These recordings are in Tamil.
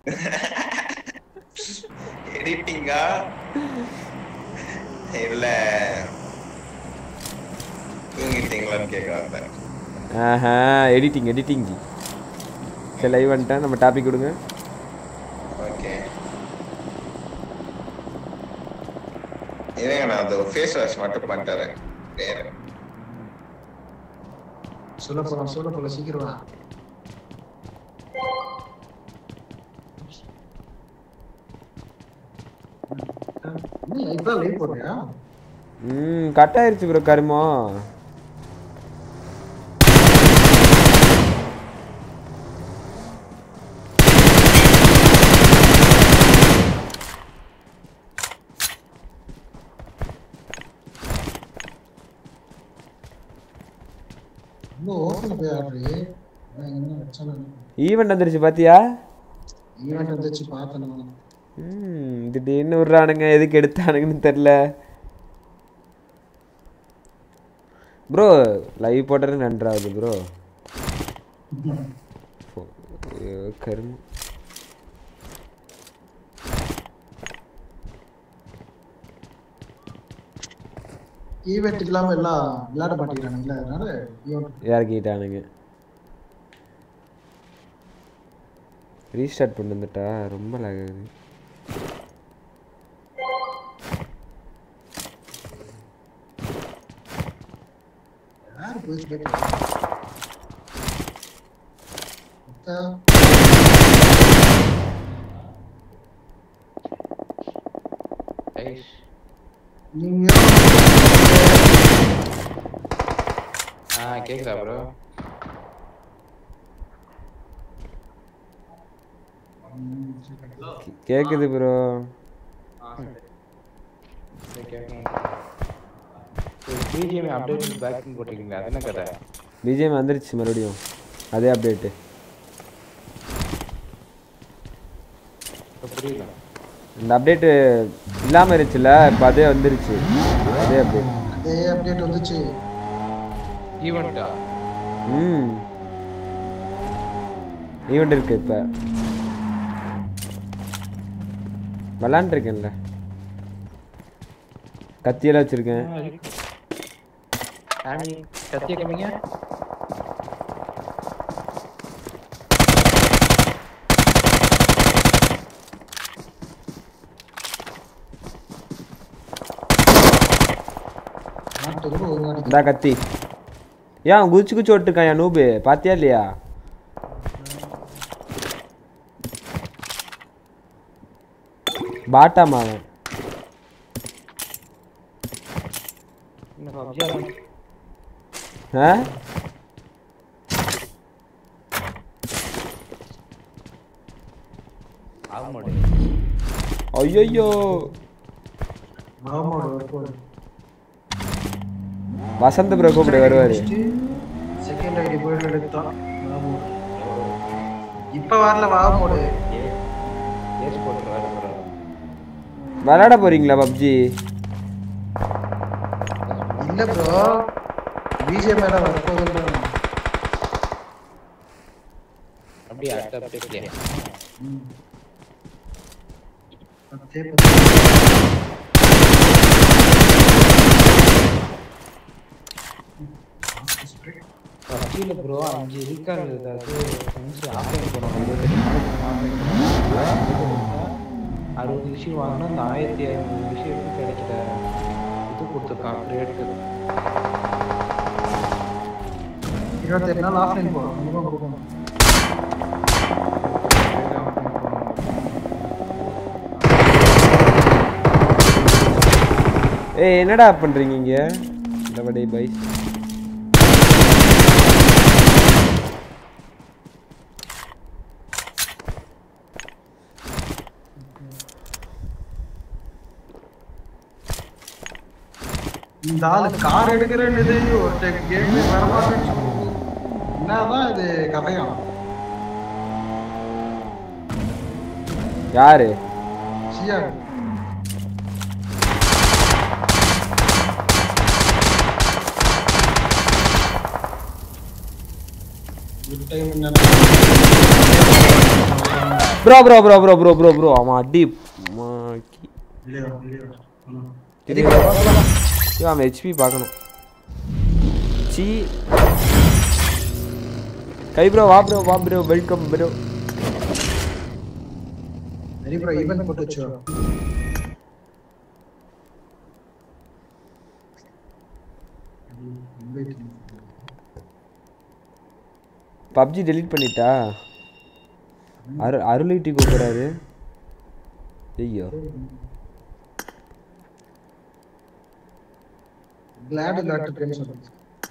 எடிட்டிங்கா இல்ல தூங்கிட்டீங்களான்னு கேட்க வந்தேன் ஆஹா எடிட்டிங் எடிட்டிங் ஜி சரி லைவ் வந்துட்டேன் நம்ம டாபிக் கொடுங்க ஓகே இருங்க நான் அது ஃபேஸ் வாஷ் மட்டும் பண்ணிட்டு வேற சொல்ல போலாம் சொல்ல போல சீக்கிரம் வா என்ன இப்பதான் லைவ் போடுறியா ம் கட் ஆயிருச்சு ப்ரோ கருமோ இன்னும் ஓப்பன் போய் ஆடுறே என்ன வச்சாலும் ஈவெண்ட் வந்துருச்சு பாத்தியா ஈவெண்ட் வந்துச்சு பார்த்தேன் நான். ம் திடீர்னு விட்றானுங்க எதுக்கு எடுத்தானுங்கன்னு தெரில ப்ரோ லைவ் போட்டது நன்றாகுது ப்ரோ கருமம் ஈவெண்ட் இல்லாம எல்லாம் விளையாட மாட்டேங்கிறானுங்களே அதனால ஈவெண்ட் இறக்கிட்டானுங்க ரீஸ்டார்ட் பண்ணி வந்துட்டா ரொம்ப lag ஆகுது யாரு போய் கேட்க நீங்க ஆ கேக்குதா ப்ரோ கேக்குது ப்ரோ பிஜிஎம் அப்டேட் பேக் போட்டிருக்கீங்களா அது என்ன கதை பிஜிஎம் வந்துருச்சு மறுபடியும் அதே அப்டேட்டு இப்ப புரியல இந்த அப்டேட்டு இல்லாமல் இருந்துச்சுல்ல இப்போ அதே வந்துருச்சு அதே அப்டேட் அதே அப்டேட் வந்துச்சு ஈவெண்ட்டா ம் ஈவெண்ட் இருக்கு இப்போ விளாண்டுருக்கேன்ல கத்தியெல்லாம் வச்சிருக்கேன் ஆமி கத்திய கம்மிங்க நாட்டுக்கு ஒரு நாளைக்கு இந்தா கத்தி ஏன் குதிச்சு குச்சி ஓட்டுருக்கான் என் நூபு பாத்தியா இல்லையா பாட்டாமா அவன் என்ன பப்ஜி ஆ ஆக மாட்டேன் ஐயோ மாமாவோட ஒர்க் வசந்த ப்ரோ கூப்பிட வருவாரு செகண்ட் ஐடி போயிட்டு எடுத்தான் மாமோடு இப்ப வரல மாமோடு ஏஸ் போட்டுருவாரு ப்ரோ விளையாட போறீங்களா பப்ஜி இல்ல ப்ரோ பிஜே மேல வரப்போகுது அப்படியே அடுத்த அப்டேட்லயே பப்ஜியில் ப்ரோ அஞ்சு இருக்காரு அதாவது ஃப்ரெண்ட்ஸ் ஆஃப்லைன் போனோம் இருபத்தெட்டு நாளைக்கு ஆஃப்லைன் போனோம் அறுபது விஷயம் வாங்கினா அந்த ஆயிரத்தி ஐநூறு விஷயத்துக்கு கிடைக்கிற இது கொடுத்துருக்கான் ரேட்டு இருபத்தெட்டு நாள் ஆஃப்லைன் போறோம் மினிமம் கொடுக்கணும் ஏய் என்னடா பண்றீங்க இங்க இந்த பை இந்த ஆளு கார் எடுக்கிறேன்னு ஒரு கேம் வரமாட்டேன்னு சொல்லுது என்னதான் இது கதையம் யாரு சியா ஒரு டைம் என்ன bro bro bro bro bro bro bro அவன் அடி மாக்கி இல்லையா இல்லையா ம். தெரியுமா ஐயோ, அவன் ஹெச்பி பார்க்கணும் சி கை ப்ரோ வா ப்ரோ வா ப்ரோ வெல்கம் ப்ரோ சரி ப்ரோ ஈவென்ட் போட்டு வச்சோ பப்ஜி டெலீட் பண்ணிட்டா அரு அருளிட்டி கூப்பிட்றாரு ஐயோ கிளாட் இல்லாட்டுன்னு சொல்லுங்க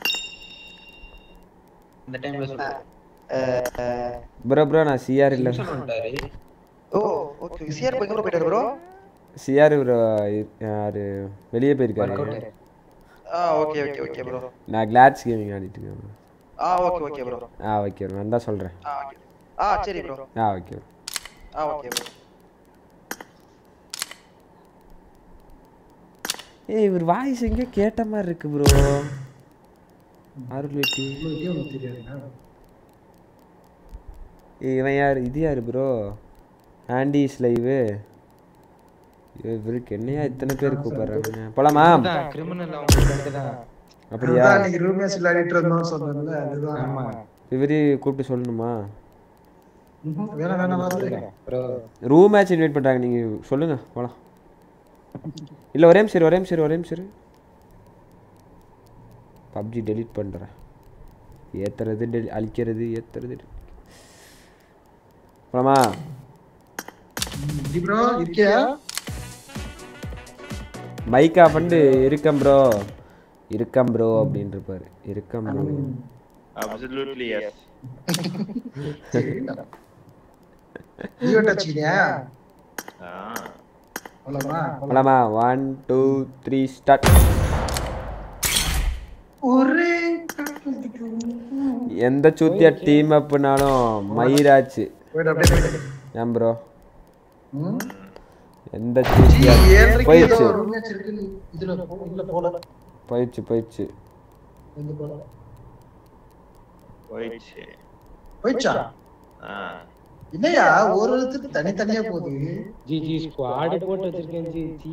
இந்த டைம்ல சொல்ல ப்ரோ ப்ரோ நான் சிஆர் இல்லை வந்துட்டாரு ஓ ஓகே சிஆர் போய் எங்க போயிட்டாரு ப்ரோ சிஆர் ப்ரோ யாரு வெளியே போயிருக்காரு ஆ ஓகே ஓகே ஓகே ப்ரோ நான் கிளாட்ஸ் கேமிங் ஆடிட்டு இருக்கேன் ஆ ஓகே ஓகே ப்ரோ ஆ ஓகே ப்ரோ நான் தான் சொல்கிறேன் ஆ ஓகே ஆ சரி ப்ரோ ஆ ஓகே ஆ ஓகே ப்ரோ ஏய் இவர் வாய்ஸ் எங்கேயோ கேட்ட மாதிரி இருக்கு ப்ரோ அருளிட்டி உங்களுக்கே ஒன்று தெரியாதுங்க ஏய், இவன் யார் இது யார் ப்ரோ ஆண்டிஸ் லைவு இவருக்கு என்னையா இத்தனை பேர் கூப்பிடுறாங்க போலாமா கிரிமினல் அவங்க friend தான் அப்படியா அதுதான் அன்னைக்கு ரூம் மேட்ச் விளையாடிட்டு இருந்தோம் சொன்னேன்ல அதுதான் ஆமா இவரையும் கூப்பிட்டு சொல்லணுமா ம்ஹும். வேணாம் வேணாம் வரல ப்ரோ ரூம் மேட்ச் இன்வைட் பண்ணுறாங்க நீங்கள் சொல்லுங்க போலாம் இல்லை ஒரே சரி ஒரே சரி ஒரே சரி பப்ஜி டெலீட் பண்ணுறேன் ஏத்துறது டெலி அழிக்கிறது ஏத்துறது delete. போலாமா ப்ரோ இருக்கியா மைக் ஆஃப் பண்ணிட்டு இருக்கேன் ப்ரோ இருக்கேன் ப்ரோ அப்படின்னு இருப்பாரு இருக்கேன் ப்ரோ அப்சல்யூட்லி எஸ் ஈவெண்ட் வச்சுக்கிட்டியா போலாமா போலாமா ஒன் டூ த்ரீ ஸ்டார்ட் ஒரே எந்த சூத்தியா டீம் அப்னாலும் மயிராச்சு போயிட்டு அப்படியே போயிட்டு. ஏன் ப்ரோ ம். எந்த சூத்தியா ஏழரைக்கு ஏதோ போயிடுச்சு room match இருக்குன்னு இதுல போ- இதுல போல போயிடுச்சு போயிடுச்சு எங்க போல போயிடுச்சு போயிடுச்சா ஆ இல்லையா ஒரு இடத்துக்கு தனித்தனியா போகுது ஜி ஜி ஸ்குவாட் போட்டு வச்சிருக்கேன் ஜி ஜி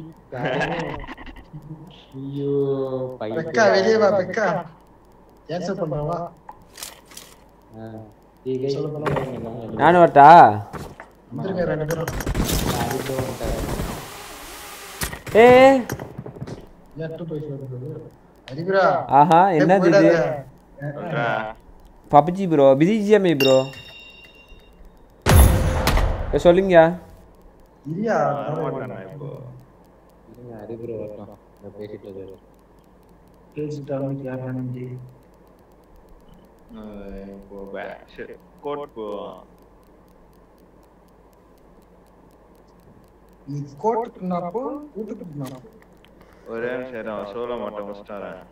ஐயோ பெக்கா வெளியே வா பெக்கா கேன்சல் பண்றவா நானும் வரட்டா வந்துருங்க ரெண்டு பேரும் ஏ லெஃப்ட் போய் சொல்றது அறிவுரா ஆஹா என்னது இது சொல்றா பப்ஜி ப்ரோ பிஜிஎம்ஐ ப்ரோ சொல்லுங்க இல்லையா வரமாட்டானா இப்போ அறிவுரை வரட்டும் நான் பேசிட்டு இருக்காரு பேசிட்டாலும் கேட்கணும் ஜி அஹ் இப்போ பே- கோட் போவோம் நீ கோட்டுக்கு நான் போ வீட்டுக்கு நான் போ ஒரே நிமிஷம் சோழ மாட்டேன் முடிச்சிட்டாரன்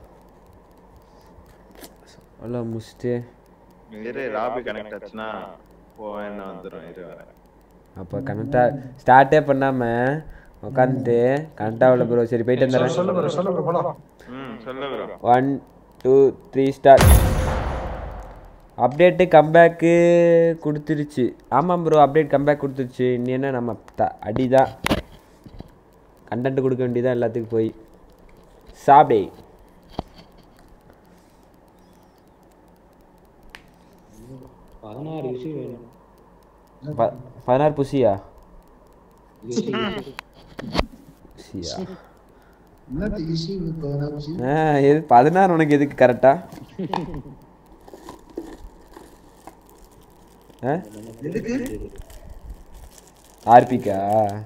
அவ்வளோ முடிச்சுட்டு இரு ராபி கனெக்ட் ஆச்சுன்னா போவேன் வந்துடும் இரு வரேன் அப்போ கனெக்டாக ஸ்டார்ட்டே பண்ணாமல் உட்காந்துட்டு கனெக்ட் ஆகல ப்ரோ சரி போயிட்டு வந்துடுறேன் சொல்லு ப்ரோ சொல்லு ப்ரோ போலாம் ம் சொல்லு bro one two three start update comeback கொடுத்துருச்சு ஆமாம் ப்ரோ அப்டேட் கம்பேக் கொடுத்துருச்சு இனி என்ன நம்ம த அடிதான் கண்டென்ட் கொடுக்க வேண்டியதான் எல்லாத்துக்கும் போய் சாப்பிடே பதினாறு விஷயம் வேணும் ப பதினாறு புசியா புசியா என்ன ஈஸி பதினாறு ஆ எது பதினாறு உனக்கு எதுக்கு கரெக்டா ஆ எதுக்கு ஆர்பிக்கா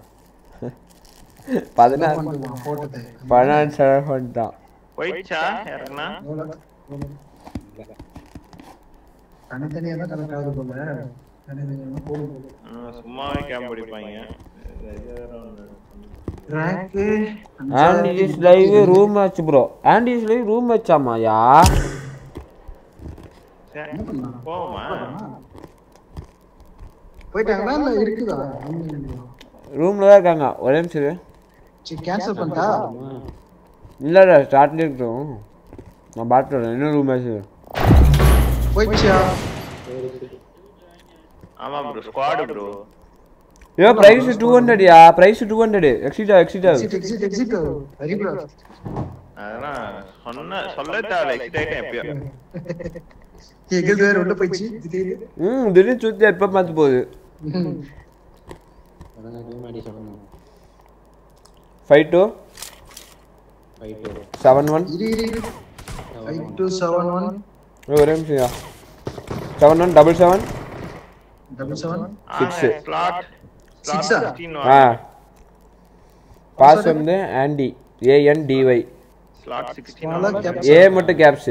பதினாறு பண்ணுவான் போட்டது பதினாறு செலவு பண்ணிட்டான் போயிடுச்சா யாருன்னா தனித்தனியா தான் கனெக்ட் ஆகுது போல தனித்தனியா போடும் போல ம், சும்மாவே கேம் பிடிப்பாங்க இது வேற ஒண்ணு. ரேங்க்கு ஆண்டிஸ் லைவ் ரூம் மேட்ச் ப்ரோ ஆண்டிஸ் லைவ் ரூம் மேட்ச் ஆமாயா சரி, போவோமா போயிட்டாங்களா இல்ல இருக்குதா ரூம்ல தான் இருக்காங்க ஒரே நிமிஷம் இரு. சரி கேன்சல் பண்ணிட்டா இல்ல இல்ல ஸ்டார்ட்ல இருக்கட்டும் நான் பாட்டு வரேன் என்ன ரூம் மேட்ச் போயிடுச்சா ஆமா bro squad bro a prize two ஹண்ட்ரட்யா prize two hundred exit exit exit exit exit very bro அதெல்லாம் சொன்ன சொல்ல தேவையில்ல எக்ஸிட் ஆயிட்டேன் எப்பயோ எங்களுக்கு வேற உள்ள போயிடுச்சு திடீர்னு ம் திடீர்னு சுத்தி எப்ப பார்த்து போகுது அதான் ரூமாடி சொல்லணும் five two fight seven one இரு இரு இரு ஃபைவ் டூ செவன் ஒன் ஒரே நிமிஷம் seven one double seven double seven Six. Slot Six ஆ? ஆ பாஸ் வந்து Andy A N D Y slot sixteen Smaller cap- A மட்டும் கேப்ஸு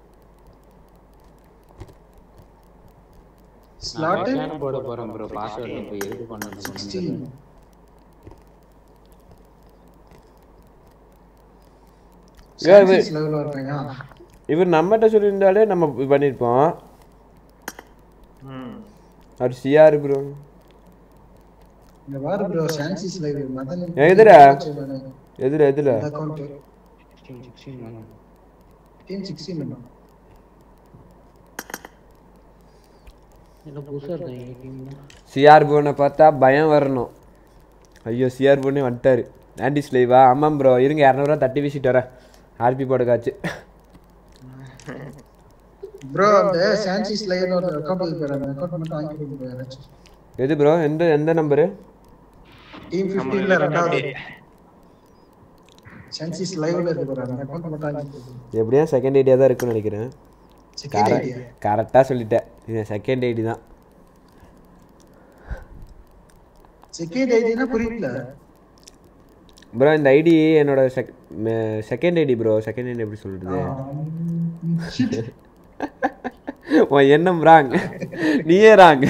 ஸ்லாட் ஸ்கேன் போட போறேன் ப்ரோ பாஸ்வேர்ட் போய் எதுக்கு பண்ணணும் சிக்ஸ்டீன் Yeah, wait. லெவல்ல இருக்காங்க இவர் நம்மகிட்ட சொல்லியிருந்தாலே நம்ம இது பண்ணியிருப்போம் அவர் சிஆர் ப்ரோ இந்த வார ப்ரோ சான்சிஸ் லைவ் மதன் எதுடா? எதுல எதுல அக்கவுண்ட் சிக்ஸ்டீன் சிக்ஸ்டீன் வேணும் டீம் 16 வேணும் என்ன புதுசாக இருக்காங்க டீம்னா சிஆர் போனை பார்த்தா பயம் வரணும் ஐயோ சிஆர் போனே வந்துட்டாரு ஆண்டி ஸ்லைவா ஆமாம் ப்ரோ இருங்க இரநூறுவா தட்டி வீசிட்டு வரேன் ஆர்பி போட காச்சு ப்ரோ அந்த சான்சிஸ் லைவ்ல ஒரு அக்கவுண்ட் இருக்கு பாரு, அந்த அக்கவுண்ட் மட்டும் வாங்கி கொடுங்க யாராச்சும் எது ப்ரோ எந்த எந்த நம்பரு டீம் 15ல ரெண்டாவது சான்சிஸ் லைவ்ல இருக்கு பாரு அந்த அக்கவுண்ட் மட்டும் வாங்கி கொடுங்க எப்படியா செகண்ட் ஐடியா தான் இருக்குன்னு நினைக்கிறேன் செகண்ட் ஐடியா கரெக்டாக சொல்லிட்டேன் இது செகண்ட் ஐடி தான் செகண்ட் ஐடினா புரியல ப்ரோ இந்த ஐடி என்னோட check second ID bro second ID எப்படி சொல்றது உன் எண்ணம் ராங் நீயே ராங்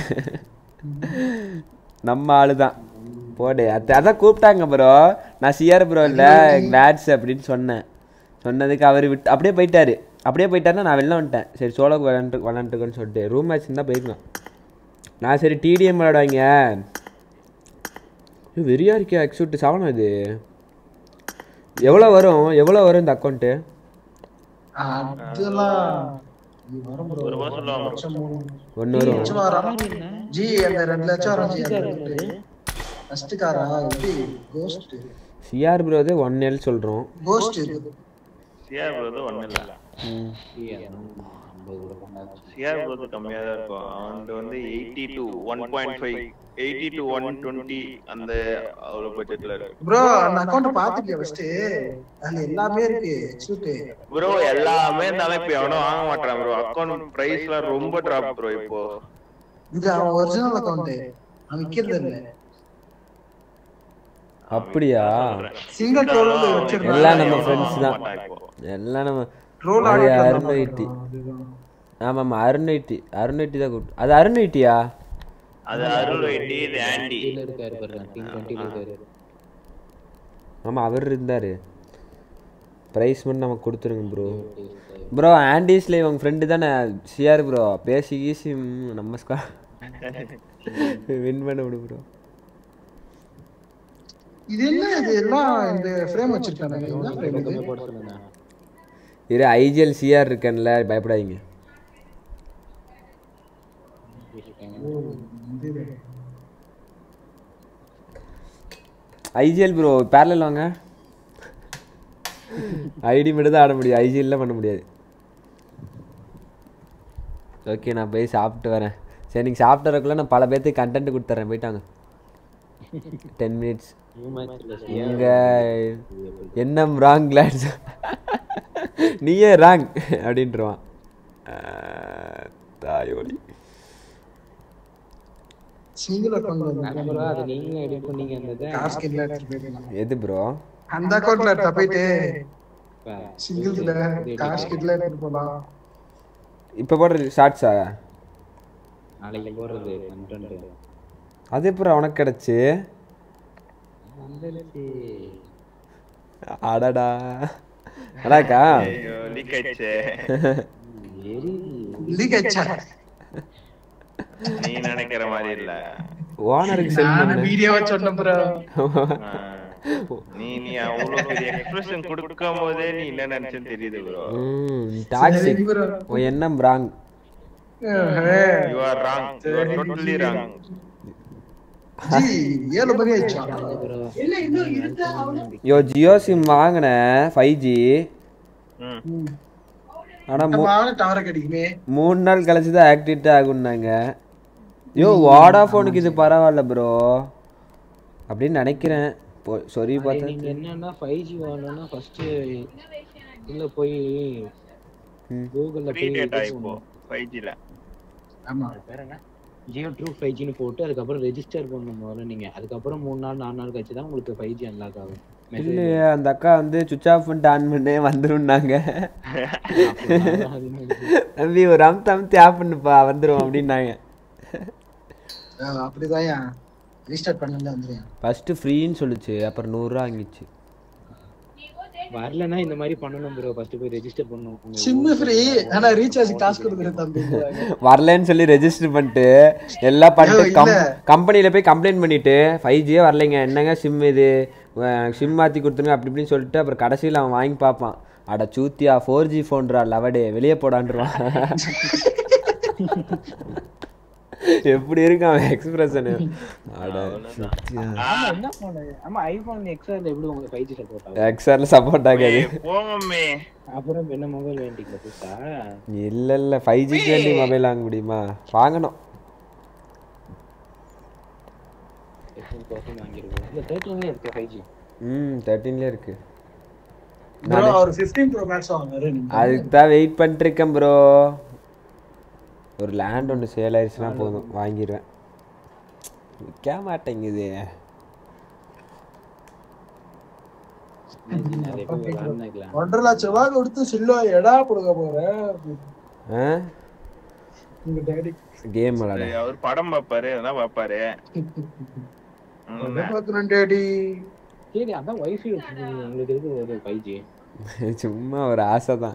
நம்ம ஆளு தான் போடு அது அதான் கூப்பிட்டாங்க ப்ரோ நான் சிஆர் ப்ரோ இல்லை கிளாட்ஸ் அப்படின்னு சொன்னேன் சொன்னதுக்கு அவர் விட்டு அப்படியே போயிட்டாரு அப்படியே போயிட்டாருன்னா நான் வெளில வந்துட்டேன் சரி சோலோக்கு விளாண்டு விளாண்டுக்கோன்னு சொல்லிட்டு ரூம் மேட்ச் தான் போயிருக்கலாம் நான் சரி டிடிஎம் விளாடுவாங்க இது வெறியா இருக்கியா எக்ஸூட்டு செவனா இது எவ்வளோ வரும் எவ்வளோ வரும் இந்த அக்கௌண்ட்டு அதெல்லாம் இது வரும் bro. ஒரு ரூபா சொல்லுவாங்க bro. லட்சம் மூணு ஒன்று வரும் லட்சம் வரும் ஜி அந்த ரெண்டு லட்சம் வரும் ஜி ஃபர்ஸ்ட் காரா இது கோஸ்ட் சிஆர் ப்ரோ வந்து ஒன் எல் சொல்கிறோம் கோஸ்ட் சிஆர் ப்ரோ ஒன்றும் இல்லை ஐம்பது கூட கொண்டாச்சு சிஆர் ப்ரோ கம்மியாக தான் இருக்கும் அவன்கிட்ட வந்து eighty two one point five eighty two one twenty அந்த அவ்வளோ பட்ஜெட்டில் இருக்கு ப்ரோ அந்த அக்கவுண்ட் பாத்துட்டியா ஃபர்ஸ்ட் அதுல எல்லாமே இருக்கு சூட்டு ப்ரோ எல்லாமே இருந்தாலும் இப்போ எவனும் வாங்க மாட்டான் ப்ரோ அக்கௌண்ட் ப்ரைஸ்லாம் ரொம்ப ட்ராப் ப்ரோ இப்போ இது அவன் ஒரிஜினல் அக்கவுண்ட் அவன் விக்கிறது இல்ல அப்படியா சிங்கிள் ட்ரோல் வச்சிருக்கான் எல்லாம் நம்ம எவனும் friends வாங்க தான். மாட்டான் இப்போ. எல்லாம் நம்ம ட்ரோல் அது ஆடிட்டு அருண் ஐடி ஆமாம் ஆமாம் அருண் ஐடி அருண் ஐடி தான் கூப்பிட்டு அது அருண் ஐட்டியா அது அருள் வெட்டி இது ஆண்டி கீழே இருக்காரு பாருங்க டீம் டுவெண்ட்டியில் இருக்காரு ஆமாம் அவர் இருந்தார் ப்ரைஸ் மட்டும் நமக்கு கொடுத்துருங்க ப்ரோ ப்ரோ ஆண்டிஸ்ல இவங்க ஃப்ரெண்டு தானே சிஆர் ப்ரோ பேசி ஈசி ம், நமஸ்கார் வின் பண்ண விடு ப்ரோ இது என்ன இது எல்லாம் இந்த ஃப்ரேம் வச்சிருக்காங்க என்ன ஃப்ரேம் இது போட சொல்லுங்க இரு ஐஜிஎல் சிஆர் இருக்கேன்ல பயப்படாதீங்க ஐஜிஎல் ப்ரோ பேரலல் வாங்க ஐடி மட்டும் தான் ஆட முடியும் ஐஜிஎல்லாம் பண்ண முடியாது ஓகே நான் போய் சாப்பிட்டு வரேன் சரி நீங்கள் சாப்பிட்டு வரக்குள்ள நான் பல பேர்த்துக்கு கண்டென்ட் கொடுத்துட்றேன் போயிட்டாங்க டென் மினிட்ஸ் இங்க என்ன ராங் கிளாஸ் நீயே ராங் அப்படின்ட்டுருவான் ஆஹ், தாயோலி சிங்கிள் அக்கவுண்ட் நானே ப்ரோ அது நீங்களே எடிட் பண்ணீங்க அந்த இதை டாஸ்க் இல்ல எடுத்துட்டு போயிடலாம். எது ப்ரோ அந்த அக்கவுண்ட்ல எடுத்தா போயிட்டு இப்ப சிங்கிள்ஸ்ல டாஸ்க் இல்ல எடுத்துட்டு போலாம் இப்போ போடுற ஷார்ட்ஸா நாளைக்கு போடுறது கண்டென்ட் அது எப்பறம் உனக்கு கிடச்சி வந்துருச்சு அடடா அடாக்கா ஐயோ லீக் ஆயிடுச்சே வெரி லீக் ஆச்சா நீ நினைக்கிற மாதிரி இல்ல ஓனருக்கு சென்ட் நான் பண்ணு வீடியோ சொன்னேன் ப்ரோ ஆ. நீ நீ அவ்வளவு பெரிய எக்ஸ்பிரஷன் கொடுக்கும் போதே நீ என்ன நினைச்சேன்னு தெரியுது ப்ரோ ம் டாக்ஸிக் bro. உன் எண்ணம் wrong you are wrong you are totally wrong ji ஏழு மணி ஆயிடுச்சா யோ ஜியோ சிம் வாங்கினேன் ஃபைவ் ஜி ம் ஆனால் மூ நம்ம டவரை கிடைக்குமே மூணு நாள் கழிச்சு தான் ஆக்டிவேட் ஆகும்னாங்க யோ வாடாஃபோனுக்கு இது பரவாயில்ல ப்ரோ அப்படின்னு நினைக்கிறேன் போ சொரி அது பார்த்தா நீங்க என்னன்னா ஃபைவ் ஜி வாங்கணும்னா ஃபர்ஸ்ட் உள்ள போய் ம். கூகுள்ல ஃப்ரீ போய் டேட்டா இது இப்போ ஃபைவ் ஜில ஆமா அது பேர் என்ன ஜியோ ட்ரூ ஃபைவ் ஜின்னு போட்டு அதுக்கப்புறம் ரெஜிஸ்டர் பண்ணணும் முதல்ல நீங்க அதுக்கப்புறம் மூணு நாள் நாலு நாள் கழிச்சு தான் உங்களுக்கு ஃபைவ் ஜி அன்லாக் ஆகும் Message இல்லையே அந்த அக்கா வந்து சுவிச் ஆஃப் பண்ணிட்டு ஆன் பண்ணே வந்துரும்னாங்க வரும். அது மாதிரி. தம்பி ஒரு அமுத்து அமுத்தி ஆஃப் பண்ணுப்பா வந்துரும் அப்படின்னாங்க அஹ் அப்படிதான் ரீஸ்டார்ட் பண்ணல வந்துருயா ஃபர்ஸ்ட் ஃப்ரீன்னு சொல்லுச்சு அப்புறம் நூறுரூவா வாங்கிச்சு வரலன்னா இந்த மாதிரி பண்ணணும் ப்ரோ ஃபர்ஸ்ட் போய் ரெஜிஸ்டர் பண்ணணும் உங்க சிம் ஃப்ரீ ஆனா ரீசார்ஜ் காசு கொடுக்குறேன் தம்பி வரலன்னு சொல்லி ரெஜிஸ்டர் பண்ணிட்டு எல்லாம் பண்ணிட்டு ஐயோ, கம் இல்ல. கம்பெனியில் போய் கம்ப்ளைண்ட் பண்ணிட்டு ஃபைவ் ஜியே வரலைங்க என்னங்க சிம் இது சிம் மாற்றி கொடுத்துருங்க அப்படி இப்படின்னு சொல்லிட்டு அப்புறம் கடைசியில் அவன் வாங்கி பார்ப்பான் அட சூத்தியா ஃபோர் ஜி ஃபோன்ரா லவடே வெளியே போடான்றான் எப்படி இருக்கு அவன் எக்ஸ்பிரஷனு அட சூத்தியா. ஆமா என்ன phone? ஆமா ஐபோன் எக்ஸ்ஆர்ல எப்படி உங்களுக்கு ஃபைவ் ஜி சப்போர்ட் ஆகும் எக்ஸ்ஆர்ல சப்போர்ட் ஆகாது போங்கம்மே அப்புறம் என்ன மொபைல் வேண்டிக்கல புதுசா இல்ல இல்ல ஃபைவ் ஜிக்கு வேண்டி மொபைல் வாங்க முடியுமா வாங்கணும் எத்தனை பர்சன்ட் வாங்கிருக்கோம் இல்ல தேர்ட்டின்ல இருக்கு ஃபைவ் ஜி ம் தேர்ட்டீன்லேயே இருக்கு ப்ரோ அவர் 15 ப்ரோ மேக்ஸ் வாங்குறாரு நீங்க அதுக்கு தான் வெயிட் பண்ணிட்டு இருக்கேன் ப்ரோ ஒரு லேண்ட் ஒன்று சேல் ஆயிடுச்சுன்னா போதும் வாங்கிடுவேன் விற்க மாட்டேங்குது நிறைய பேர் விளாண்டுக்கலாம் ஒன்றரை லட்சம் ரூபாய் கொடுத்து சில்வா எடா கொடுக்க போறேன் ஆ உங்க டேடி கேம் விளாட அவர் படம் பார்ப்பாரு அதெல்லாம் பார்ப்பாரு ம், பாக்குறேன் டேடி சரி அதான் வைஃபை வச்சிருக்கீங்க உங்களுக்கு இருக்கு ஒரு ஃபைவ் ஜி சும்மா ஒரு ஆசை தான்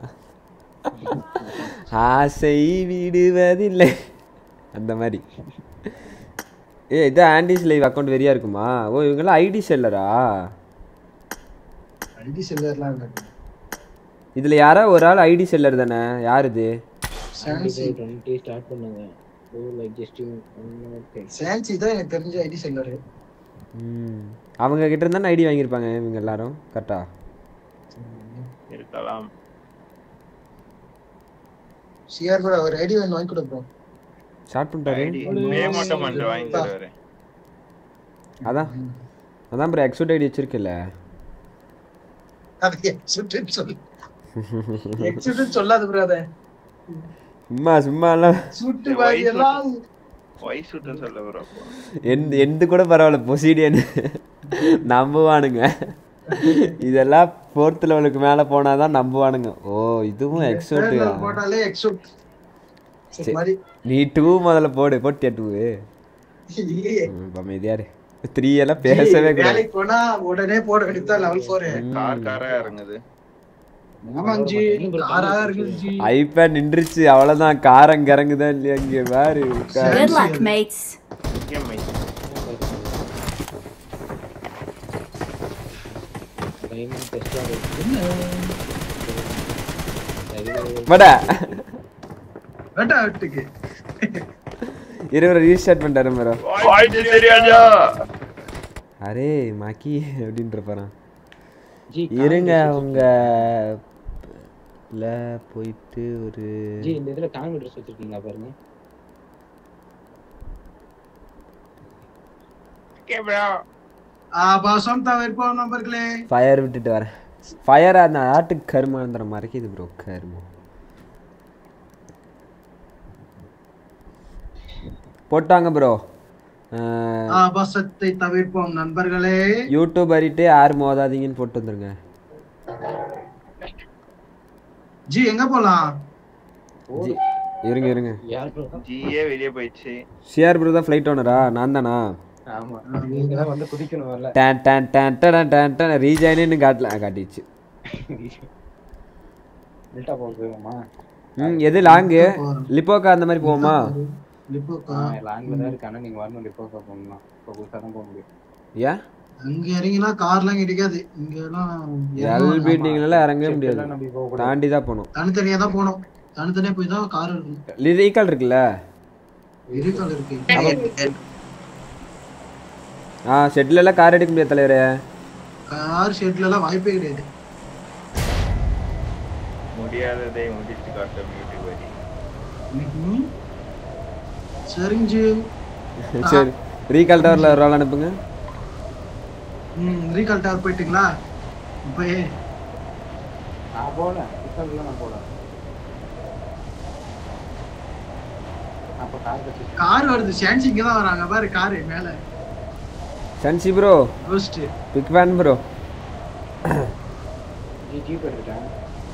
ஆசை விடுவதில்லை அந்த மாதிரி ஏ இது ஆண்டிஸ் லைவ் அக்கௌண்ட் வெறியா இருக்குமா ஓ இவங்கெல்லாம் ஐடி செல்லரா ஐடி செல்லர்லாம் இருக்கு இதில் யாரோ ஒரு ஆள் ஐடி செல்லர் தானே யார் இது சான்சி டுவெண்ட்டி ஸ்டார்ட் பண்ணுங்க ஓ லைக் ஜஸ்ட் ஓகே சான்சி தான் எனக்கு தெரிஞ்ச ஐடி செல்லர் ம் அவங்க கிட்ட இருந்தானே ஐடி வாங்கியிருப்பாங்க இவங்க எல்லாரும் கரெக்டா இருக்கலாம் சிஆர் ப்ரோ ஒரு ஐடி வேணும் வாங்கி கொடு ப்ரோ ஸ்டார்ட் பண்ணிட்டாரு ஐடி பே மட்டும் பண்ணிட்டு வாங்கி தருவாரு அதான் அதான் ப்ரோ எக்ஸோட் ஐடி வச்சிருக்கல அது எக்ஸுட்டுன்னு சொல்லு எக்ஸுட்டுன்னு சொல்லாது ப்ரோ அதை சும்மா சும்மா எல்லாம் சுட்டு வாங்கி எல்லாம் ஒய் சுட்டுன்னு சொல்ல bro அப்போ. எந்த எந்த கூட பரவாயில்ல பொசிடியன் நம்புவானுங்க இதெல்லாம் ஃபோர்த் லெவலுக்கு மேலே போனால் தான் நம்புவானுங்க ஓ இதுவும் எக்ஸோட்டு தேர்ட் போட்டாலே எக்ஸுட் சரி மாதிரி நீ டூ முதல்ல போடு போட்டியா டூ இல்லையே அமைதியாரு த்ரீ எல்லாம் பேசவே கூடாது வேலைக்கு போனா உடனே போட வேண்டியதா லெவல் ஃபோர் கார் காரா இறங்குது ஆமாஞ்சி காரா இருக்குது ஜி ஐபேட் நின்றுச்சு அவ்வளோதான் காரம் கிறங்குதா இல்லையா இங்கே பாரு உட்காரு. Good luck, mates. Game diamond test ஆகுது வாடா வேட்டா விட்டுக்கு இருவரை ரீஸ்டார்ட் பண்ணிட்டாரு மேரோ வாய்ஸ் தெரியாதா அரே மாக்கி அப்படின்ற போகிறான் ஜி இருங்க அவங்க ல போயிட்டு ஒரு ஜி இந்த இதுல காமி ட்ரெஸ் வச்சிருக்கீங்களா பாருங்க ஓகே ப்ரோ ஆபா சொந்த விருப்பம் நம்பர்களே ஃபயர் விட்டுட்டு வரேன் ஃபயர் அந்த ஆட்டுக்கு கருமாந்திர மறைக்குது ப்ரோ கருமம் போட்டாங்க ப்ரோ ஆபாசத்தை தவிர்ப்போம் நண்பர்களே யூடியூப் அறிட்டு யார் மோதாதீங்கன்னு போட்டு வந்துருங்க ஜி எங்க போலாம் ஜி- இருங்க இருங்க யார் bro? ஜியே வெளியே போயிடுச்சு ஷியார் ப்ரோ தான் ஃப்ளைட் ஓனரா நான் தானா ஆமா நீங்க தான் வந்து குதிக்கணும் வரல டேன் டேன் டேன் டேன் டேன் டேன் ரீஜாயின்னு காட்டல ஆ, காட்டிடுச்சு டெல்டா போக போவோமா ம் எது லாங்கு லிப்போக்கா அந்த மாதிரி போவோமா லிப்போக்கா லாங்ல தான் இருக்கு ஆனா நீங்க வரணும் ரிப்போர்ட் போகணும்னா இப்போ புதுசா தான் போக முடியும் ஏன் அங்க இறங்கினா கார்லாம் கிடைக்காது இங்க எல்லாம் எல் பீட்டிங்லாம் இறங்கவே முடியாது எல்லாம் நம்பி போக கூடாது தாண்டி தான் போகணும் தனித்தனியா தான் போனோம் தனித்தனியா போய் தான் கார் இருக்கும் ரீகால் இருக்குல்ல இருக்கால் இருக்கு ஆ ஷெட்ல எல்லாம் கார் எடுக்க முடியாது தலைவரே கார் ஷெட்ல எல்லாம் வாய்ப்பே கிடையாது முடியாததை முடிச்சு காட்டும் யூடியூப் ஐடி ம்ஹும். சரிங்க ஜி சரி ரீகால் டவரில் ஒரு ஆள் அனுப்புங்க ம் ரீகால் டவர் போயிட்டீங்களா இப்பயே நான் போல இப்ப நான் போல அப்ப கார் கட்டி கார் வருது சான்சி இங்க தான் வராங்க பாரு காரு மேல சன்சி bro roast pick fan bro ji jeep எடுத்துட்டேன்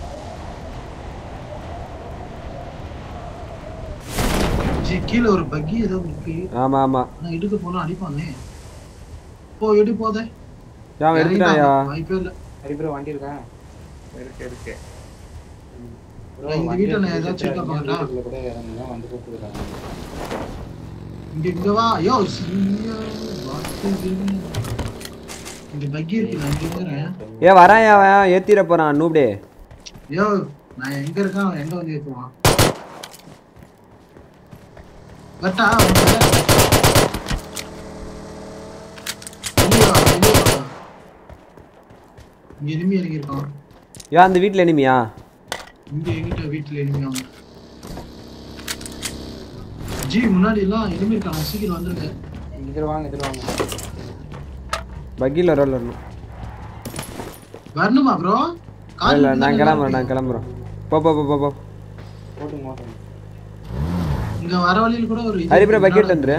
ஜி கீழ ஒரு பக்கி ஏதோ இருக்கு ஆமா ஆமா நான் எடுக்க போனா அடிப்பானே போ எடு போதே அவன் எடுத்துட்டாயா வாய்ப்பே இல்ல சரி ப்ரோ வண்டி இருக்கா இருக்கு இருக்கு bro, இந்த வண்டி வீட்டை நான் எடுத்து ஏதாச்சும் வச்சுட்டு கேட்க போறேனா? வீட்டுக்குள்ள கூட இறங்குங்க, வந்து கூப்பிடுறாங்க இங்க இங்க வா யோ சீயா வாத்து இந்த பக்கி இருக்கு நான் இங்க இருக்கிறேன் ஏ வரான் அவன் ஏத்திட போறான் நூப்டே யோ நான் எங்க இருக்கேன் அவன் எங்க வந்து ஏத்துவான் பட்டா இங்க எனிமி இறங்கி இருக்கான் ஏன் அந்த வீட்டில் எனிமியா இங்க எங்கிட்ட வீட்டுல எனிமி அவன் ஜி முன்னாடி எல்லாம் எனிமி இருக்காங்க சீக்கிரம் வந்துருங்க இதுல வாங்க இதுல வாங்க பக்கியில் ரோல் வரணும் வரணுமா ப்ரோ இல்ல நான் கிளம்புறேன் நான் கிளம்புறேன் போ போ போ போ போ ஓட்டுங்க ஓட்டுங்க இங்க வர வழியில கூட ஒரு இது ஹரி bro, இருக்கு. bucket வந்துரு.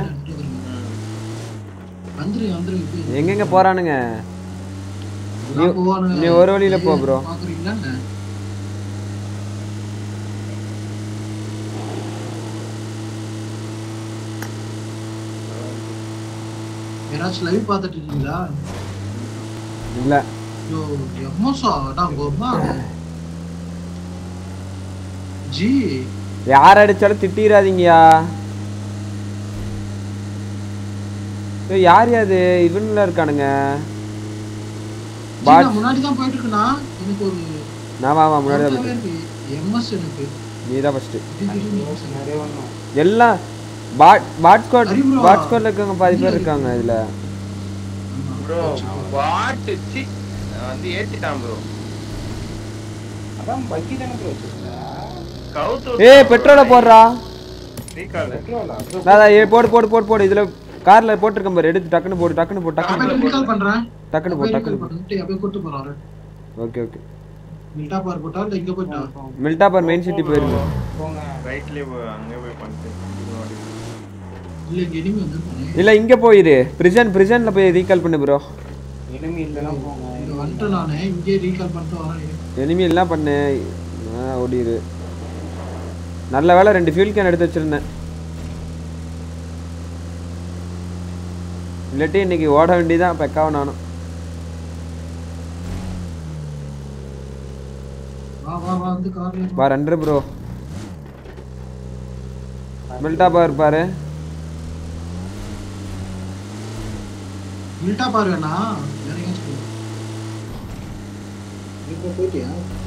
வந்துரு வந்துரு இப்ப எங்கெங்க போறானுங்க எல்லாம் போவானுங்க. நீ ஒரு வழியில போ bro. பாக்குறீங்களா என்ன? யாராச்சும் லைவ் பார்த்துட்டு இருக்கீங்களா இல்ல ஐயோ எம்மோசா அதான் கோமா ஜி யார் அடிச்சாலும் திட்டிடாதீங்கயா ஏய், யார் அது இவன்ல இருக்கானுங்க ஜி, பாட் நான் முன்னாடி தான் போயிட்டு இருக்கேனா எனக்கு ஒரு ஆமா ஆமா முன்னாடி தான் டவுட்டாவே இருக்கு எம்எஸ் எனக்கு நீ தான் ஃபர்ஸ்ட் திடீர்னு நிறைய வரணும் எல்லாம் bot bot squad Hari bro. Bot ஸ்குவாட்ல இருக்கவங்க பாதி பேர் இருக்காங்க இதுல ப்ரோ வாட்டு சி வந்து ஏத்திட்டான் ப்ரோ அதான் பக்கி தானே ப்ரோ வச்சிருக்கா கவுத்து ஏய் பெட்ரோலை போடுறா ரீகால் பெட்ரோலா ப்ரோ நான் தான், ஏய் போடு போடு போடு போடு இதுல கார்ல போட்டிருக்கேன் பாரு எடுத்து டக்குன்னு போடு டக்குன்னு போடு டக்குன்னு அப்படியே போடு recall பண்றேன் டக்குன்னு போடு அப்படியே டக்குன்னு recall போடு பண்ணிட்டு அப்படியே கூட்டு போறாரு ஓகே ஓகே மில்டா பார் போட்டா இல்ல இங்க போயிட்டா மில்டா பார் மெயின் சிட்டி போயிருங்க போங்க ரைட்லயே அங்கே போய் பண்ணிட்டு இல்ல இங்க எனிமி வந்து இல்ல இங்க போயிரு பிரிசன் பிரிசன்ல போய் ரீகால் பண்ணு ப்ரோ இனிமே இல்லைன்னா போங்க இங்க வந்துட்டு நானே இங்கே ரீகால் பண்ணிட்டு வரேன் எனிமி எல்லாம் பண்ணு ஆ, ஓடிரு நல்ல வேளை ரெண்டு ஃபியூல் கேன் எடுத்து வச்சிருந்தேன் இல்லாட்டி இன்னைக்கு ஓட வேண்டியதான் பெக்காவும் நானும் வா வா வா வந்து கார்ல பா ரெண்டு ப்ரோ மில்டா பார் பாரு மில்டா பார் வேணா வேற எங்கேயாச்சும் போ. நீ போயிட்டியா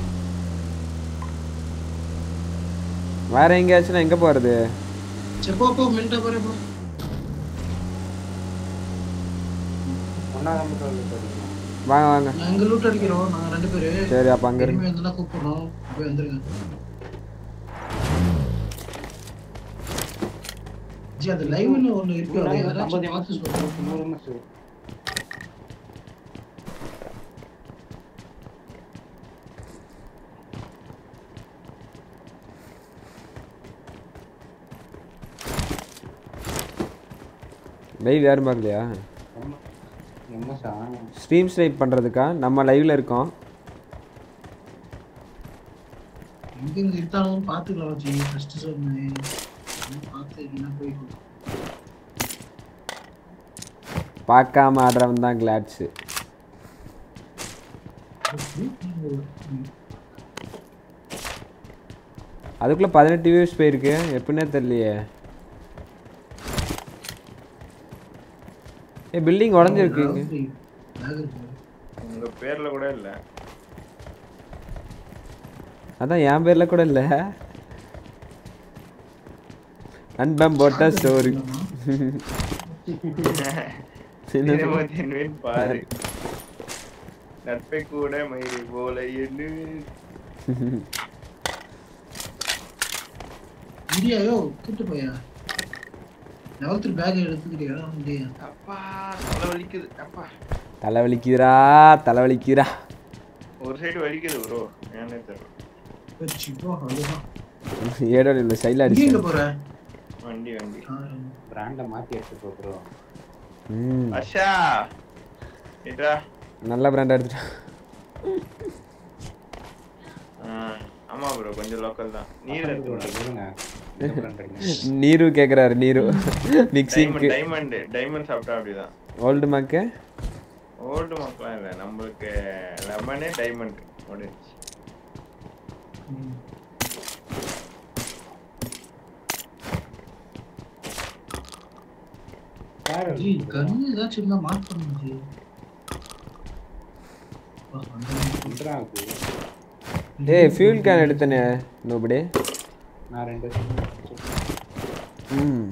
வேற எங்கேயாச்சும் எங்க போறது சரி போ போ மில்டா பாரு போ ஒன்னாவது பெட்ரோல் போறீங்க வாங்க வாங்க நான் எங்க லூட் அடிக்கிறோம் நாங்க ரெண்டு பேரு சரி அப்ப அங்க இருக்கு எனிமி வந்தா கூப்பிடுறோம் போய் வந்துருங்க ஜி அது லைவ்ல ஒண்ணு இருக்கு அதை யாராச்சும் பார்த்து சொல்லுங்க நூறு எம்எஸ் லைவ் யாரும் பார்க்கலையா எம்எஸ்ஸா ஸ்ட்ரீம் ஸ்னைப் பண்றதுக்கா நம்ம லைவ்ல இருக்கோம் எங்க இங்க இருக்காலும் பாத்துக்கலாம் ஜி ஃபர்ஸ்ட் சொன்னேன் பார்த்து என்ன போயிட்டு பார்க்காம ஆடுறவன் தான் கிளாட்ஸு அதுக்குள்ள பதினெட்டு வியூஸ் போயிருக்கு எப்படின்னே தெரியலையே ஏ பில்டிங் உடஞ்சிருக்கு இங்க உங்க பேர்ல கூட இல்ல அதான் என் பேர்ல கூட இல்ல நண்பன் போட்ட ஸ்டோரி சினிமா தின்வேன் பாரு நட்பை கூட மயிரை போல எண்ணு இந்தியாயோ கூட்டு போயா லெவல்த் பேக் எடுத்துக்கிட்டியா முடியா அப்பா தலை வலிக்குது அப்பா தலை வலிக்குதுடா தலை வலிக்குதுடா ஒரு சைடு வலிக்குது ப்ரோ ஏன்னே தெரியல வச்சுக்கோ அவ்வளோதான் ஏடோட இல்லை சைடில் நீ எங்க அடிச்சு போற வண்டி வண்டி பிராண்டை மாத்தி எடுத்துக்கோ ப்ரோ ம் அஷா ஏட்டா நல்ல பிராண்டாக எடுத்துட்டேன் ஆமா ப்ரோ கொஞ்சம் லோக்கல் தான் நீர் எடுத்துக்கணும் சொல்லுங்க இந்த brand எடுங்க. நீரு கேட்குறாரு நீரு மிக்சிங்க்கு டைமண்ட் டைமண்ட் டைமண்ட் சாப்பிட்டா அப்படிதான் ஓல்டு மாக்கு ஓல்டு மக்களாம் இல்ல நம்மளுக்கு லெமனே டைமண்ட் முடிஞ்சு யாரு ஜி கண்ணு ஏதாச்சும் இருந்தா மார்க் பண்ணுங்க ஜி சொல்றான் அது. ஏய் ஃபியூல் கேன் எடுத்தனே நோபடி நான் ரெண்டு ம்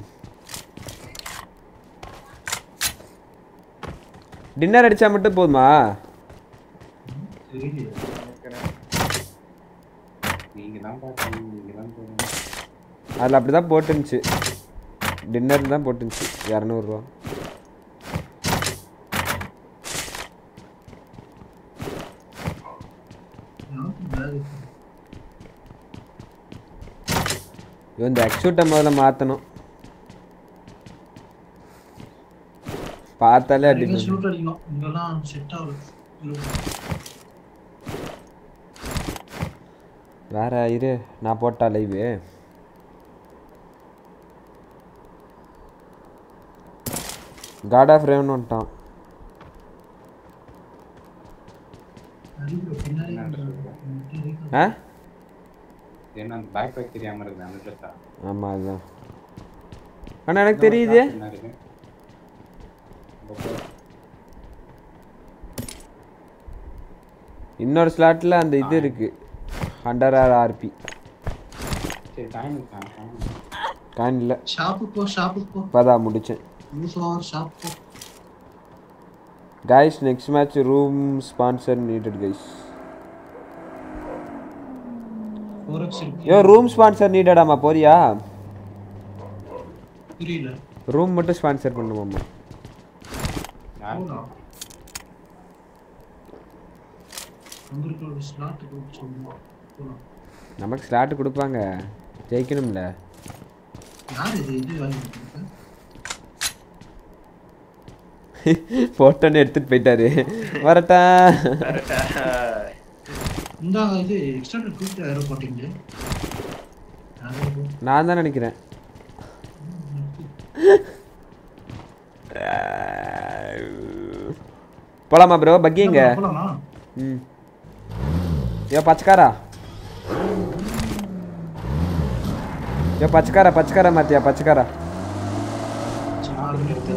டின்னர் அடிச்சா மட்டும் போதுமா தெரியல நீங்க தான் பாக்கணும் நீங்க தான் போகணும் அதில் அப்படி தான் போட்டுருந்துச்சு டின்னர் தான் போட்டுருந்துச்சு இரநூறுவா பேக் ஐயோ இந்த எக்ஸூட்டை முதல்ல மாற்றணும் பார்த்தாலே அடி எங்க ஷூட் அடிக்கணும் இங்கெல்லாம் செட் ஆகல வேற இரு நான் போட்டா லைவு காட் ஆஃப் ரேவன் வந்துட்டான் அறிவு பின்னாடி ஆ ஏன்னா அந்த பேக் பேக் தெரியாம இருக்கு அந்த ட்ரெஸ்ஸா ஆமாம் அதுதான் ஆனால் எனக்கு தெரியுது என்ன இருக்கு இன்னொரு ஸ்லாட்டில் அந்த இது இருக்கு ஹண்ட்ரட் ஆர் ஆர்பி சரி டைம் இருக்கான் காயின் இல்லை ஷாப்புக்கு போ ஷாப்புக்கு போ இப்போதான் முடித்தேன் யூஸ் ஓவர் ஷாப் போ guys next match room sponsor needed guys four X இருக்கு யோ ரூம் ஸ்பான்சர் நீடடாமா போறியா புரியல ரூம் மட்டும் ஸ்பான்சர் பண்ணுமாம்மா போலாம் உங்களுக்கு ஒரு ஸ்லாட் சொல்லுவோம் போலாம் நமக்கு ஸ்லாட் கொடுப்பாங்க ஜெயிக்கணும்ல யார் இது இது வாங்கி கொடுத்துருக்கு போட்டோன்னு எடுத்துட்டு போயிட்டாரு வரட்டா இந்த இது எக்ஸ்டெண்டட் குயிக் ஏரோ போட்டிங்க நான் தான் நினைக்கிறேன் போலாமா ப்ரோ பக்கிங்க போலாமா ம் ಯೋ ಪಚ್ಕಾರ ಯೋ ಪಚ್ಕಾರ ಪಚ್ಕಾರ ಮತ್ತೆ ಪಚ್ಕಾರ ஆறு நிறுத்து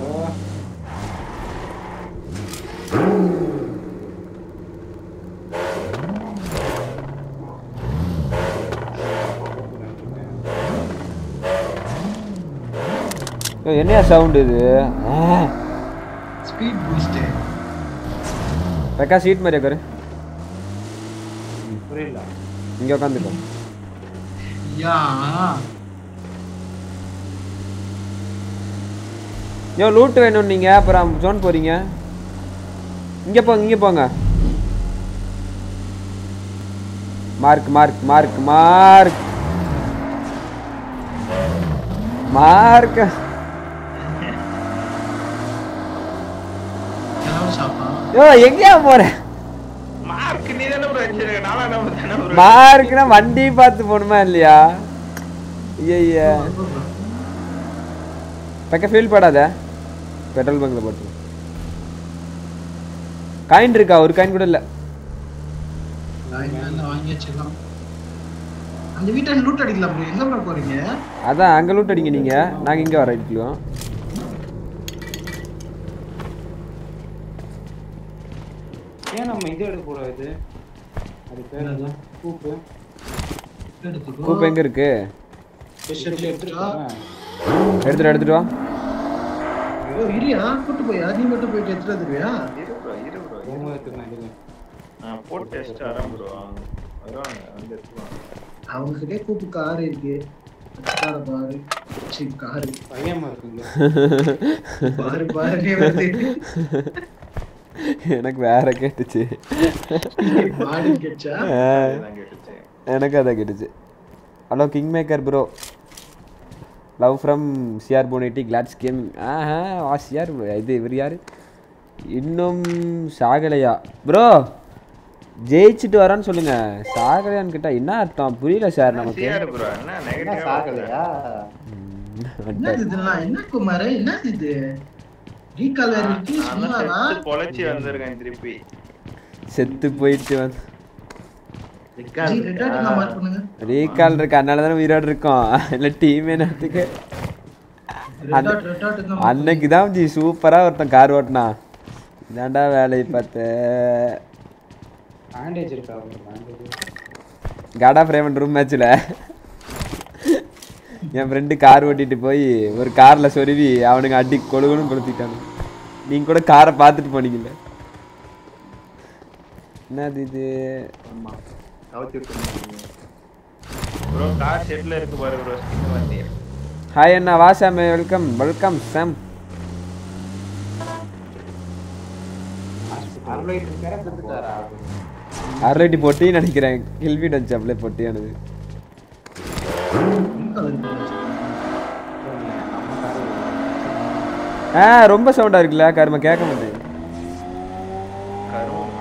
யோ என்னையா சவுண்ட் இது ஸ்பீட் பூஸ்ட் பெக்கா சீட் மாதிரி உட்காரு புரியல இங்கே உட்காந்துக்கோ யா யோ லூட் வேணும் நீங்க அப்புறம் ஜோன் போறீங்க இங்க போங்க இங்க போங்க mark mark mark mark mark கிளவு ஷாப்பா யோ எங்கேயா போற மார்க் நீ தானே ப்ரோ வச்சிருக்க நாலா நம்பர் தானே ப்ரோ மார்க்னா வண்டி பார்த்து போகணுமா இல்லையா ஐயா பக்க ஃபீல் படாத பெட்ரோல் பங்க்ல போட்டு காயின் இருக்கா ஒரு காயின் கூட இல்லை வாங்கி வச்சிடலாம் அந்த வீட்டை லூட் அடிக்கலாம் bro. எங்க bro போறீங்க அதான் அங்கே லூட் அடிங்க நீங்க நாங்க இங்க வர அடிக்கலாம் ஏன் நம்ம இது எடுக்க கூடாது அது பேர் என்ன கூப்பு எடுத்துக்கோ கூப்பு எங்க இருக்கு ஷெட்ல எடுத்துட்டா எடுத்துட்டு எடுத்துட்டு வா ஐயோ ஐயோ, இரியா கூட்டு போய் நீ மட்டும் போயிட்டு எடுத்துட்டு வந்துருவியா இரு bro, இரு bro, இரு. ரொம்ப எடுத்துக்கலாம் ஆ, போட்டு டெஸ்ட் ஆரம் ப்ரோ வருவாங்க வந்து எடுத்துவாங்க அவங்ககிட்டே கூப்பு கார் இருக்கு கார பாரு சி காரு பையமா இருக்குங்க பாரு பாருனே வருது எனக்கு வேற கேட்டுச்சு பாடு கேச்சா ஆ, அதுதான் கேட்டுச்சு எனக்கு அதான் கேட்டுச்சு hello king maker bro love from CR போனிட்டி கிளாட்ஸ் கேம் ஆஹா வா சிஆர் இது இவர் யார் இன்னும் சாகலையா ப்ரோ ஜெயிச்சுட்டு வரான்னு சொல்லுங்க சாகலையான்னு கேட்டா என்ன அர்த்தம் புரியல சார் நமக்கு சிஆர் ப்ரோ என்ன நெகட்டிவ் சாகலையா என்னது இதெல்லாம் என்ன குமார் என்னது இது ரீகால் வேற இருக்கு சும்மாவா பொழைச்சி வந்திருக்கேன் திருப்பி செத்து போயிட்டு வந்து ஜி ரெட்டாட்டு நான் மார்க் பண்ணுங்க ரீகால் இருக்கு அதனால தானே உயிரோடு இருக்கோம் இல்லை டீம் என்னத்துக்கு ரெட்டாட் ரெட்டாட் தான் அன்னைக்கு தான் ஜி சூப்பராக ஒருத்தன் கார் ஓட்டினா இதாண்டா வேலையை பார்த்து பேண்டேஜ் இருக்கா அவங்க பேண்டேஜ் காடா ஃப்ரேமன் ரூம் மேட்ச்சில் என் ஃப்ரெண்டு கார் ஓட்டிட்டு போய் ஒரு காரில் சொருவி அவனுங்க அடி கொழுகுன்னு கொளுத்திட்டானு நீங்கள் கூட காரை பார்த்துட்டு போனீங்கல்ல என்னது இது ஆமா கவுத்தி விட்டு ப்ரோ கார் ஷெட்ல இருக்கு பாரு ப்ரோ ஸ்கின் மாத்தி ஹாய் அண்ணா வா சாம் வெல்கம் வெல்கம் சாம் அருளைட்டு இருக்காரா கொடுத்துட்டாரா அரட்டி பொட்டின்னு நினைக்கிறேன் கில்விட் வச்சு அப்படியே பொட்டியானது ஆ ரொம்ப சவுண்டாக இருக்குல்ல கரும கேட்க மாட்டேன் கரும்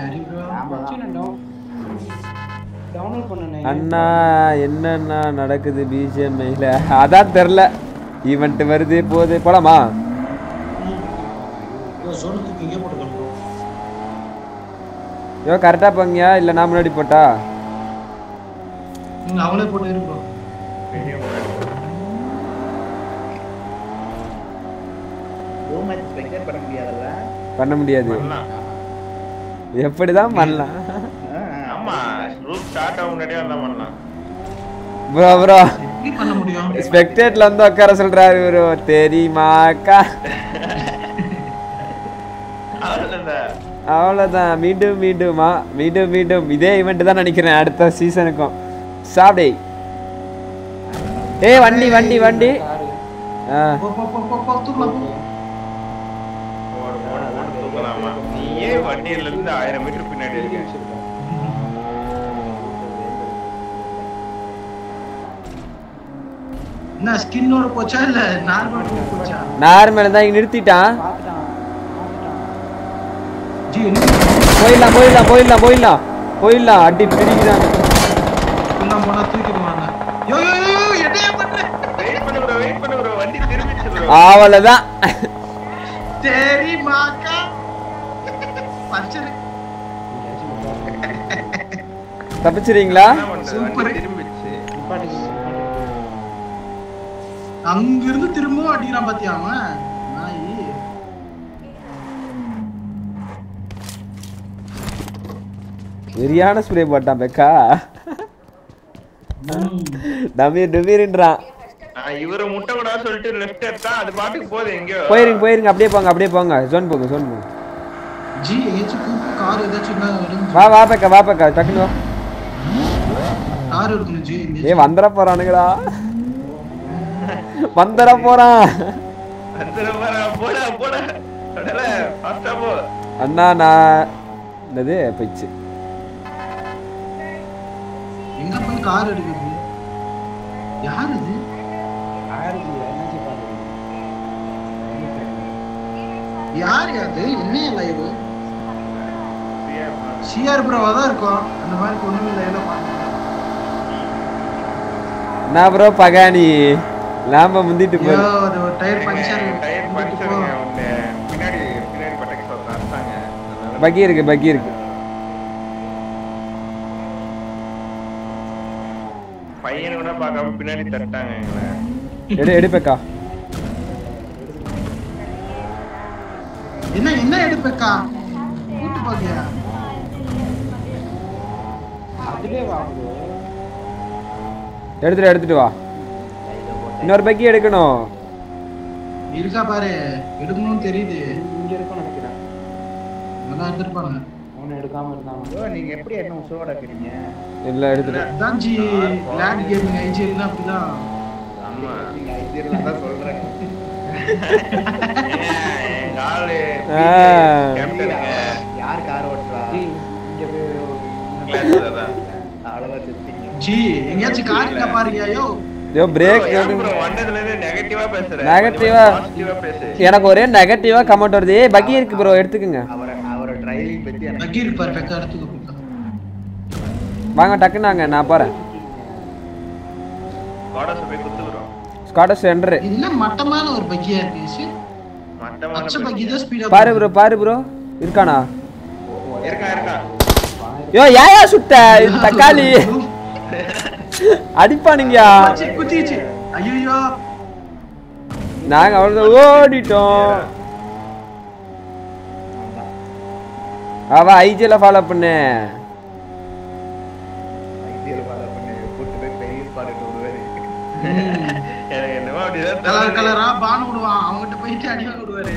டவுன்லோட் பண்ணனே அண்ணா என்னண்ணா நடக்குது பிஜிஎம்ஐல அதான் தெரில ஈவெண்ட் வருது போகுது போலாமா சோனத்துக்கு இங்கே போட்டு ப்ரோ ஐயோ கரெக்டாக போங்கயா இல்லை நான் முன்னாடி போட்டா நீங்க அவளே போட்டு இரு ப்ரோ பெரிய ரூம் மேட்ச் ஸ்பெக்டேட் பண்ண முடியாதுல்ல பண்ண முடியாது பண்ணலாம் எப்படி தான் பண்ணலாம் ஆமா ரூட் ஸ்டார்ட் ஆகும் முன்னாடியே வந்தா பண்ணலாம் ப்ரோ ப்ரோ எப்படி பண்ண முடியும் ஸ்பெக்டேட்ல வந்து உட்கார சொல்றாரு ப்ரோ தெரியுமாக்கா அவ்வளவுதான் அவ்வளோதான் மீண்டும் மீண்டுமா மீண்டும் மீண்டும் இதே ஈவெண்ட் தான் நினைக்கிறேன் அடுத்த சீசனுக்கும் சாப்பிடே ஏய் வண்டி வண்டி வண்டி ஆ போ போ போ போ போ தூக்கலாம் போ ஓடு ஓடு ஓடு தூக்கலாமா நீயே வண்டியில இருந்து ஆயிரம் மீட்டர் பின்னாடி இருக்க என்ன ஸ்கின்னோட போச்சா இல்ல நார்மல் போச்சா நார்மல் தான் இங்க நிறுத்திட்டான் ஜி என்ன போயிடலாம் போயிடலாம் போயிடலாம் போயிடலாம் போயிடலாம் அடி பிடிக்கிறாங்க நான் போனா தூக்கிடுவாங்க யோ யோ யோ யோ, என்னைய பண்ற வெயிட் பண்ணு ப்ரோ வெயிட் பண்ணு ப்ரோ வண்டி திரும்பிச்சு ப்ரோ அவ்வளோதான் தெரியுமாக்கா பச்சை தப்பிச்சிருங்களா என்ன பண்றது Super. வண்டி திரும்பிச்சு அங்க இருந்து திரும்பவும் அடிக்கிறான் பாத்தியா அவன் நாய் வெறியான ஸ்ப்ரே போட்டான் பெக்கா டமீர் டமீர்ன்றான் நான் இவரை முட்டை கூட சொல்லிட்டு லெஃப்ட் எடுத்தா அது பாட்டுக்கு போகுது எங்கேயோ போயிருங்க போயிருங்க அப்படியே போங்க அப்படியே போங்க ஜோன் போங்க ஜோன் போங்க ஜி எங்கேயாச்சும் கூப்பிட்டு கார் ஏதாச்சும் இருந்தா இருந்து வா வா பெக்கா வா பெக்கா டக்குனு வா கார் இருக்கணும் ஜி எங்கேயாச்சும். ஏய் வந்துட போறானுங்கடா வந்துட போறான் அந்த போடா போடா போடா கடல ஃபாஸ்டா போ அண்ணா நான் என்னது போயிடுச்சு எங்க போய் கார் எடுக்குது யார் இது யார் அது என்ன லைவ் சிஆர் ப்ரோவா தான் இருக்கும் அந்த மாதிரி ஒண்ணுமே லைவ்ல பாருங்க என்ன ப்ரோ பகானி லாம்ப முந்திட்டு ஐயோ போய் அது ஒரு டயர் பஞ்சர் டயர் பஞ்சருங்க ஒண்ணு பின்னாடி பின்னாடி பட்டக்கு சொல்றேன் அடிச்சாங்க அதனால பக்கி இருக்கு பக்கி இருக்கு பையனை கூட பார்க்காம பின்னாடி தட்டாங்க எங்களை எடு எடு பெக்கா என்ன என்ன எடுப்பேக்கா கூட்டு பாக்கியா அதுலயே வா bro. எடுத்துட்டு எடுத்துட்டு வா இன்னொரு பக்கி எடுக்கணும் இருக்கா பாரு எடுக்கணும்னு தெரியுது இங்க இருக்கும்னு நினைக்கிறேன் நல்லா எடுத்துருப்பாங்க அவனை எடுக்காம இருந்தாங்க ப்ரோ நீங்க எப்படி என்ன உசுரோட இருக்கிறீங்க எல்லாம் எடுத்துட்டேன் அதான் ஜி லேண்ட் கேமிங் ஐஜிஎல் அப்படிதான் ஆமா நீங்க ஐடியா தான் சொல்றேன் ஏன், எங்க ஆளு ஆ. கேப்டனுங்க யார் கார் ஓட்டுறா ஜி, இங்க போய் கிளாஸ்ல தான் அவ்வளவா செத்தீங்க ஜி எங்கேயாச்சும் கார் இருக்கா பாருங்க ஐயோ யோ பிரேக் bro, ஏன் bro வந்ததுல இருந்து நெகட்டிவா பேசுற Negative ஆ? பாசிட்டிவா பேசு எனக்கு ஒரே நெகட்டிவா கமெண்ட் வருது ஏய் பக்கி இருக்கு ப்ரோ எடுத்துக்கங்க அவரை அவரை டிரைவிங் பத்தி எனக்கு பக்கி இருக்கு பாரு பெக்கா எடுத்துக்கோ வாங்க டக்குன்னு வாங்க நான் போறேன் கோடஸ் போய் குத்து bro ஸ்காட்டஸ் என்ட்ரு இது என்ன மட்டமான ஒரு பக்கியா இருக்கு சி, மட்டமான பச்சை பக்கி தான் ஸ்பீடா பாரு ப்ரோ பாரு ப்ரோ இருக்கானா இருக்கான் இருக்கான் யோ ஏயா சுட்ட இது தக்காளி அடிப்பானுங்கயா குத்திச்சு ஐயோ நாங்க அவ்வளவு ஓடிட்டோம் அவ ஐஜில ஃபாலோ பண்ணு ஐடியா ஃபாலோ பண்ணி கூட்டு போய் பெரிய பாட்டு விடுவாரு எனக்கு என்னமோ அப்படிதான் கலர் தோணுது. கலரா பான் விடுவான் அவங்ககிட்ட போயிட்டு அடி வாங்க விடுவாரு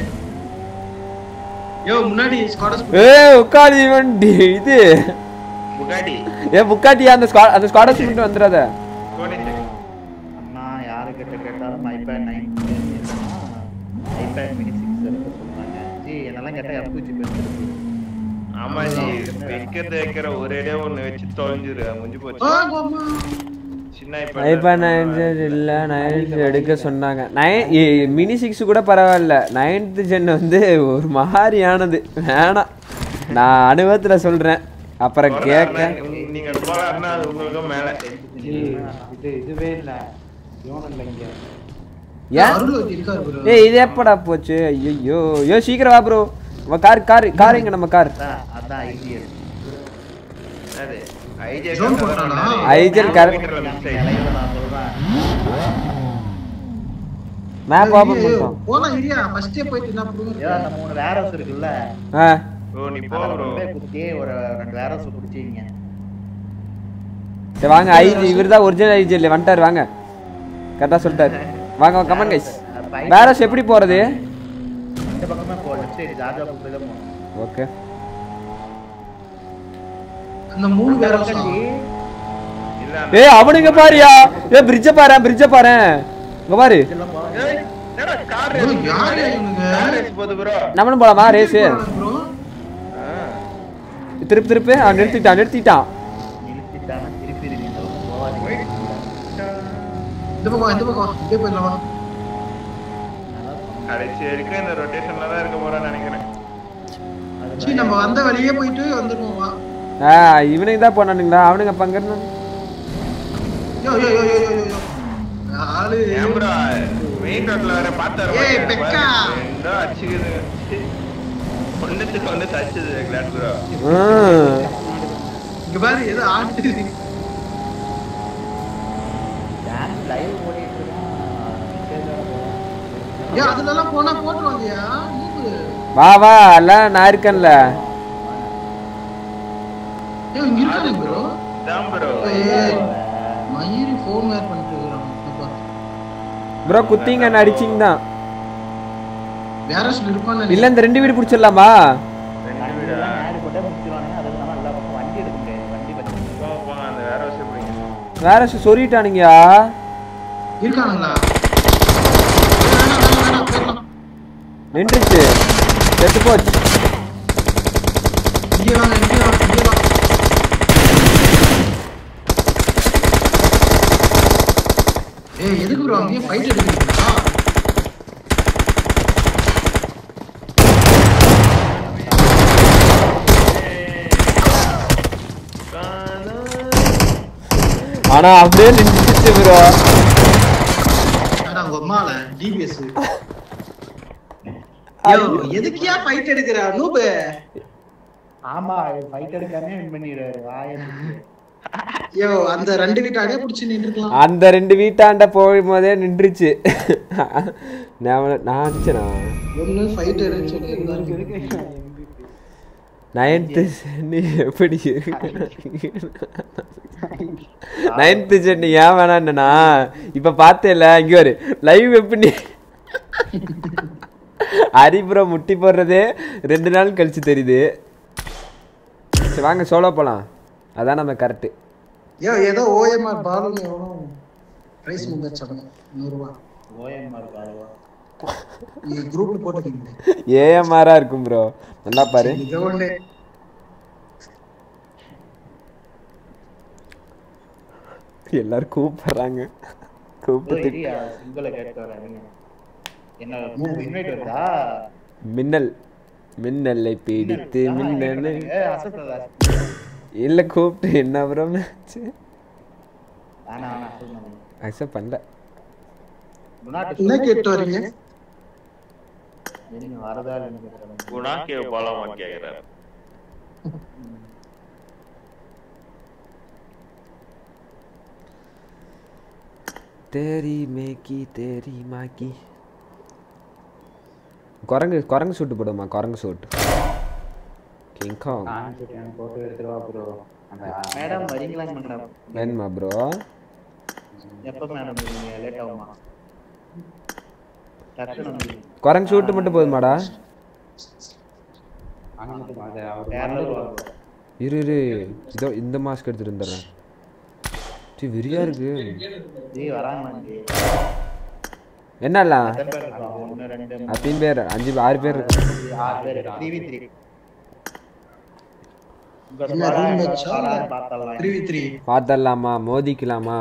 யோ முன்னாடி ஸ்காடஸ் ஏ உட்காந்து வண்டி இது புகாட்டி ஏ புக்காட்டியா அந்த ஸ்கா அந்த ஸ்காடஸ் மட்டும் வந்துடாத கோடி அண்ணா யாரு கிட்ட கேட்டாலும் iPad nine iPad mini six இருக்கு சொல்றாங்க ஜி என்னெல்லாம் கேட்டா எஃப்யூஜி பேசுறது ஆமா ஜி வைக்கிறது வைக்கிற ஒரேடியா ஒண்ணு வச்சு தொலைஞ்சிரு முடிஞ்சு போச்சு சின்ன ஐபா நைன்த் இல்ல நைன்த் எடுக்க சொன்னாங்க நைன் மினி சிக்ஸ் கூட பரவாயில்ல நைன்த் ஜென் வந்து ஒரு மாதிரியானது வேணாம் நான் அனுபவத்துல சொல்றேன் அப்புறம் கேட்க நீங்க போறாருன்னா அது உங்களுக்கும் மேல ஜி, இது இதுவே இல்ல இவன் இல்ல இங்க ஏன் அருள் இருக்காரு bro. ஏய் இது எப்படா போச்சு ஐயோ ஐயோ சீக்கிரம் வா ப்ரோ கார் கார் கார் எங்க நம்ம கார் அதான் அதான் ஐடியல் அது ஐஜே Zone போட்டானா? ஐஜல் கரெக்ட் தலையில நான் சொல்றேன் மேப் ஓபன் ஐயோ, பண்ணிட்டோம் போலாம் இரியா ஃபர்ஸ்டே போயிட்டு என்ன ஏதோ பண்ணுங்க அந்த மூணு வேர் ஹவுஸ் இருக்குல்ல ஆ ப்ரோ நீ போ அதில் ப்ரோ கொண்டு போய் குத்தி ஒரு ரெண்டு வேர் ஹவுஸ் பிடிச்சிங்க சரி வாங்க ஐஜி இவர் தான் ஒரிஜினல் ஐஜி இல்லை வந்துட்டார் வாங்க கரெக்டாக சொல்லிட்டாரு வாங்க கமன் கைஸ் வேற எப்படி போறது இந்த பக்கமே போ லெஃப்ட் சைடு ஜாஜா பக்கம் தான் போகணும் ஓகே அந்த மூணு இந்த பேர் பக்கம் ஜி, இல்ல ஏய் அவனுங்க பாரியா ஏ பிரிட்ஜ பாரு பிரிட்ஜ பாரு இங்க பாரு இதெல்லாம் போ ஏய், என்னடா கார் bro, ரேஸ் யாரு இவனுங்க? கார் ரேஸ் போகுது ப்ரோ நம்மளும் போலாமா ரேஸ் ப்ரோ திருப்பி திருப்பி அவன் நிறுத்திட்டான் நிறுத்திட்டான் நிறுத்திட்டாங்க திருப்பி இருக்கு இந்த பக்கம் போகாதீங்க இந்த பக்கம் இந்த பக்கம் இப்படியே போயிடலாம் வா. கடைசி வரைக்கும் இந்த ரொட்டேஷன்ல தான் இருக்க போறான்னு நினைக்கிறேன் சீ நம்ம வந்த வழியே போயிட்டு வந்துருவோம் வா ஆ இவனுக்கு தான் போனானுங்களா அவனுங்க பங்கு யோ யோ யோ யோ யோ யோ ஆளு ஏன் ப்ரோ மெயின் ரோட்ல வேற பார்த்தாரு ஏய், பெக்கா. எந்தோ அடிச்சுக்குது ஒண்ணுத்துக்கு வந்து தச்சுது கிளாட் ப்ரோ இங்க பாரு ஏதோ ஆட்டு டான்ஸ் லைவ் ஓடிட்டு இருக்கான் ஏன் அதுலலாம் போனா போட்டுருவாங்கயா மூக்கு வா வா எல்லாம் நான் இருக்கேன்ல ஏய் இங்க இருக்கானே ப்ரோ தான் ப்ரோ ஏய் மயிரி ஃபோன் வேர் பண்ணிட்டு இருக்கான் ப்ரோ குத்திங்க என்ன அடிச்சிங்க தான் வேற சொல்லி இருப்பான்னு இல்ல இந்த ரெண்டு வீடு பிடிச்சிடலாமா ரெண்டு வீடா ஆடு போட்டா முடிச்சிருவானுங்க அதுக்கு நம்ம எல்லா பக்கம் வண்டி எடுக்க முடியாது வண்டி வச்சு போங்க போங்க அந்த வேற விஷயம் பிடிங்க வேற சொ- சொருகிட்டானுங்கயா இருக்கானுங்களா வேணாம், வேணாம், வேணாம், போயிடலாம். நின்றுச்சு செத்து போச்சு இங்கே வாங்க இங்கே வாங்க இங்கே வாங்க ஏய் எதுக்கு ப்ரோ அங்கேயே ஃபைட் எடுக்கிறீங்களா ஆனா அப்படியே நின்றுச்சு ப்ரோ அடா உங்க அம்மால டிபிஎஸ் ஐயோ எதுக்கியா ஃபைட் எடுக்கிற நூபு ஆமா ஃபைட் எடுக்காம வின் பண்ணிடுறாரு வாய ஐயோ அந்த ரெண்டு வீட்டாடே புடிச்சு நின்றுக்கலாம் அந்த ரெண்டு வீட்டாண்ட போகும்போதே நின்றுச்சு நான் நான் அடிச்சேனா ஒண்ணு ஃபைட் எடுன்னு சொல்லி இருந்தாரு நைன்த்து சென்னி எப்படி நைன்த்து சென்னி ஏன் வேணான்னா இப்ப பார்த்தேல இங்க ஒரு லைவ் எப்படி ஹரிபுரம் முட்டி போடுறதே ரெண்டு நாள் கழிச்சு தெரியுது சரி வாங்க சோலோ போலாம் அதான் நம்ம கரெக்டு ஏ ஏதோ ஓஎம்ஆர் பாலு எவ்வளோ பிரைஸ் முடிச்சாங்க நூறுரூவா ஓஎம்ஆர் பாலுவா நீ குரூப் போட்டுக்கீங்க ஏஎம்ஆரா இருக்கும் ப்ரோ நல்லா பாரு இது ஒண்ணு எல்லாரும் கூப்பிடுறாங்க கூப்பிட்டு சிம்பிள கேட்டு வரேன் என்ன இன்வைட் வருதா மின்னல் மின்னலை பிடித்து மின்னல் அசத்ததா இல்ல கூப்பிட்டு என்ன ப்ரோ மேட்ச் வேணா வேணா சொல்லுங்க அக்செப்ட் பண்ணல என்ன கேட்டு வரீங்க நீங்க வரதா இல்லைன்னு கேட்கறேன். குணாக்கே போலாமா கேக்குறாரு தேரி மேக்கி தேரி மாக்கி குரங்கு குரங்கு சூட்டு போடுமா குரங்கு சூட்டு கிங் காங் போட்டு எடுத்துருவா ப்ரோ அந்த மேடம் வரீங்களா மேடம் வேணுமா ப்ரோ எப்ப மேடம் வருவீங்க லேட் ஆகுமா டக்குனு வந்து குரங்கு சூட்டு மட்டும் போதுமாடா அங்க மட்டும் அது அவர் கேரளா வருவாங்க இரு இரு இதோ இந்த மாஸ்க் எடுத்துட்டு வந்துடுறேன் டி வெறியா இருக்கு ஜி வராங்க ஜி என்னலாம் எத்தனை பேர் இருக்காங்க ஒன்னு ரெண்டு மூணு அத்தனை பேர் அஞ்சு ஆறு பேர் இருக்கு. ஆறு பேர் த்ரீ வி த்ரீ உங்க என்ன room match ஆ? ஸ்குவாட் பார்த்தலாம் த்ரீ த்ரீ பார்த்தரலாமா மோதிக்கலாமா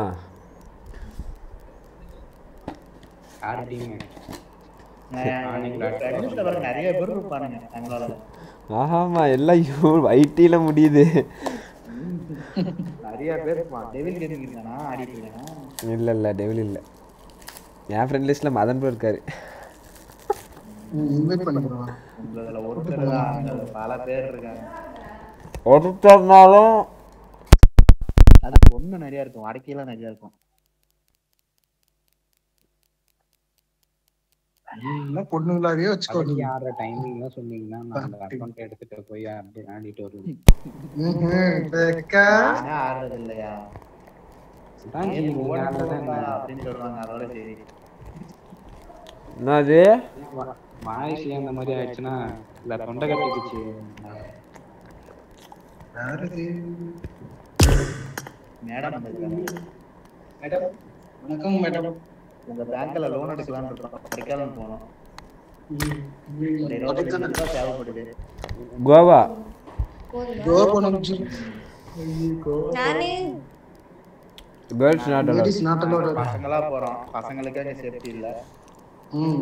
யார் டீம் ஃப்ரெண்ட்ஸ்ல வர நிறைய பேர் இருப்பானுங்க தங்களோட ஆஹாமா எல்லாம் யூ ஐடில முடியுது நிறைய பேர் இருப்பான் டெவில் கேமிங் இருக்கானா ஆடிட்டு இருக்கானா இல்ல இல்ல டெவில் இல்ல என் ஃப்ரெண்ட் லிஸ்ட்ல மதன் ப்ரோ இருக்காரு இன்வைட் பண்ணிடுவான் உங்களதுல ஒருத்தர் தான் அதுல பல பேர் இருக்காங்க ஒருத்தர்னாலும் அது பொண்ணு நிறைய இருக்கும் வடக்கையெல்லாம் நிறைய இருக்கும் எல்லாம் பொண்ணுங்களாவே வச்சுக்கோ நீ ஆடுற டைமிங்லாம் சொன்னீங்கன்னா நான் அந்த அக்கௌண்ட் எடுத்துட்டு போய் அப்படியே ஆடிட்டு வருவேன் ம்ஹும். பெக்கா. நானே ஆடுறது இல்லையா அதான் ஜி, ஏன் நீங்க ஓடி ஆடுறதா போடுறா என்ன? அப்படின்னு சொல்றாங்க அதோட சரி என்னது வா- வாய்ஸ் அந்த மாதிரி ஆயிடுச்சுன்னா இல்ல தொண்டை கட்டிக்குச்சு யாரு இது? மேடம் வந்திருக்காங்க மேடம் வணக்கம் மேடம் உங்க பேங்க்ல லோன் எடுக்கலாம்னு இருக்கோம் படிக்கலாம் போனோம் ஒரு இருபது லட்சம் ரூபாய் தேவைப்படுது கோவா கோவா போனோம் ஜி. நானே girls not Ladies not allowed. பசங்களா போறோம் பசங்களுக்கே அங்க சேஃப்டி இல்ல ம்.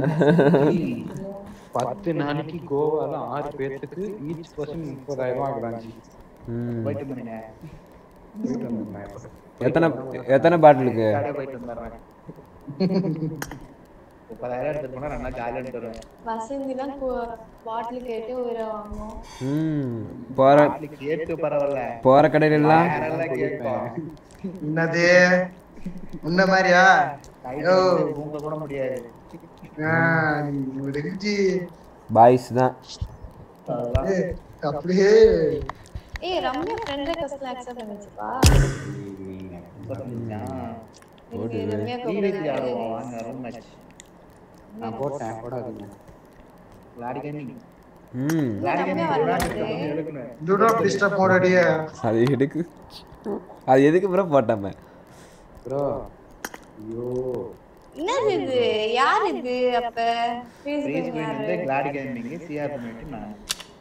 பத்து நாளைக்கு கோவால ஆறு பேர்த்துக்கு ஈச் பர்சன் முப்பதாயிரம் ரூபாய் ஆகுறாங்க ம் போயிட்டு இருந்தீங்க போயிட்டு வந்தேன் இப்ப. எத்தனை எத்தனை பாட்டிலுக்கு அப்படியே போயிட்டு வந்துடுறேன் முப்பதாயிரம் எடுத்துட்டு போனா நல்லா ஜாலியா எடுத்து வருவேன் வசந்தி தான் பாட்டில் கேட்டு உயிரை வாங்கும் ம் போற பாட்டில் கேட்டு பரவாயில்ல போற கடையில எல்லாம் வேற எல்லாம் கேட்கும் என்னது உன்ன மாதிரியா கையில தூங்க கூட முடியாது ஆ, நீ முடிஞ்சு பாய்ஸ் தான் அதெல்லாம் ஏய், அப்படியே ஏய் ரம்யா ஃப்ரெண்ட் ரெக்வஸ்ட்ல அக்செப்ட் பண்ணிச்சுப்பா ரொம்ப பண்ணிருக்கான். எனக்கு ரம்யா த்ரீ வி த்ரீ ஆடுவோம் வாங்க ரூம் மேட்ச் நான் போட்டேன் போடாதீங்க விளையாடி கேமிங் ம் விளையாடி ரம்யா கேமிங் வரமாட்டேங்குது. எடுக்கணும் Do not disturb mode அடியே. அது எதுக்கு அது எதுக்கு ப்ரோ போட்டாம ப்ரோ ஐயோ என்னது இது யார் இது அப்ப ஃப்ரீ Facebook ஸ்கிரீன் யாரு வந்து கிளாடி கேமிங் சிஆர் பண்ணிட்டு நான்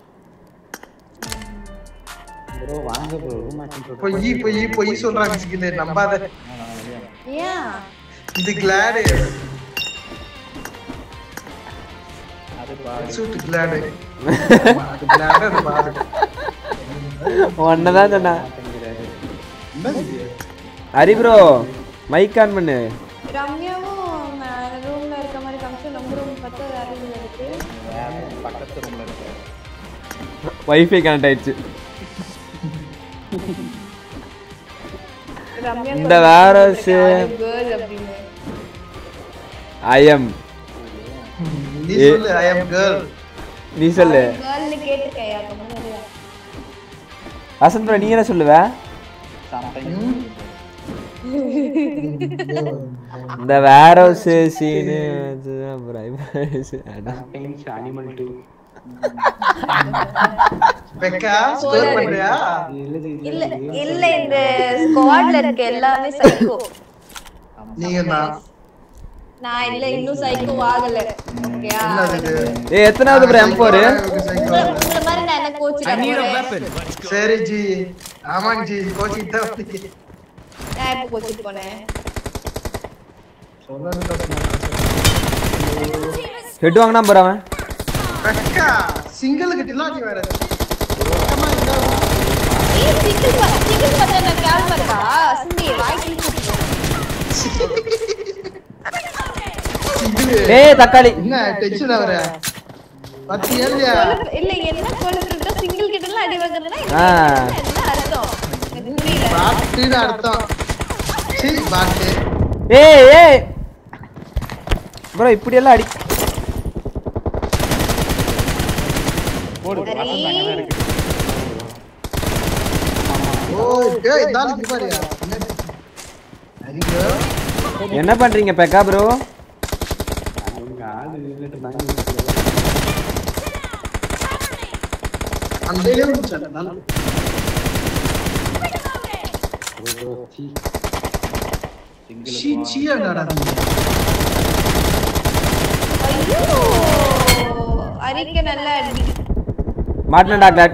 ப்ரோ வாங்க ப்ரோ ரூம் மேட்ச் பொய் பொய் பொய் சொல்றாங்க சிக்கிலே நம்பாத நான் வெளியே ஏன் இது கிளாடு அது பாரு சூட் கிளாடு அது கிளாடு அது பாரு ஒன்னதான் சொன்னா என்னது இது? ஹரி ப்ரோ மைக் ஆன் பண்ணு ரம்யாவும் ரூம்ல இருக்க மாதிரி காமிச்சு நம்ம ரூம் பார்த்து வேற ரூம்ல இருக்கு வேற பக்கத்து ரூம்ல இருக்கு வைஃபை கனெக்ட் ஆயிடுச்சு ரம்யா இந்த warehouse- கேர்ள் அப்படின்னு ஐ எம் நீ சொல்லு ஐ அம் கேர்ள் நீ சொல்லு கேர்ள்னு கேட்டிருக்கேன் யாருக்கு முன்னாடி வசந்த் ப்ரோ நீ என்ன சொல்லுவ சம்டைம்ஸ் இந்த வேற சீனு அப்புறம் அனிமல் டூ பெக்கா ஸ்கோர் பண்றியா இல்ல இல்ல இந்த ஸ்குவாட்ல இருக்க எல்லாமே சைக்கோ நீங்க தான் நான் இல்ல இன்னும் சைக்கோ ஆகல ஓகேயா என்னது இது ஏ எத்தனாவது ப்ரோ எம் ஃபோர் உங்களை உங்களை மாதிரி நான் என்ன கோச்சிட்டு சரி ஜி ஆமாங்க ஜி கோச்சிட்டு தான் வந்தீங்க. நான் எப்போ கோச்சிட்டு போனேன் ஹெட் வாங்கினா போற அவன் பெக்கா சிங்கிள் கிட்டலாம் நீ வேற ஏய் சிங்கிள் சிங்கிள் பார்த்தா நான் கேள்வி இருக்கா சிந்தி வாய் கிழிச்சு சிங்கிள் ஏய் தக்காளி என்ன டென்ஷன் ஆவற பத்தியா இல்லையா கொழுப்பு- இல்ல என்ன கொழுப்புட்டா சிங்கிள் கிட்ட எல்லாம் அடி வாங்குறதுன்னா ஆ. என்ன என்ன அர்த்தம் எனக்கு புரியல பாட்டுன்னு அர்த்தம் சீ பாட்டு ஏய் ஏய் ப்ரோ இப்படி எல்லாம் அடி சரி ஓ டேய் இதால இங்க பாருயா ஐயோ என்ன பண்றீங்க பெக்கா ப்ரோ அவங்க ஆளு நின்னுட்டு இருந்தாங்க அந்த இதே முடிச்சால நான் சீ சீயா நடந்து ஐயோ அரிக்க நல்லா அடி மாட்டினடா கிளாட்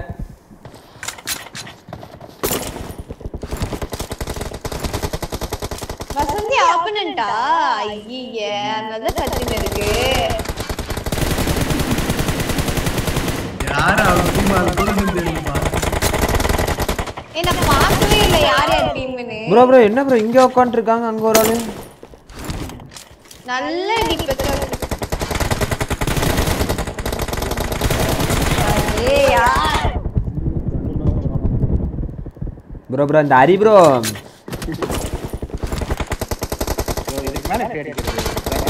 வசந்தி ஆப்பனண்டா ஐயே அதனால கத்தின இருக்கு யாரா டீம் ஆள் கூட தெரியுமா ஏய் நான் பார்க்கவே இல்லை யார் யார் டீம்னு ப்ரோ ப்ரோ என்ன ப்ரோ இங்க உட்காந்துருக்காங்க அங்க ஒரு ஆளு நல்ல அடி பெற்ற ஏய் யார் ப்ரோ ப்ரோ இந்த ஹரி ப்ரோ இதுக்கு மேல எப்படி அடிக்கிறது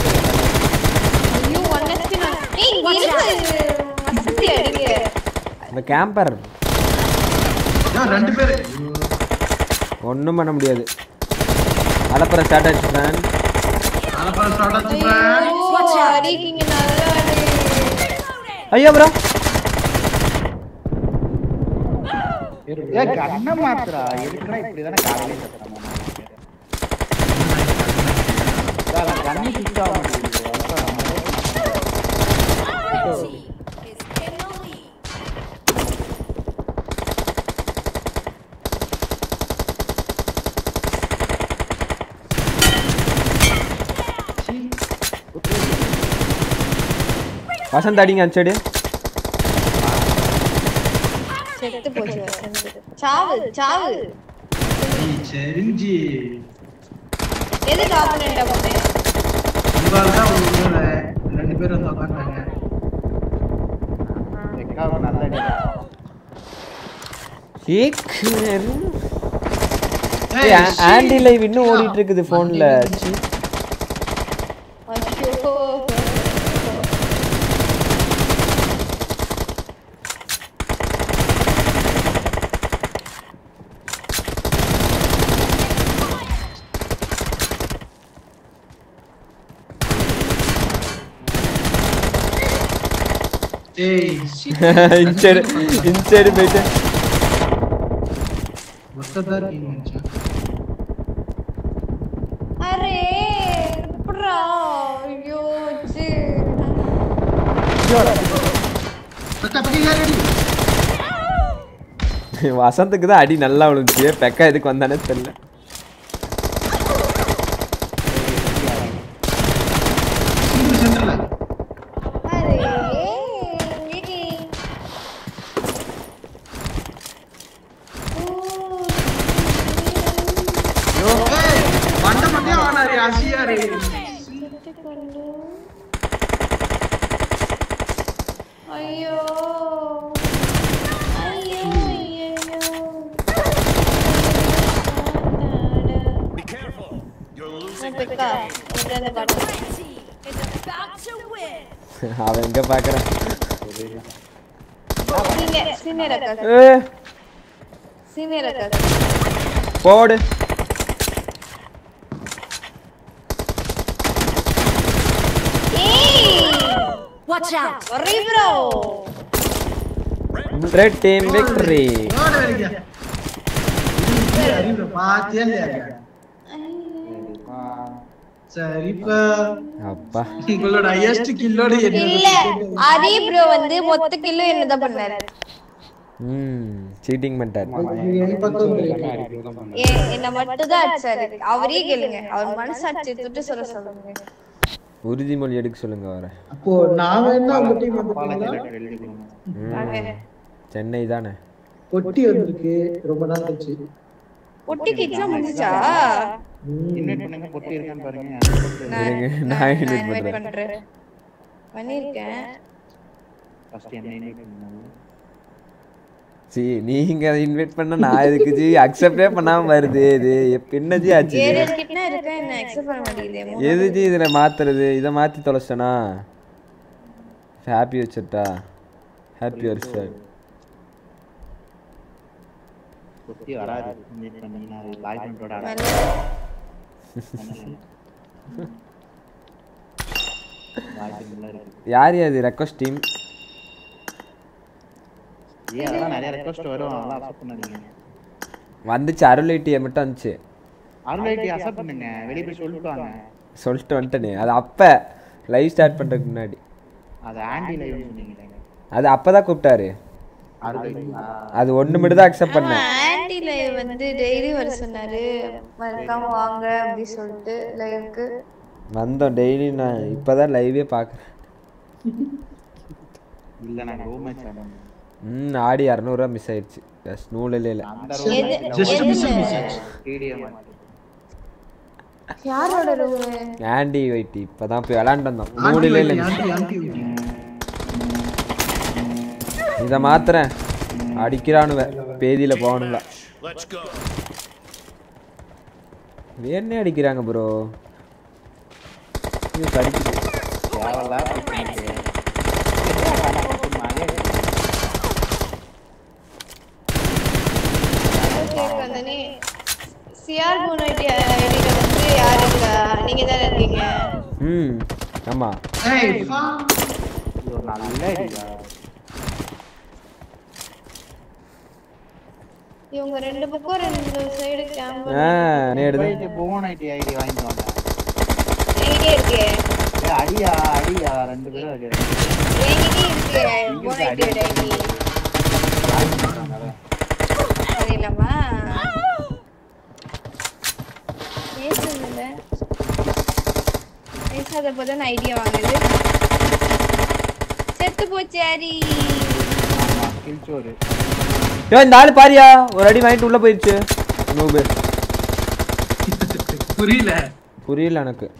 ஐயோ ஒன் ஹெச்பி நான் ஏய் இங்க இருக்கு வசந்தி அடிக்க இந்த கேம்பர் ஏன் ரெண்டு பேரு ஒன்றும் பண்ண முடியாது அலப்புற ஸ்டார்ட் ஆச்சு மேன் அலப்பா ஸ்டார்ட் ஆச்சு ஐயோ அடிக்கிங்க நல்ல அடி ஐயோ ப்ரோ ஏ கண்ண மாத்துறா எதுக்குன்னா இப்படிதானே காலையில கத்துறாங்க கண்ணு கிட்ட ஆக மாட்டேங்குது அதான் நம்மளே வசந்த் அடிங்க அந்த சைடு செத்து போச்சு வசந்தி சாவு சாவு செரிஞ்சி எதுக்கு ஆப்பனண்டா போனேன் இவாள் தான் ஒரு ஊர்ல ரெண்டு பேரும் வந்து உட்காந்துட்டாங்க வெக்காவுக்கு நல்ல அடி சீக்கிரம் ஆண்டி லைவ் இன்னும் ஓடிட்டு இருக்குது போன்ல ஐயோ ஏய் இன்சைடு இன்சைடு போயிட்டு ஒத்ததா இருக்கீங்க மச்சான். அரே எப்படா ஐயோ சி பெக்கா பெக்கா யாரடி வசந்துக்கு தான் அடி நல்லா விழுந்துச்சு பெக்கா எதுக்கு வந்தானே தெரியல சிங்கிள் சென்டர்ல அரே ஏய். ஓ, ஏய் மண்ட மண்டையா வானாரி அசியாரி கொண்டு. ஐயோ ஐயோ ஐயோ பெக்கா இந்த பாட்டு அவன் எங்க பாக்குறான் சீனியர் சீனியர் அக்கா ஏ சீனியர் அக்கா போடு Watch out! ஒரே ப்ரோ ரெட் டீம் விக்டரி ஓட வரீங்க அறிவு பாத்தியா இல்லையா சரி இப்ப அப்பா உங்களோட ஹையஸ்ட் கில்லோட இல்ல அரி ப்ரோ வந்து மொத்த கில்லு என்னதான் பண்ணாரு ம் சீட்டிங் பண்ணிட்டார் என் பக்கம் எல்லாமே அடிக்கிறது தான் பண்ணாரு. ஏ என்ன மட்டும் தான் அடிச்சாரு அவரே கேளுங்க அவர் மனசாட்சி தொட்டு சொல்ல சொல்லுங்க உறுதிமொழி எடுக்க சொல்லுங்க வர அப்போ நான் என்ன உங்க டீம் அப்பாலஜி வந்துட்டீங்களா லெட்டர் எழுதி கொடுங்க வாங்க. சென்னை தானே பொட்டி வந்திருக்கு ரொம்ப நாள் கழிச்சு ஒட்டி கிட்லாம் முடிஞ்சுச்சா இன்வைட் பண்ணுங்க பொட்டி இருக்கான்னு பாருங்க நான் இருங்க, நான் நான் நான் invite invite பண்றேன். பண்றேன் பண்ணிருக்கேன் ஃபர்ஸ்ட் என்ன இன்வைட் பண்ணுங்க சி நீங்க அதை இன்வைட் பண்ண நான் இதுக்கு ஜி அக்செப்டே பண்ணாம வருது இது எப்ப என்ன ஜி ஆச்சு இது? ஏழு கிட்னா இருக்கேன் என்ன அக்செப்ட் பண்ண மாட்டேங்குது எது ஜி இதுல மாத்துறது இதை மாத்தி தொலைச்சிட்டனா ஹாப்பி வச்சுட்டா ஹாப்பி வருஷம் பொட்டி வராது இன்வைட் பண்ணீங்கன்னா அது பாய் ஃப்ரெண்டோட அடா பாய் ஃப்ரெண்ட்லாம் இருக்கு யார் அது ரெக்வஸ்ட் டீம் ஏன் அதெல்லாம் நிறைய ரெக்வஸ்ட் வரும் அதெல்லாம் அக்செப்ட் பண்ணாதீங்க வந்துச்சு அருள் ஐட்டியை மட்டும் வந்துச்சு அருளைட்டி அக்செப்ட் பண்ணுங்க வெளிய போய் சொல்லிட்டு வாங்க சொல்லிட்டு வந்துட்டேனே அது அப்ப லைவ் ஸ்டார்ட் பண்றதுக்கு முன்னாடி அது ஆன்டி லைவ்னு சொன்னீங்களே அது அப்பதான் கூப்பிட்டாரு அருளைட்டி அது ஒண்ணு மட்டும் தான் அக்செப்ட் பண்ணேன் ஆன்டி லைவ் வந்து டெய்லி வர சொன்னாரு மறக்காம வாங்க அப்படி சொல்லிட்டு லைவ்க்கு வந்தோம் டெய்லி நான் இப்பதான் லைவே பார்க்குறேன் இல்ல நான் கோ மேட்ச் ஆடுறேன் ம் ஆடி இரநூறுவா மிஸ் ஆயிடுச்சு ஜஸ்ட் நூலில் இல்லை அந்த எது ஜஸ்ட் மிஸ் எதுல? மிஸ் ஆச்சு டிடிஎம் யாரோட ரூமு ஆண்டி வைட்டி இப்பதான் போய் விளாண்டு வந்தோம் ஆண்டி நூலில் இல்லை ஆண்டி ஆண்டி ஊட்டி. இதை மாத்துறேன் அடிக்கிறானுவ பேதியில போகணுங்களா வேணே அடிக்கிறாங்க ப்ரோ இது கடிக்குது கேக்கு வந்தனே சிஆர் மூணாயிரத்தி ஐடியில வந்து யார் இருக்கா நீங்க தானே இருக்கீங்க ம் ஆமா ஏய், ஃபா. இது ஒரு நல்ல ஐடியா இவங்க ரெண்டு பக்கம் ரெண்டு சைடு கேம்பர் ஆ நேடுது இது போன் ஐடி ஐடி வாங்கிக்கோங்க என்கிட்டே இருக்கு ஏய், அடியா அடியா ரெண்டு பேரும் அடி என்கிட்டே இருக்கு மூணாயிரத்தி ஐடி சரியில்லாமா பேசுறதில்ல பேசாத போதான் ஐடியா வாங்குது செத்து போச்சு அரி ஆமா கில்ச்சோரு ஏ இந்த ஆளு பாரியா ஒரு அடி வாங்கிட்டு உள்ள போயிடுச்சு நூபு புரியல புரியல எனக்கு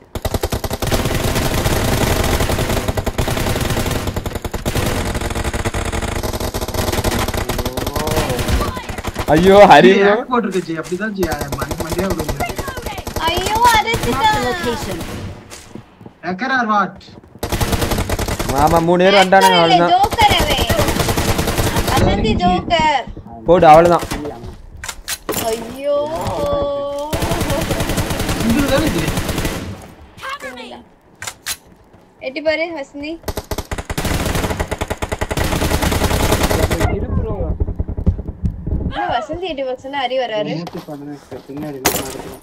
ஐயோ ஹரி bro. ஏர் போட்டிருக்கு ஜி அப்படிதான் ஜி மணி மண்டியா விடுங்க ஐயோ அரைச்சிட்டான் Location. எக்கரார் வாட் ஆமா மூணு பேர் வந்துட்டானுங்க அவ்வளவுதான் ஜோக்கர் அவன் வசந்தி ஜோக்கர் போடு அவ்வளவுதான் ஐயோ சிங்கிள் தானே ஜி எட்டி பாரு வசந்தி என்ன வசந்தி எட்டி பர்சன்ட் அரி வராரு நூத்தி பதினெட்டு பின்னாடி நான் நடக்கிறேன்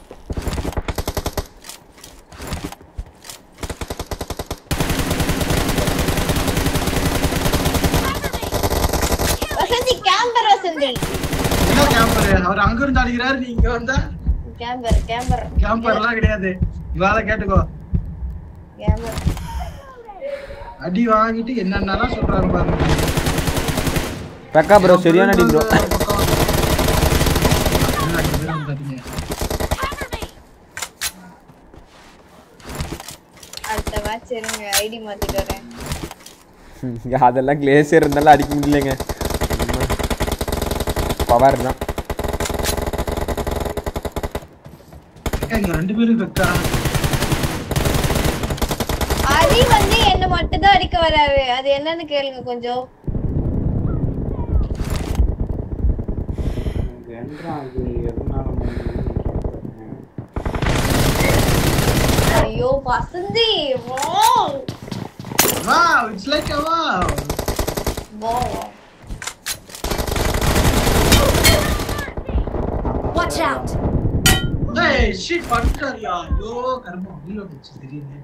வசந்தி கேம்பர் வசந்தி என்ன கேம்பர் அவர் அங்க இருந்து அடிக்கிறாரு நீ இங்க வந்தா கேம்பர் கேம்பர் கேம்பர் எல்லாம் கிடையாது வேலை கேட்டுக்கோ கேம்பர் அடி வாங்கிட்டு என்னென்னலாம் சொல்றாரு பாருங்க பெக்கா ப்ரோ சரியான அடி ப்ரோ அடுத்த மேட்ச் இருங்க ஐடி மாத்திட்டு வரேன் அதெல்லாம் கிளேசியர் இருந்தாலும் அடிக்க முடியலங்க பவர் தான் இங்க ரெண்டு பேரும் இருக்கா அரி வந்து என்ன மட்டும் தான் அடிக்க வராரு அது என்னன்னு கேளுங்க கொஞ்சம் என்றான் அது எதனால முடியுதுன்னு ஐயோ வசந்தி வா. Wow, it's like a wow. Wow. Watch out! Hey, shit, பண்ணிட்டாரியா ஐயோ கர்மம் ரீலோட் வச்சு திடீர்னு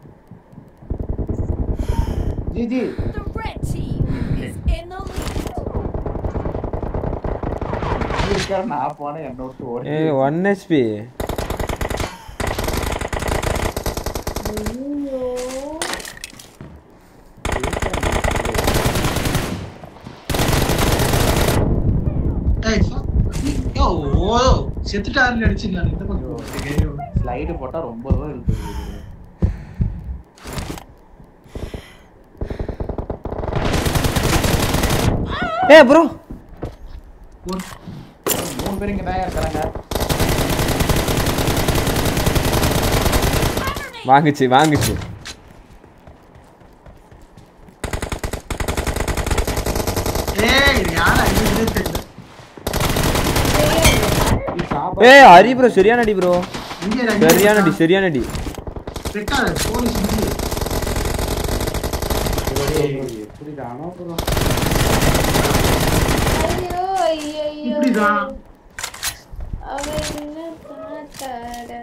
GG The red team is in the lead. இருக்காரு நான் போனேன் என்ன விட்டு ஓடி ஏ ஒன் ஹெச்பி ஏய் fuck. யோ ஓ செத்துட்டாருன்னு நினைச்சு நான் இந்த பக்கம் ஸ்லைடு போட்டா ரொம்ப தூரம் இழுத்து ஏ ப்ரோ மூணு பேர் இங்க தான் இருக்கிறாங்க வாங்குச்சு வாங்குச்சு ஏய் இது யாரா இது தெரியல ஏ ஹரி ப்ரோ சரியான அடி ப்ரோ இங்க ரெண்டு சரியான அடி சரியான அடி ரெக்கார்ட் போலீஸ் இங்க எப்படி தானோ bro. ஐயோ ஐயோ ஐயோ இப்படிதான். அவன் என்ன பார்த்தாட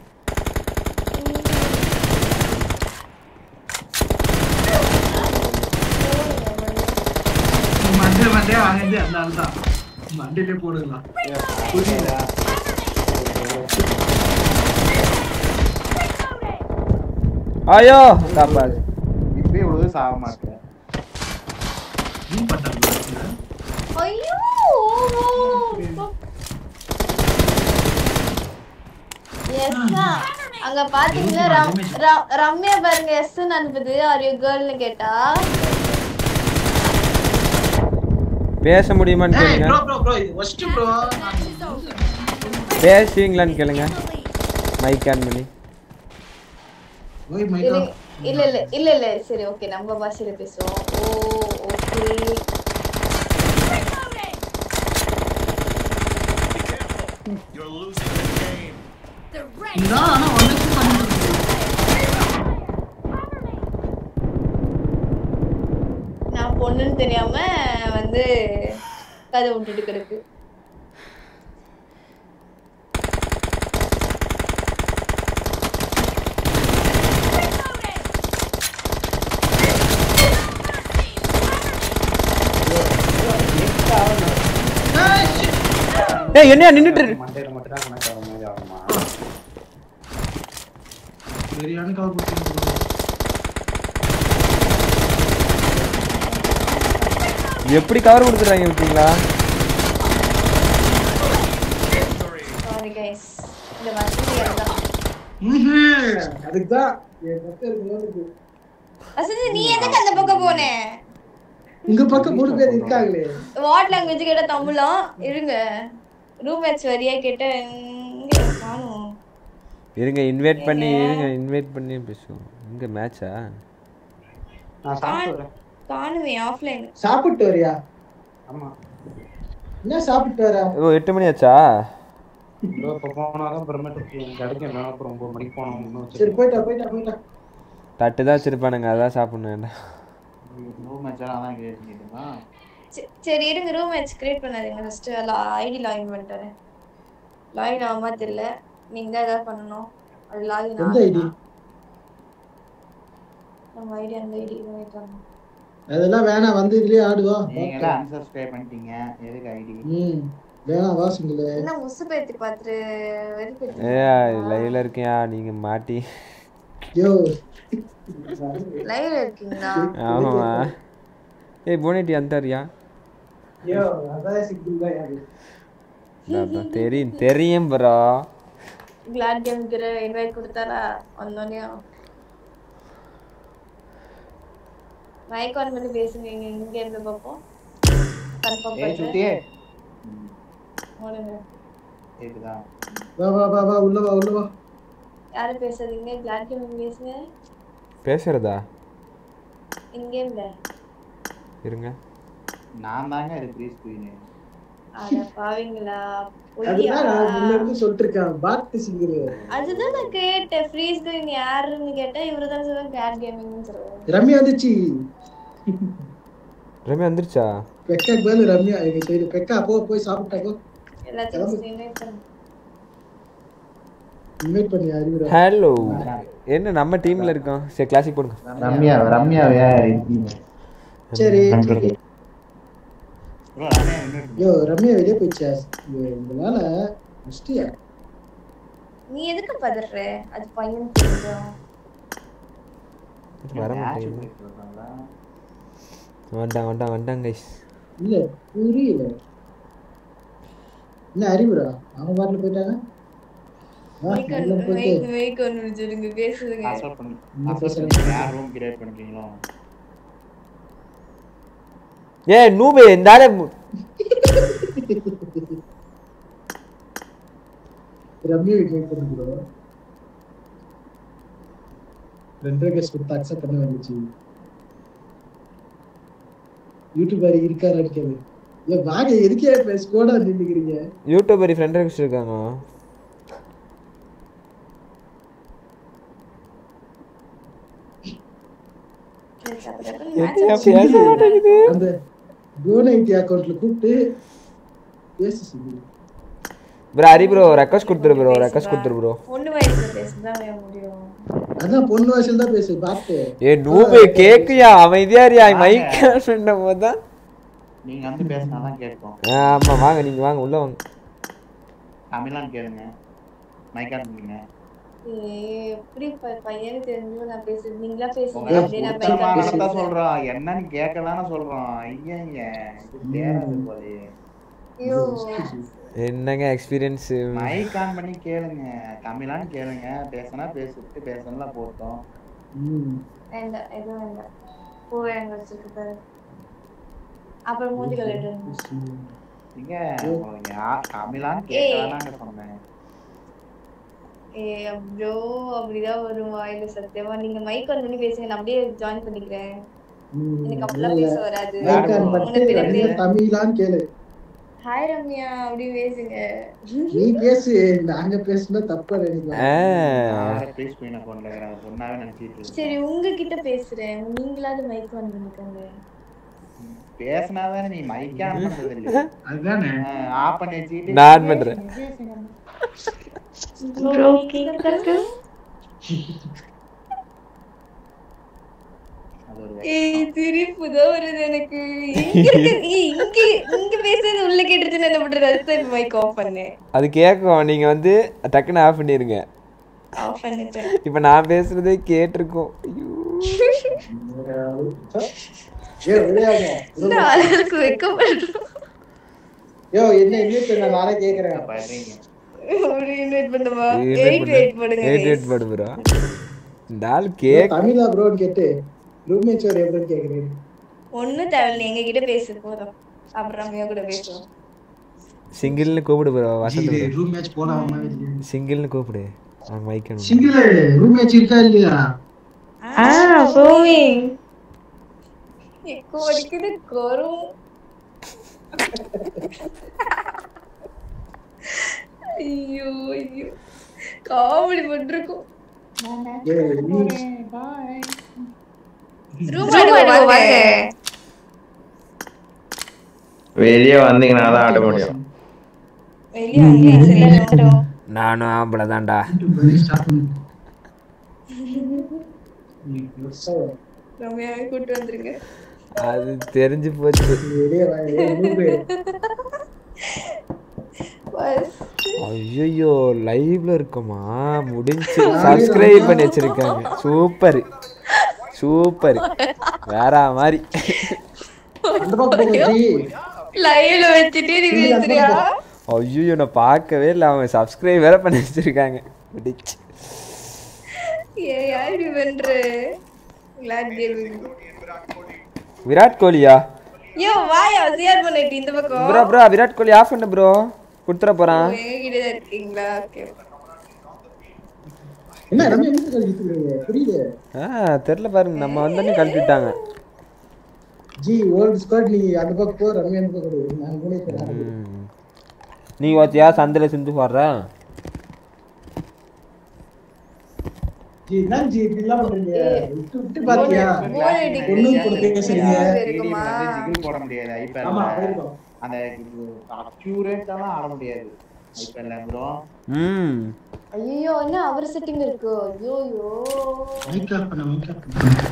மண்டே மண்டே வாங்கிட்டு அந்த ஆள் தான் மண்டேலே போடுங்களா புரியுதா ஐயோ காப்பாது இப்பயே இவ்வளவு சாக மாட்டேன் நீ பண்றாங்க ஐயோ எஸ்ஸா அங்க பாத்தீங்களா ரம்- ரம்- ரம்யா பாருங்க எஸ் அனுப்புது ஆர் யூ கேர்ள்னு கேட்டா பேச முடியுமான்னு ஏய் கேளுங்க ப்ரோ ப்ரோ ப்ரோ இது ஃபர்ஸ்ட் ப்ரோ பேசுவீங்களான்னு கேளுங்க மைக் ஆன் பண்ணி ஓய் மை இல்ல காட் இல்ல இல்ல இல்ல இல்ல சரி ஓகே நம்ம பாஷையில பேசுவோம் ஓ ஓகே The red இதான் ஆனா ஒண்ணுக்கு பண்ணிட்டு நான் பொண்ணுன்னு தெரியாம வந்து கதை விட்டுட்டு கிடக்கு ஏய் shit ஏய் என்னையா நின்னுட்டு இரு- மண்டையில மட்டும் தான் கணக்கு ஆகிற மாதிரி ஆகுமா சரியான கால் போட்டு எப்படி கவர் கொடுத்துறாங்க பார்த்தீங்களா சாரி கைஸ் இந்த வசதி தான் அதுக்கு தான் என் பக்கம் இருக்கும்போது வசதி நீ எதுக்கு அந்த பக்கம் போனே உங்க பக்கம் மூணு பேர் இருக்காங்களே வாட் லாங்குவேஜ் கேட்ட தமிழம் இருங்க ரூம் மேட்ச் வரியா கேட்ட இங்க காணும் இருங்க இன்வைட் பண்ணி இருங்க இன்வைட் பண்ணி பேசுவோம் இங்க மேட்சா நான் சாப்பிட்டு வரேன் காணுமே ஆஃப்லைன் சாப்பிட்டு வரியா ஆமா என்ன சாப்பிட்டு வர ஓ எட்டு மணி ஆச்சா ப்ரோ இப்போ போனாதான் அப்புறமேட்டு கிடைக்கும் இல்லைன்னா அப்புறம் ஒன்பது மணிக்கு போனோம் இன்னும் சரி போயிட்டா போயிட்டா போயிட்டா தட்டு தான் வச்சிருப்பானுங்க அதான் சாப்பிடணும் வேண்டாம் ரூம் மேட்ச் அதான் கேட்டுருந்தா சரி இருங்க ரூம் மேட்ச் கிரியேட் பண்ணாதீங்க ஃபர்ஸ்ட் ஐடி லாகின் பண்ணிட்டு வரேன் லாகின் ஆகாம தெரியல நீங்க தான் ஏதாவது பண்ணணும் அது லாகின் எந்த ஐடி நம்ம ஐடி அந்த ஐடி வெயிட் பண்ணணும் அதெல்லாம் வேணாம் வந்து இதுலயே ஆடுவா நீங்க எல்லாம் unsubscribe பண்ணிட்டீங்க எதுக்கு ஐடி ம் வேணாம் வா சிங்கிள் என்ன முசு பேத்தி பார்த்துட்டு வெறுப்பேத்தி ஏ லைவ்ல இருக்கியா நீங்க மாட்டி யோ லைவ்ல இருக்கீங்களா ஆமாமா ஏய் போனேட்டி அந்தாரியா யோ அதான் சிங்கிள் தான் யாரு அதான் தெரியும் தெரியும் ப்ரோ கிளாட் கேம்க்கு இன்வைட் கொடுத்தாரா வந்தோடனே மைக் ஆன் பண்ணி பேசுங்க இங்க இங்க இருந்து பார்ப்போம் கன்ஃபார்ம் ஏய் பண்ணுங்க சுத்தியே ஓடுங்க கேக்குதா வா வா வா வா உள்ள வா உள்ள வா யாரு பேசுறீங்க கிளாட் கேம் பேசுங்க பேசுறதா இங்க இல்ல இருங்க நான் தாங்க அது ப்ரீஸ் குயின் அட பாவீங்களா பொய்யா அதுதான் நான் முன்ன இருந்து சொல்லிட்டு இருக்கேன் பாட்டு சிங்கர் அதுதான் நான் கேட்டேன் ஃப்ரீஸ் கிரீன் யாருன்னு கேட்டா இவரு தான் சொல்லுவாங்க கேட் கேமிங்னு சொல்லுவாங்க ரம்யா வந்துச்சு ரம்யா வந்துருச்சா பெக்காக்கு பதில் ரம்யா எங்க சைடு பெக்கா போ போய் சாப்பிட்டாக்கோ எல்லாத்தையும் invite பண்ணு. இன்வைட் பண்ணி அறிவுரா ஹலோ என்ன நம்ம டீம்ல இருக்கோம் சரி கிளாசிக் போடுங்க ரம்யா ரம்யாவையா இருக்கீங்க சரி நன்றி. bro ரம்யா invite யோ ரம்யா வெளியே போயிடுச்சா ஐயோ, உங்களால முஸ்டியா நீ எதுக்கு பதற அது பையன் தெரியும் வர match மாட்டேங்குது போயிட்டு இருக்காங்களா? வந்துட்டாங்க வந்துட்டாங்க வந்துட்டாங்க கைஸ் இல்ல புரியல என்ன அறிவுரா அவங்க பாட்டுல போயிட்டாங்க வா, உள்ள போயிட்டு சொல்லுங்க பேசுதுங்க Password பண்ணி இந்த password person பண்ணி யார் room create பண்றீங்களோ ஏ நூபே இந்த ஆளே மு- ரம்யா இன்வைட் பண்ணி ப்ரோ ரெண்டரை கேஸ் கொடுத்து அக்செப்ட் பண்ண வந்துச்சு யூடியூபர் இருக்காரு கேளு ஏன் வாங்க எதுக்கே பேச கூட நின்னுக்கிறீங்க யூடியூபர் ஃப்ரெண்ட் ரெக்வஸ்ட் இருக்காங்க என்னையா பேச மாட்டேங்குது அந்த கோனைட்டி அக்கௌண்ட்ல கூப்பிட்டு பேசு சொல்லு ப்ரோ ஹரி ப்ரோ ரெக்வஸ்ட் கொடுத்துரு ப்ரோ ரெக்வஸ்ட் கொடுத்துரு ப்ரோ பொண்ணு வயசுல பேசுதான் முடியும் அதான் பொண்ணு வாசல் தான் பேசு பாத்து ஏ நூபே கேக்குயா அமைதியா இருயா மைக் சொன்ன போது தான் நீங்க வந்து பேசினாதான் கேட்கும் ஆமா வாங்க நீங்க வாங்க உள்ள வாங்க தமிழான்னு கேளுங்க மைக்கான் பண்ணுங்க ஏய், எப்படி ப- பையனுக்கு தெரிஞ்சும் நான் பேசுறது நீங்களா பேசுங்க உங்களை அப்படியே நான் புடிச்ச பையன் மாதிரி தான் பேசுறேன். சொல்றோம் என்னன்னு கேட்கலான்னு சொல்றோம் ஐயா ஐயா இது தேராது போலயே ஐயோ என்னங்க எக்ஸ்பீரியன்ஸ் மைக் ஆன் பண்ணி கேளுங்க தமிழான்னு கேளுங்க பேசினா பேசிட்டு பேசலாம் போட்டோம் ம். வேண்டாம் எதுவும் வேண்டாம் பூவை அங்க வச்சிருக்கு பாரு அப்புறம் மூஞ்சி கழுவிட்டு இங்க உங்களுக்கு யா- தமிழான்னு கேட்கலான்னு சொன்னேன் ஏ ப்ரோ அப்படிதான் வரும் வாயில சத்தியமா நீங்க மைக் ஆன் பண்ணி பேசுங்க நான் அப்படியே ஜாயின் பண்ணிக்கிறேன் ம். எனக்கு அப்படிலாம் பேச வராது மைக் ஆன் முன்ன பண்ணிட்டு பின்ன ரம்யா பே- தமிழான்னு கேளு ஹாய் ரம்யா அப்படி பேசுங்க நீ பேசு நாங்க பேசுனா தப்பா நினைக்கலாம் ப்ளீஸ் குயின் அக்கௌண்ட்ல இருக்கிற பொண்ணாவே நினைச்சிட்டு இருக்கேன் சரி உங்ககிட்ட பேசுறேன் நீங்களாவது மைக் ஆன் பண்ணிக்கோங்க பேசினாதானே நீ மைக் ஆன் பண்றது இல்ல அதுதானே ஆஃப் பண்ணி வச்சுக்கிட்டு நான் பண்றேன் ப்ரோ கேக்குறது அது ஒரு ஏய் சிரிப்பு தான் வருது எனக்கு இங்க இருக்கு ஏய், இங்க இங்க பேசுறது உள்ள கேட்டுருச்சுன்னு என்ன பண்றது அதுதான் மைக் ஆஃப் பண்ணேன் அது கேட்கும் நீங்க வந்து டக்குன்னு ஆஃப் பண்ணிருங்க ஆஃப் பண்ணிட்டேன் இப்போ நான் பேசுறதே கேட்டிருக்கோம் ஐயோ ஏ விளையாடுங்க இந்த ஆளுக்கு வைக்கப்படுறோம் யோ என்ன இன்னும் நான் நானே கேக்குறேன் பண்றீங்க ஒரு இன்வைட் பண்ணுமா எயிட் வெயிட் பண்ணுங்க எயிட் எயிட் போடு ப்ரோ இந்த ஆள் கேக் தமிழா ப்ரோன்னு கேட்டு ரூம்மேட்ஸ் ஒரு எப்படின்னு கேக்குறேன் ஒண்ணும் தேவையில்லை எங்க கிட்ட பேசு போதும் அப்புறம் ரம்யா கூட பேசுவோம் சிங்கிள்னு கூப்பிடு bro Vasanth bro. Room match போலாம் சிங்கிள்னு கூப்பிடு அவன் மைக்கணும் சிங்கிள் ரூம் மேட்ச் இருக்கா இல்லையா ஆ பூமி எக்கோ அடிக்குது கோரும் ஐயோ ஐயோ காமெடி பண்ணிருக்கோம் ரூம் வாங்க வெளியே வந்தீங்கன்னா தான் ஆட முடியும் வெளியே அங்கேயே சில நேரம் நானும் ஆம்பளை தான்டா ரம்யாவை கூட்டு வந்துருங்க அது தெரிஞ்சு போச்சு பஸ் ஐயோ லைவ்ல இருக்கோமா முடிஞ்சு சப்ஸ்கிரைப் பண்ணி வச்சிருக்காங்க சூப்பர் சூப்பர் வேற மாதிரி லைவ்ல வச்சுட்டு நீ பேசுறியா ஐயோ நான் பார்க்கவே இல்லை அவங்க சப்ஸ்கிரைப் வேற பண்ணி வச்சிருக்காங்க முடிச்சு ஏன் யார் இப்படி பண்ற கிளாட் கேமிங் விராட் கோலியா யோ வாயா சிஆர் பண்ணிட்டு இந்த பக்கம் bro bro Virat Kohli off பண்ண ப்ரோ கொடுத்துட போறான் எங்ககிட்ட தான் இருக்கீங்களா ஓகே என்ன ரம்யா என்ன கழிச்சுக்கிறீங்க புரியல ஆ தெரில பாருங்க நம்ம வந்தோடனே கழட்டிட்டாங்க ஜி ஓல்டு ஸ்குவாட் நீ அந்த பக்கம் போ ரம்யா அந்த பக்கம் கொடு. நான் கூட இப்ப நான் ம். நீ ஓத்தியா சந்தையில் சிந்து போடுற ஜி என்ன ஜி இப்படிலாம் பண்றீங்க விட்டு விட்டு பாத்தியா போர் அடிக்குது. ஒண்ணும் கூட பேசுறீங்க இருக்குமா? ஜிகிள் போட முடியாது ஆமா ஐபேட்ல போயிருக்கோம் அந்த அக்யூரேட்டாலாம் ஆட முடியாது ஐபேட்ல ப்ரோ ம் ஐயோ என்ன அவர் செட்டிங் இருக்கு ஐயோ ஐயோ மைக் ஆஃப் பண்ண மைக் ஆஃப் பண்ண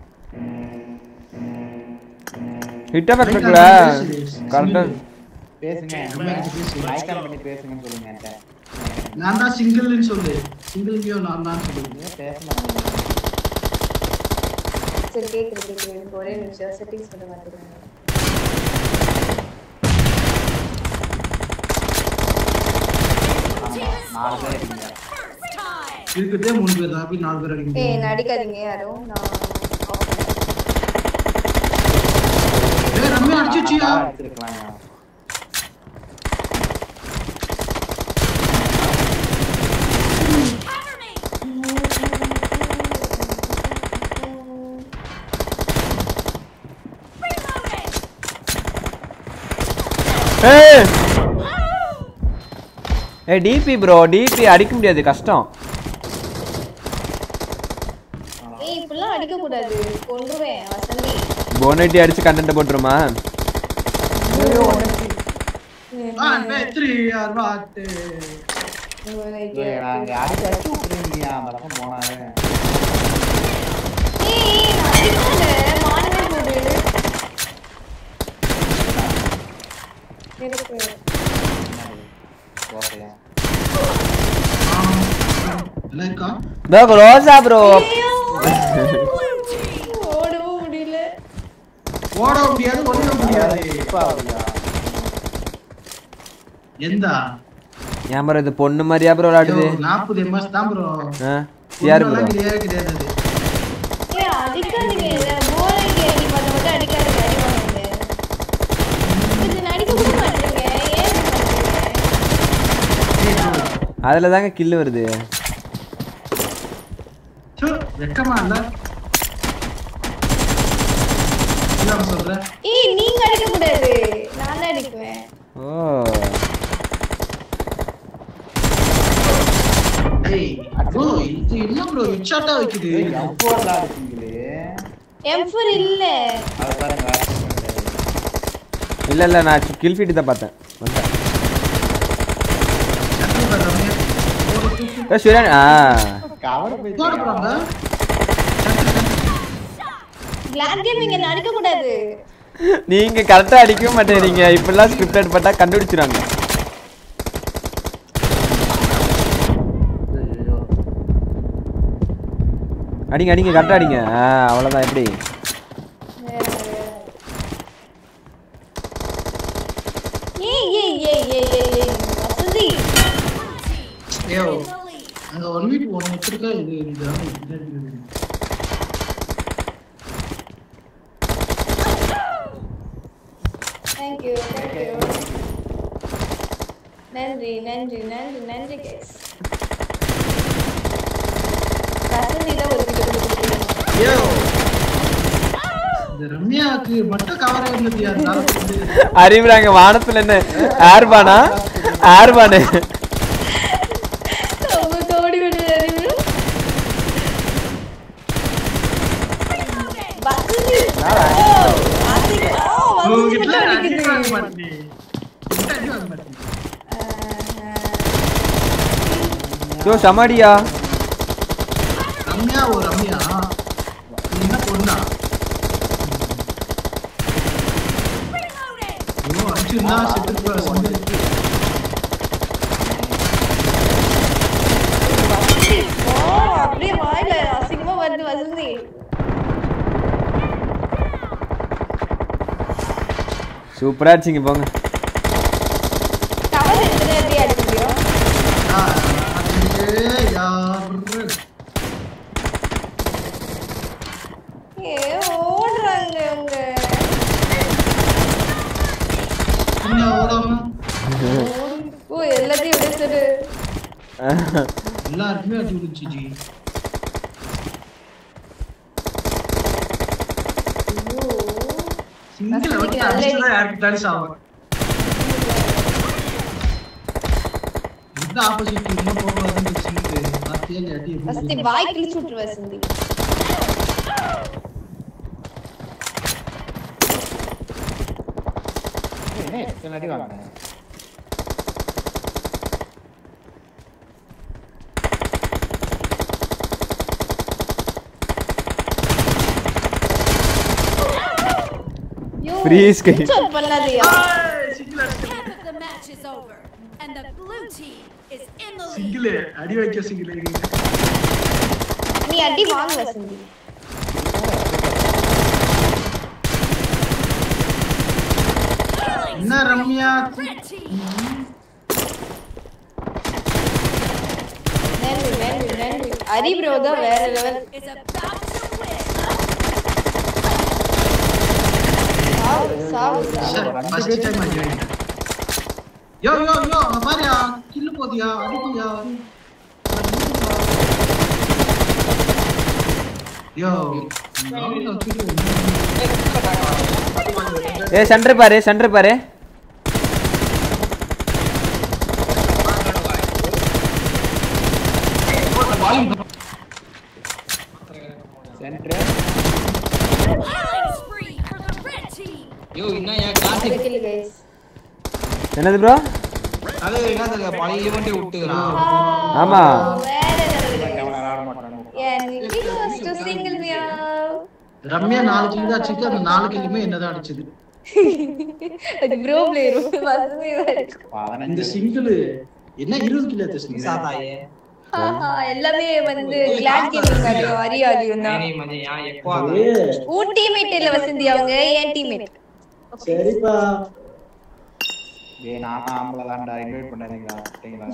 ஹிட் எஃபெக்ட் இருக்குல்ல கரெக்டாக பேசுங்க பேசு. மைக் ஆன் பண்ணி பேசுங்கன்னு சொல்லுங்க என்கிட்ட நான் தான் சிங்கிள்னு சொல்லு சிங்கிள்லயும் நான் தான் சொல்லுவேன் நீங்க பேசலாம் சரி கேக்குது கேக்குது எனக்கு ஒரே நிமிஷம் செட்டிங்ஸ் பண்ண மாட்டேங்க நாலு பேர் இருக்கீங்க இருக்கிறதே மூணு பேர் தான் அப்படி நாலு பேர் அடிக்க ஏய் என்ன அடிக்காதீங்க யாரும் நான் off பண்றேன். ஏய் ரம்யா அடிச்சிச்சியா அடிச்சிருக்கலாம் ஏய் ஏய் டிபி ப்ரோ டிபி அடிக்க முடியாது கஷ்டம் ஏய் இப்படிலாம் அடிக்க கூடாது கொன்றுவேன் வசந்தி போனட்டி அடிச்சு கண்டென்ட் போட்டுருமா ஆ பேத்ரி யார் வாட்டு நாங்க அடிச்சு அடிச்சு விட்டுருவீங்க அந்த பக்கம் போனாரு ஏய் நான் அடிக்கல மானமே போடு எனக்கு ஓகேயா எல்லாம் இருக்கா ப்ரோ ரோசா ப்ரோ ஓடவும் முடியல ஓட முடியாது ஒண்ணு முடியாது இப்ப அப்படியா எந்த ஏன் ப்ரோ இது பொண்ணு மாதிரியா ப்ரோ விளையாடுது நாற்பது எம்எஸ் தான் ப்ரோ ஆ யாரு ப்ரோ கிடையாது கிடையாது அது. ஏய் அடிக்காதீங்க இத போர் அடிக்க நீ மட்டும் மட்டும் அடிக்காதீங்க அடிவாங்க இது நடிக்க கூட மாட்டீங்க ஏன் இப்படி பண்றீங்க? அதில் தாங்க கில்லு வருது சோ, வெக்கமா இல்ல இல்லாம சொல்றேன் ஏய் நீங்க அடிக்க கூடாது நான் தான் அடிக்குவேன் ஓ ஏய் ப்ரோ இது என்ன ப்ரோ ஹெட்ஷாட்டா வைக்குது எவ்வளோ அடிச்சீங்களே M4 இல்ல அது பாருங்க இல்லை இல்லை நான் கில் ஃபீட்டு தான் பார்த்தேன் வந்தேன் ஏ சூரியன் ஆ கவலை போய் போடுறாங்க கிளாட் கேம் இங்க நடிக்க கூடாது நீங்கள் கரெக்டாக அடிக்கவே மாட்டேறீங்க இப்படிலாம் ஸ்கிரிப்டட் பட்டா கண்டுபிடிச்சிருவாங்க அடிங்க அடிங்க கரெக்டாக அடிங்க ஆ அவ்வளோதான் எப்படி ஏய் ஏய் ஏய் ஏய் ஏய் ஏய் வசந்தி ஏயோ அங்க ஒன் வீக் ஒன் வச்சிருக்கா இது இதுதான் இது இது. Thank you, thank you. நன்றி நன்றி நன்றி நன்றி கேஸ் வசந்தி தான் ஒரு கிலோ கொடுத்துருக்கீங்க ஏயோ இந்த ரம்யாவுக்கு மட்டும் கவர் இருந்தது யாருனால வந்து அறிவுறாங்க வானத்துல என்ன ஏர்பானா ஏர்பானு அவங்க கோடி விடுற அறிவு வசந்தி ஓ, வசந்தி ஓ, வசந்தி உங்ககிட்ட மட்டும் அடி அடிக்குது. வாங்க மாட்டேன் உங்ககிட்ட அடி வாங்க மாட்டேன் யோ சமாடியா ரம்யா ஓ ரம்யா நீ என்ன பொண்ணா ஐயோ அடிச்சிருந்தா செத்து போற சந்தேகத்துக்கு வசந்தி, ஓ, அப்படியே வாயில அசிங்கமா வருது வசந்தி சூப்பரா அடிச்சிங்க போங்க கவர் எடுத்துட்டு எப்படி அடிக்க முடியும் ஆ, அதுக்கு யாரு ஏ ஓடுறாங்க அவங்க என்ன ஓடாம ஓ எல்லாத்தையும் எடுத்துட்டு எல்லாருக்குமே அடி விடுச்சு ஜி சிங்கிள் வந்து அடிச்சுதான் யாருக்கிட்டாலும் சாவாங்க இந்த ஆப்போசிட் இன்னும் போகக்கூடாதுன்னு சொல்லிட்டு நான் தேடி அடி வசந்தி வாய் கிழிச்சு விட்டுரு வசந்தி என்ன எத்தனை அடி வாங்கினேன் ஐயோ, Free sky. switch பண்ணாதயா Half of the match is over, and the blue team is in the lead. Single அடி வைக்க சிங்கிள் நீ அடி வாங்க வசந்தி என்ன ரம்யா Red team நன்றி நன்றி நன்றி ஹரி ப்ரோ தான் வேற level is about to win. சாவு சாவு சாவு ஃபர்ஸ்ட் டைம் அடி வாங்கிட்டேன் யோ யோ யோ அங்க பாருயா கில்லு போதியா அடிக்கியா யோ ஏ சென்டர் பாரு சென்டர் பாரு centre Killing spree for the red team. Yo இன்னும் ஏன் காசு அந்த கில் கைஸ் என்னது ப்ரோ அது என்ன பழைய ஈவெண்ட்டே விட்டுக்கிறான் ஆமா வேற லெவல் அவன் விளையாட மாட்டானு Yeah, he was to single me out. Ramya நாலு கில்லு தான் அடிச்சிருக்கு அந்த நாலு கில்லுமே என்னதான் அடிச்சது அது ப்ரோ பிளேயர் வசந்தி வேற. இந்த பதினஞ்சு சிங்கிள் என்ன இருபது கிலோ எடுத்து சாதாயே ஆஹா, எல்லாமே வந்து கிளாட் கேமிங் ஆடியோ ஹரி ஆடியோ தான் நீ மஞ்சள் ஏன் எக்கோ உன் டீம்மேட் இல்ல வசந்தி அவங்க என் டீம்மேட் சரிப்பா டேய் நான் ஆம்பளை தான்டா இன்வைட் பண்ணாதீங்களா சரிங்களா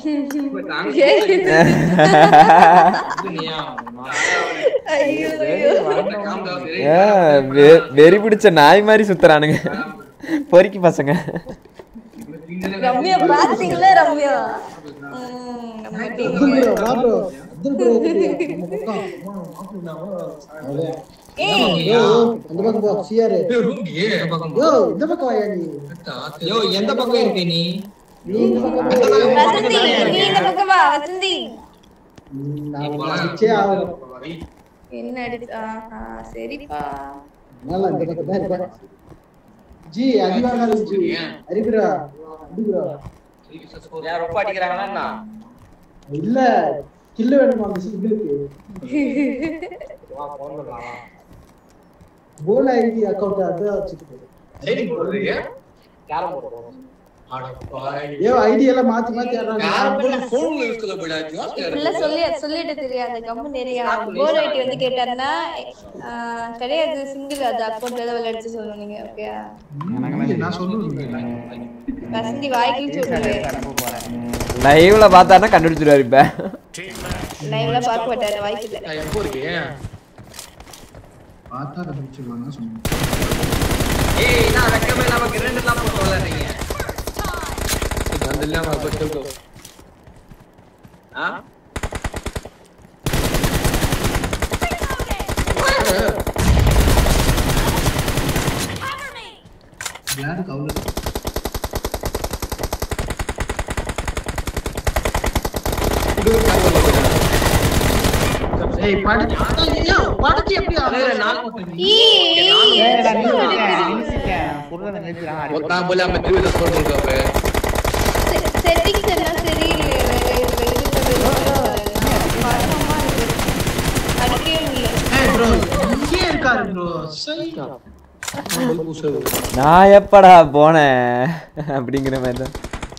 ஐயோ ஐயோ ஏ, வெ- வெறி பிடிச்ச நாய் மாதிரி சுத்துறானுங்க பொறுக்கி பசங்க ரம்யா பாத்தீங்களா ரம்யா ம், நம்ம team. அப்துல் ப்ரோ வா ப்ரோ அப்துல் ப்ரோ வந்துருயா நம்ம பக்கம் அவ்வளவுதான். ஏய் யோ அந்த பக்கம் போ சிஆர் யோ இந்த பக்கம் வாயா நீ யோ எந்த பக்கம் இருக்க நீ நீ இந்த பக்கம் வசந்தி நீ இந்த பக்கம் வா வசந்தி ம், நான் உன்னை அடிச்சே ஆகணும் என்ன அடிச்சு ஆஹா சரிப்பா அதனால இந்த பக்கம் தான் இருப்பேன் ஜி அடிவாங்க ஜி அரிபுரா அடிபுரா யார் ரொம்ப அடிக்கிறாங்களா இல்ல கில்லு வேணுமா அந்த சிங்கிளுக்கு போல் ஐடி அக்கௌண்ட் அதான் வச்சுக்கிட்டு ஏ ஐடி எல்லாம் மாத்தி மாத்தி இப்படிலாம் சொல்லி சொல்லிட்டு தெரியாது கம்மு நிறைய கோல் ஐடி வந்து கேட்டாருன்னா ஆஹ், கிடையாது சிங்கிள் அது அக்கௌண்ட்ல தான் விளையாடிச்சு சொல்லணும் நீங்க ஓகேயா நான் சொல்லுவேன் வசந்தி வாய்க்கில் சொல்லுவேன் லைவ்ல பார்த்தாருன்னா கண்டுபிடிச்சிருவாரு இப்ப லைவ்ல பார்க்க மாட்டாரு வாய்க்கில்ல பார்த்தா கண்டுபிடிச்சிருவாங்க சொன்னேன் ஏய் நான் வெக்கமே இல்லாம கிரண்ட் எல்லாம் போட்டு விளையாடுறீங்க வந்துடலாம் பட்டு ஆ Cover me. யாரு கவுல ஏய் படி ஐயோ படுத்து எப்படி ஆகுது ஒத்தாம் போல நம்ம தூவில சொல்றோம் செட்டிங்ஸ் எல்லாம் சரியில்லை இதுல இருக்கிறது பரமமா இருக்கு அடிக்கவே முடியல ஏய் ப்ரோ இங்கே இருக்காரு ப்ரோ சரி நான் எப்படா போனேன் அப்படிங்கிற மாதிரி தான்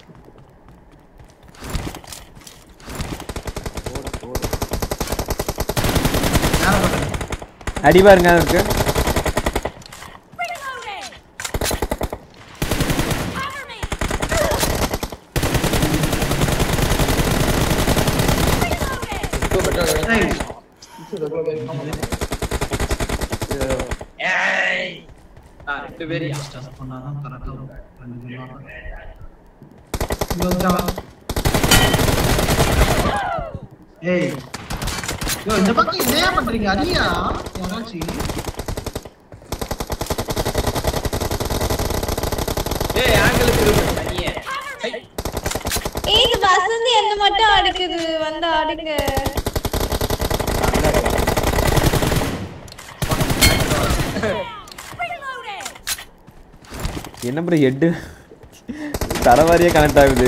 அடி பாருங்க இருக்கு Reloading. Cover me. Reloading. ஏய் ஏய் ஆ ரெண்டு பேரியா ஸ்டார்ட் பண்ணாதான் கரெக்டா இருக்கும் ரெண்டு பேரும் இவன் ஏய் யோ இந்த பக்கம் இதே பண்றீங்க அடியா யாராச்சும் ஏய் ஆங்கிள் திரும்ப தனியே ஏய் இது வசந்தி என்ன என்ன மட்டும் அடிக்குது வந்து அடிங்க என்ன ப்ரோ ஹெட்டு தரவாரியே கனெக்ட் ஆகுது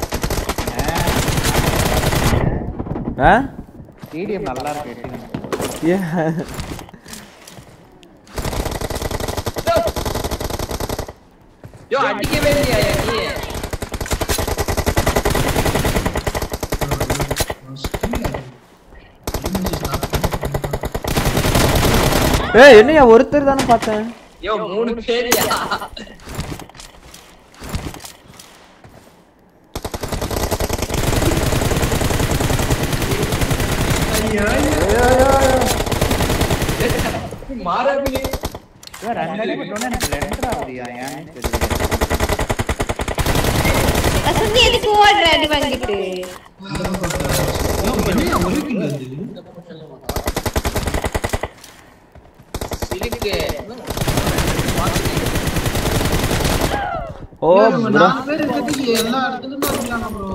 ஆ டிடிஎம் நல்லா இருக்கு ஏ யோ அடிக்கவே இல்லையா நீ ஏய் என்னையா ஒருத்தர் தானே பார்த்தேன் யோ மூணு பேரியா மாறாபிலே ரெண்டு அடி பட்டோன்னே எனக்கு ரெண்டரை ஆகுதுயா ஏன்னு தெரியல வசந்தி எதுக்கு ஓடுற அடி வாங்கிட்டு என்னையா ஒரு கிலோ அது இருக்கு ஓ இவங்க ப்ரோ நாலு பேர் இருக்கிறதுக்கு எல்லா இடத்துலயும் தான் இருக்கிறாங்க ப்ரோ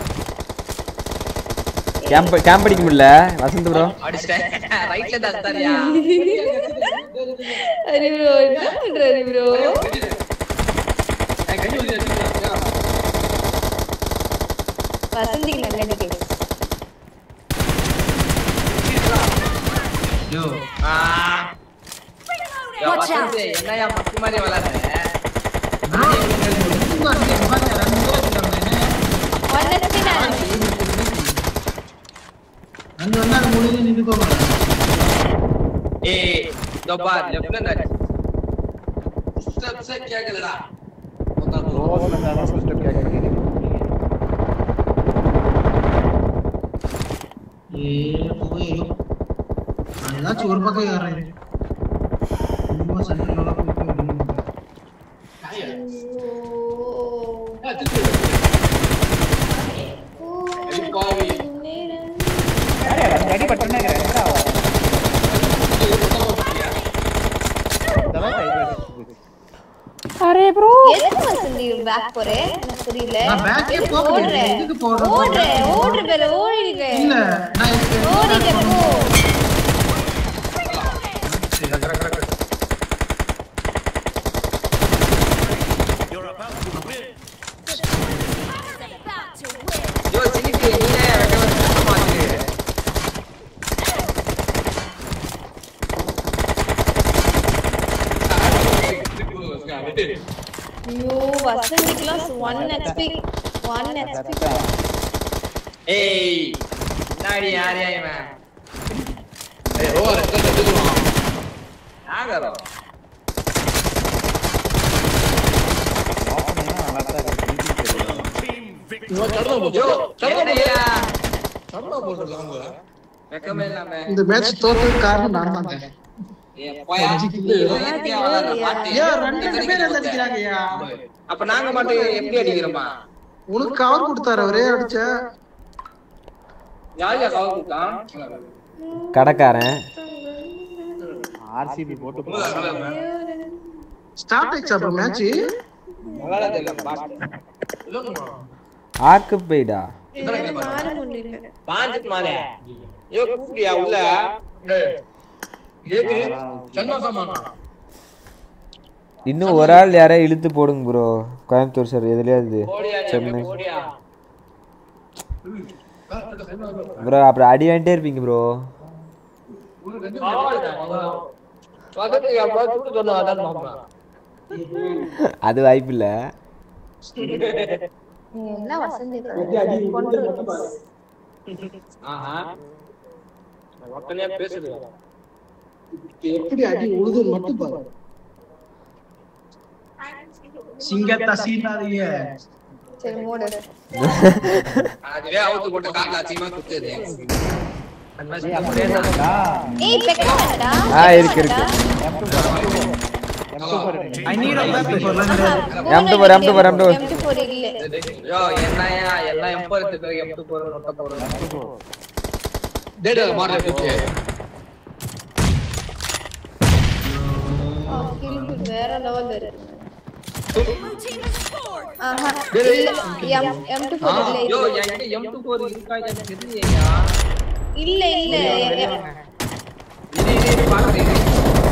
கேம்ப் கேம்ப் அடிக்க முடியல வசந்த் ப்ரோ அடிச்சிட்டேன் ரைட்ல தான் தரியா ஹரி ப்ரோ என்ன பண்ற ஹரி ப்ரோ வசந்திக்கு நல்ல அடிக்கு யோ யோ வசந்த் என்னையா மக்கு மாதிரி விளையாடுற ஒன் ஹெச்பி நான் அங்க வந்து அது முடிஞ்சு நின்றுக்கோங்க ஏய் இதோ பார் லெஃப்ட்ல நடி ஸ்டெப்ஸ் கேக்கலடா ரோஸ்ல இருந்தாலும் சிஸ்டம் கேட்க ஏ போய் ஏதாச்சும் ஒரு பக்கம் ஏறேன் சும்மா சென்டர்ல போயிட்டு ரெண்டு அடி பட்டோன்னே எனக்கு ரெண்டரை ஆகுது இதெல்லாம் side by side போகுது. அரே ப்ரோ எதுக்கு வசந்தி பேக் போறே எனக்கு புரியல நான் back ஏ எதுக்கு போகல. ஓடுற எதுக்கு போடுற? ஓடுற ஓடுற பேர ஓடிடுங்க இல்ல நான் இப்ப ஓடிட்ட போ யோ சினிக்கு நீனே வெக்க வந்து மாத்து ஐயோ வசந்திக்குலாம் ஒன் ஹெச்பி ஒன் ஹெச்பி ஏய் நாடி யாரையா இவன் யாரோ Opening ஆ நல்லா தான் இருக்கு. யோ என்னையா வெக்கமே இல்லாம இந்த மேட்ச் தோத்ததுக்கு காரணம் நான் தாங்க ஏய், போயா. நீ எதுக்கே வளர்ற பாட்டு? ஐயா ரெண்டு ரெண்டு பேர் வந்து அடிக்கிறாங்கய்யா அப்ப நாங்க மட்டும் எப்படி அடிக்கிறோமா உனக்கு கவர் கொடுத்தாரு அவரே அடிச்ச யார் யார் கவர் கொடுத்தான் கடைக்காரன் RCB போட்டு போறாங்க. ஸ்டார்ட் ஆயிடுச்சா அப்ப மேட்ச் நல்லா தெரியல பாட்டு ஆர்க்கு பெய்டா மாற முடியல பாஞ்சிட்டு மாலே ஐயோ கூப்பிட்டியா உள்ள ஏக்கு சென்னை சாமானா இன்னும் ஒரு ஆள் யாரையா இழுத்து போடுங்க ப்ரோ கோயம்புத்தூர் சார் எதுலயாவது ஓடியா சென்னை நீ ஓடியா ப்ரோ அப்புறம் அடி வாங்கிட்டே இருப்பீங்க ப்ரோ பக்கத்துக்கு எப்போ சுட்டு சொன்னா அதான் பாப்பேன் அது வாய்ப்பு இல்ல நீ என்ன வசந்தி கொண்டு ஆஹா ஒத்தனையா பேசுது எப்படி அடி உழுதுன்னு மட்டும் பாரு சிங்கத்தா சீனாதீங்க சரி மூடு அதுவே அவுத்து போட்ட காட்டுல அசிங்கமா குத்துது ஏய், அப்படியே இருந்தா, ஏய் பெக்கா வேண்டா ஆ இருக்கு இருக்கு M2 போடுறீங்க. M2 போடு, M2 போடு, M2 போடு. M2 போடு இல்ல யோ என்னையா எல்லாம் எம்பரத்துக்கு எம்பட்டு போறது நொட்ட போறது டேடா மாறல தூக்கி கில் வேற லெவல்ல இருக்கு Blue team has scored. ஆஹா டேய், இல்ல எம் எம் டூ ஆ, ஃபோர் யோ இல்ல என்கிட்ட M24 இருக்கா எனக்கு தெரியலையா இல்ல இல்ல இரு, இரு, இரு, பாக்குறேன் இரு.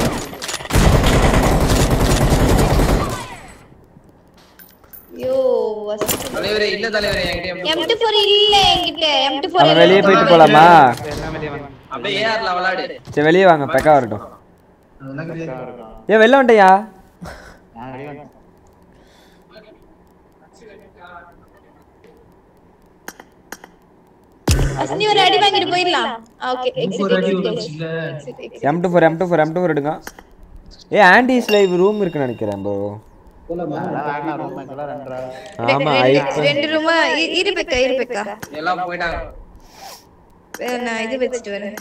யோ வசதி தலைவரே இல்ல தலைவரே என்கிட்ட எம் M24 டூ ஃபோர் இல்ல என்கிட்ட எம் டூ ஃபோர் அவன் வெளியே போயிட்டு போலாமா அப்படியே ஏஆர்ல விளையாடு சரி வெளியே வாங்க பெக்கா வரட்டும் அதெல்லாம் கிடையாது ஏன் வெளில வந்துட்டியா நான் வெளியே வந்துட்டேன். வசந்தி ஒரு அடி வாங்கிட்டு போயிடலாம் ஓகே ஒரு அடி எக்ஸிட் வந்துச்சுல்ல. Exit M two four M two four M two four எடுங்க ஏ ஆண்டிஸ் லைவ் ரூம் இருக்குன்னு நினைக்கிறேன் ப்ரோ போலாமா அதெல்லாம் வேண்டாம் ரொம்ப இதெல்லாம் ரெண்டரை ஆமா ரெண்டு ரெண்டு ரூமா இரு பெக்கா இரு பெக்கா எல்லாம் போயிட்டாங்க வேற நான் இது வச்சுட்டு வரேன்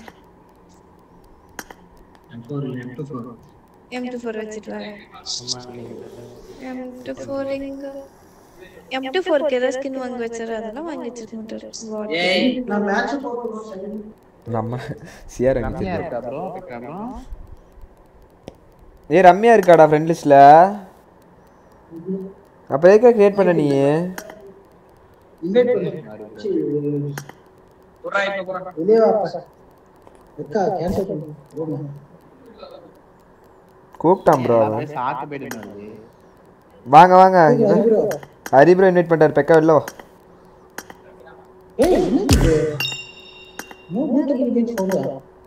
M4 இல்ல, M24. எம் டூ ஃபோர் வச்சுட்டு வரேன் எம் டூ ஃபோர் எங்க எம் டூ ஃபோருக்கு ஏதாவது ஸ்கின் வாங்கி வச்சாரு அதெல்லாம் வாங்கி வச்சிருக்க மாட்டாரு ஏய் நான் மேட்ச் போறேன் நம்ம சிஆர் கம்மியா இருக்கா ப்ரோ பிக்கா ப்ரோ ஏ ரம்யா இருக்காடா ஃப்ரெண்ட் லிஸ்ட்ல அப்ப எதுக்கு கிரியேட் பண்ண நீ இன்வைட் பண்ணு சீ, புறா இப்ப புறா வெளியே வா அக்கா கேன்சல் பண்ணு போமா கூப்பிட்டான் ப்ரோ அப்படியே சாத்து போயிட்டு இருந்தது வாங்க வாங்க ப்ரோ ஹரி ப்ரோ இன்வைட் பண்ணிட்டாரு பெக்கா வெளில வா ஏய் என்ன இது மூ மூட்டை கிட்ட போங்க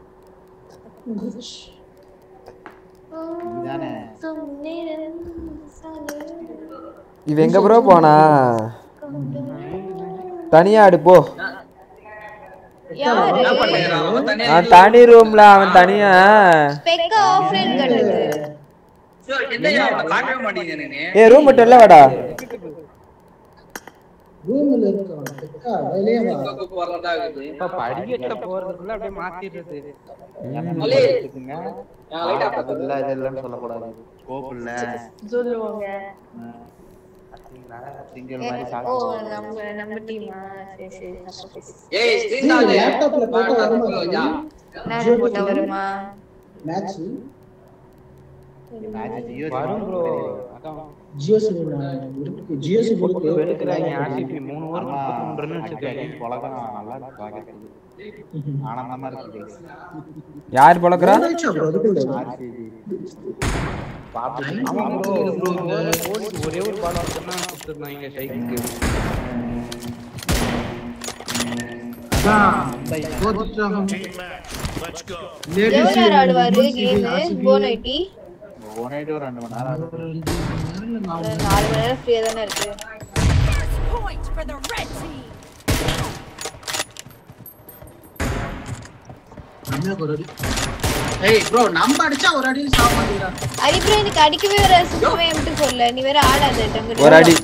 இதுதானே இவன் எங்க ப்ரோ போனா தனியா ஆடு போ யாரு என்ன பண்ணுறா அவன் தனியா நான் தனி ரூம்ல அவன் தனியா பெக்கா ஆஃப்லைன் கட்டுது யோ, என்னய்யா அவனை பார்க்கவே மாட்டேங்குது எனக்கு ஏ ரூம் மட்டும் இல்ல வாடா ரூம்ல இருக்கா அக்கா வெளியே வா தூக்கம் போறதா இருக்குது இப்ப படிக்கட்டுல போறதுக்குள்ள அப்படியே மாத்திடுறது ஒலி. இருக்குங்க ஆ, light off அது இல்ல இது இல்லைன்னு சொல்லக்கூடாது ஸ்கோப் இல்ல சொல்லுவாங்க சிங்கிள் மாதிரி ஓ சாப்பிட்டு நம்ம நம்ம டீமா சரி சரி நம்ம பேசு. ஏய் ஸ்கிரீன் ஆளு லேப்டாப்ல போட்டோ வா, வருமா வா, வா. நேரம் போட்டா வருமா மேட்ச் மேட்ச் ஜியோ வரும் ப்ரோ அதான் ஜியோ சிம் இருக்கு ஜியோ சிம் போட்டு இருக்கு வெளுக்கிறாங்க ஆர்சிபி மூணு ஓவர் ஆமா, முப்பத்தி மூணு ரன் அடிக்கடி வச்சிருக்காங்க புழக்கம் நல்லா இருக்கு பார்க்கறதுக்கு. ஆனந்தமா இருக்கு guys. யார் பொழக்கிறா ஆயிடுச்சா bro அதுக்குள்ள RCB. ஆமா ப்ரோ ஒரே ஒரு பால் வச்சுன்னா கொடுத்துருந்தாங்க ஷைக்கு எவ்வளவு நேரம் ஆடுவாரு கேம் போனைட்டி ஒரு night ஒரு ரெண்டு மணி நேரம் ஆகுது. நாலு மணி நேரம் ஃப்ரீயா தானே இருக்கு First point for the red team. ஏய் ப்ரோ நம்ம அடிச்சா ஒரு அடியில் ஸ்டாப் பண்ணிடுறா அடிப்புற எனக்கு அடிக்கவே வர சுத்தமே எம்ட்டு போடல நீ வேற ஆடாத டங்கு ஒரு அடி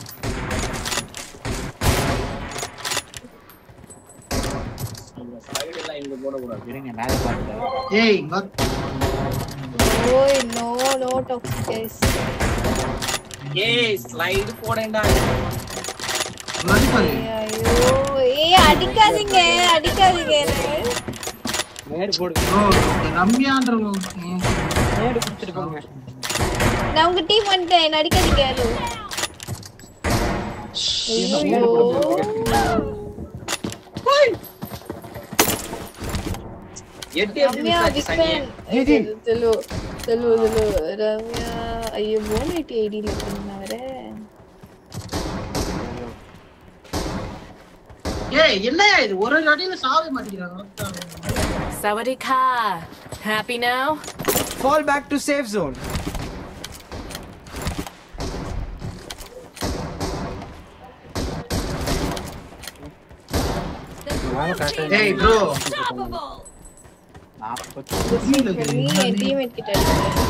இருங்க மேட்ச் பாருங்க ஏய் இங்க ஓய் நோ நோ டாக்ஸிக் கைஸ் ஏய் ஸ்லைடு போடேன்டா ஒரு அடி பாரு ஐயோ ஏய் அடிக்காதீங்க அடிக்காதீங்க நேடு போடு ப்ரோ ரம்யான்ற நேடு குடிச்சிட்டு போங்க நான் உங்க டீம் வந்துட்டேன் என்ன அடிக்காதீங்க யாரும் ஐயோ எட்டு ரம்யா விக்ரன் செல்லு செல்லு செல்லு ரம்யா ஐயோ போனைட்டி ஐடியில் இருக்கேன் நான் வேற ஏய் என்னையா இது ஒரு அடியில சாவே மாட்டேங்கிறாங்க Sawadee ka. Happy now? Fall back to safe zone. ஏய் ப்ரோ Unstoppable. நாற்பத்தி நீ என் டீம்மேட் கிட்ட அடிக்கிற.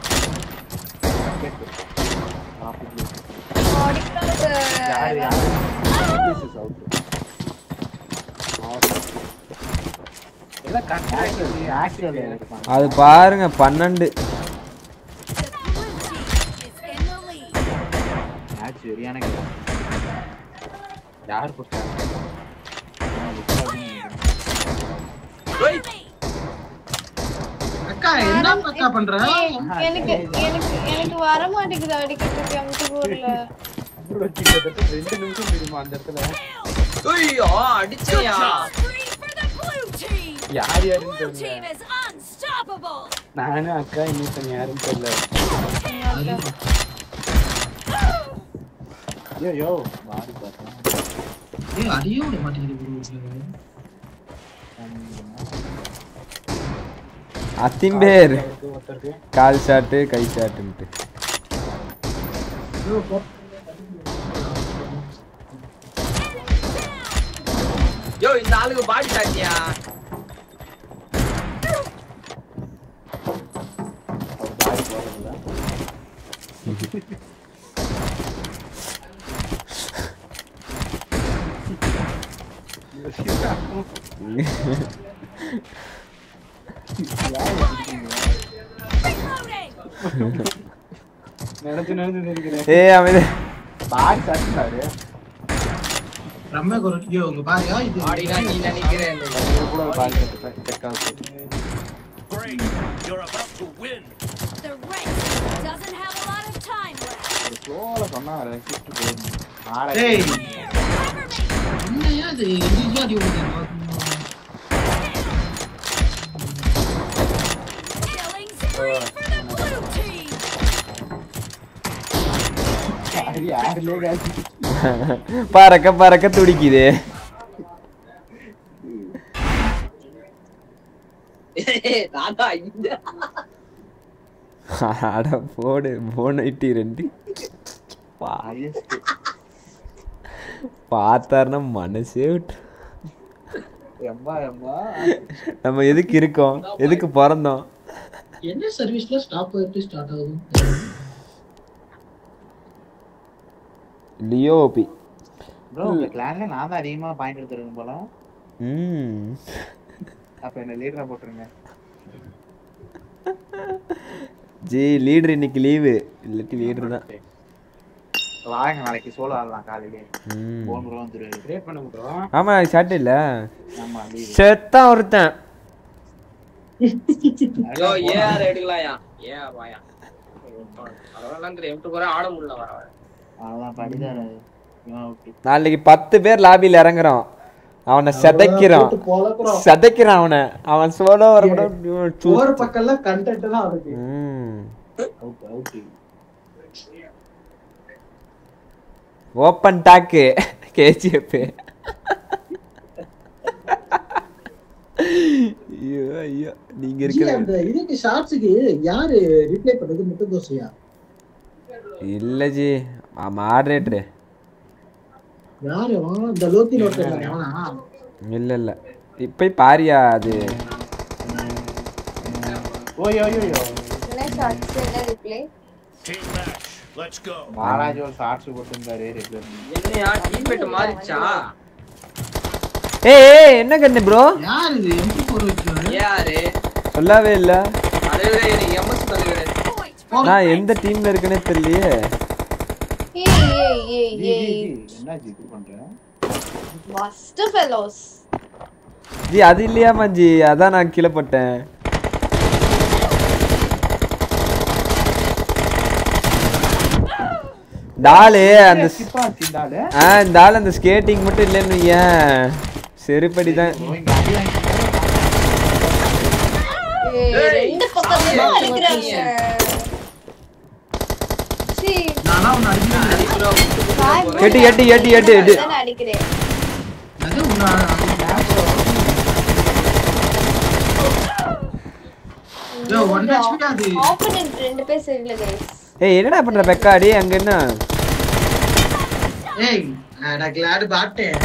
யாரு யாரு எல்லாம் ஆக்சுவலி ஆக்சுவலி இருப்பாங்க அது பாருங்க பன்னெண்டு The blue team is in the lead. Match சரியான game. யார் கொடுத்தாங்க அக்கா அக்கா என்ன அக்கா பண்ற எனக்கு எனக்கு எனக்கு வர மாட்டேங்குது அடிக்கிறதுக்கு எம்டி போர்ல bro, கிட்டத்தட்ட ரெண்டு நிமிஷம் தெரியுமா அந்த இடத்துல ஐயோ அடிச்சையா யார் யாருன்னு Blue தெரியல team is unstoppable. நானும் அக்கா இன்னொருத்தன் யாருன்னு தெரியல ஐயோ யோ மாறி பார்த்தேன் ஏய் அடியே விட மாட்டேங்குது bro. அத்திம்பேர் ஒருத்தருக்கு கால் ஷாட்டு கை ஷாட்டுன்ட்டு யோ இந்த ஆளுக்கு பாடி சாட்டியா பாடி போடுறதுல நினைச்சு நினைச்சு நினைக்கிறேன் ஏய் அவன் பாடி சாட்டினாரு ரம்யா குரல் ஐயோ உங்க பாரியா இது பாடினா நீ நினைக்கிறேன் இது கூட ஒரு பாடி சாட்டு செக்காவுக்கு Great. You're about to win. The race doesn't have a lot of time left. ஸ்லோல சொன்னா ரசிச்சு போயிடும் டேய் ஆறாயிரம் என்னையா இது எங்கேயும் அடி விடுது Killing spree for the blue team. யாருலயே காட்சி பறக்க பறக்க துடிக்குது தாத்தா இந்த அட போடு போனைட்டி ரெண்டு பா- பார்த்தாருன்னா மனசே விட்டு எம்மா எம்மா நம்ம எதுக்கு இருக்கோம் எதுக்கு பிறந்தோம் என்ன சர்வீஸ்ல ஸ்டாப் எப்படி ஸ்டார்ட் ஆகுது லியோபி ப்ரோ உங்க கிளான்ல நான் தான் அதிகமா பாயிண்ட் எடுத்துருக்கேன் போல ம் அப்ப என்ன லீடரா போட்டுருங்க ஜி லீடர் இன்னைக்கு லீவு இல்லாட்டி லீடர் தான் வாங்க நாளைக்கு சோலோ ஆடலாம் காலையிலே ம். போன் ப்ரோ வந்துருவாரு கிரியேட் பண்ண ப்ரோ ஆமா ஷாட் இல்ல ஆமா leave. செத்தான் ஒருத்தன் யோ ஏஆர் எடுக்கலாம்யா ஏஆர் வாயா பரவாயில்லங்கிற எம்ட்டு கூட ஆட முடியல வர வர அதான் படிதாரு நாளைக்கு பத்து பேர் லாபியில் இறங்குறோம் அவனை செதைக்கிறான் போட்டு பொழக்குறோம். செதைக்கிறான் அவனை அவன் சோலோ வரக்கூட ஒரு பக்கம்லாம் கண்டென்ட் தான் அதுக்கு அவுட் அவுட் ஓப்பன் டாக்கு கேஜிஎஃப் ஐயோ ஐயோ நீங்க ஜி, இருக்கிற அந்த இதுக்கு ஷார்ட்ஸுக்கு யாரு ரிப்ளை பண்ணது முட்டை தோசையா இல்ல ஜி மாடரேட்டரு யாரு அவன்? இந்த லோத்தி ஒருத்தர் அவனா இல்ல இல்ல இப்ப பாரியா அது ஓய் ஓய் ஓய் என்ன ஷார்ட்ஸ் என்ன reply Team match. Let's go. Maharaj ஒரு ஷார்ட்ஸ் போட்டிருந்தாரு ரெகுலர் என்னையா டீம்மேட் மாறிச்சா ஏய் ஏய், என்ன கண்ணு ப்ரோ யார் இது எம்பி போர் வச்சு ஏஆர் சொல்லவே இல்ல தலைவரே எனக்கு எம்எஸ் தலைவரே நான் எந்த டீம்ல இருக்கேனே தெரியலையே ஏய் ஏய் ஏய் ஏய் என்ன ஜி இது பண்ற மஸ்ட் ஃபெலோஸ் ஜி அது இல்லையாமா ஜி அதான் நான் கீழே போட்டேன் டாலு அந்த ஸ்- சிப்பா சிந்தாலு ஆ இந்த ஆள் அந்த ஸ்கேட்டிங் மட்டும் இல்லைன்னு ஏன் செருப்படி தான் ஏய் ரெண்டு பக்கத்துல அடிக்கிறாங்க சீ நானா உன்னை அடிக்கிறேன் எட்டு எட்டு எட்டு எட்டு எட்டு நான் அடிக்கிறேன் அது உன்னை யோ, one HP அது. ஆப்போனன்ட் ரெண்டு பேர் சரியில்லை கைஸ் ஏய் என்னடா பண்ற பெக்காடி அங்க என்ன ஏய் நான் கிளாட் பாட்டேன்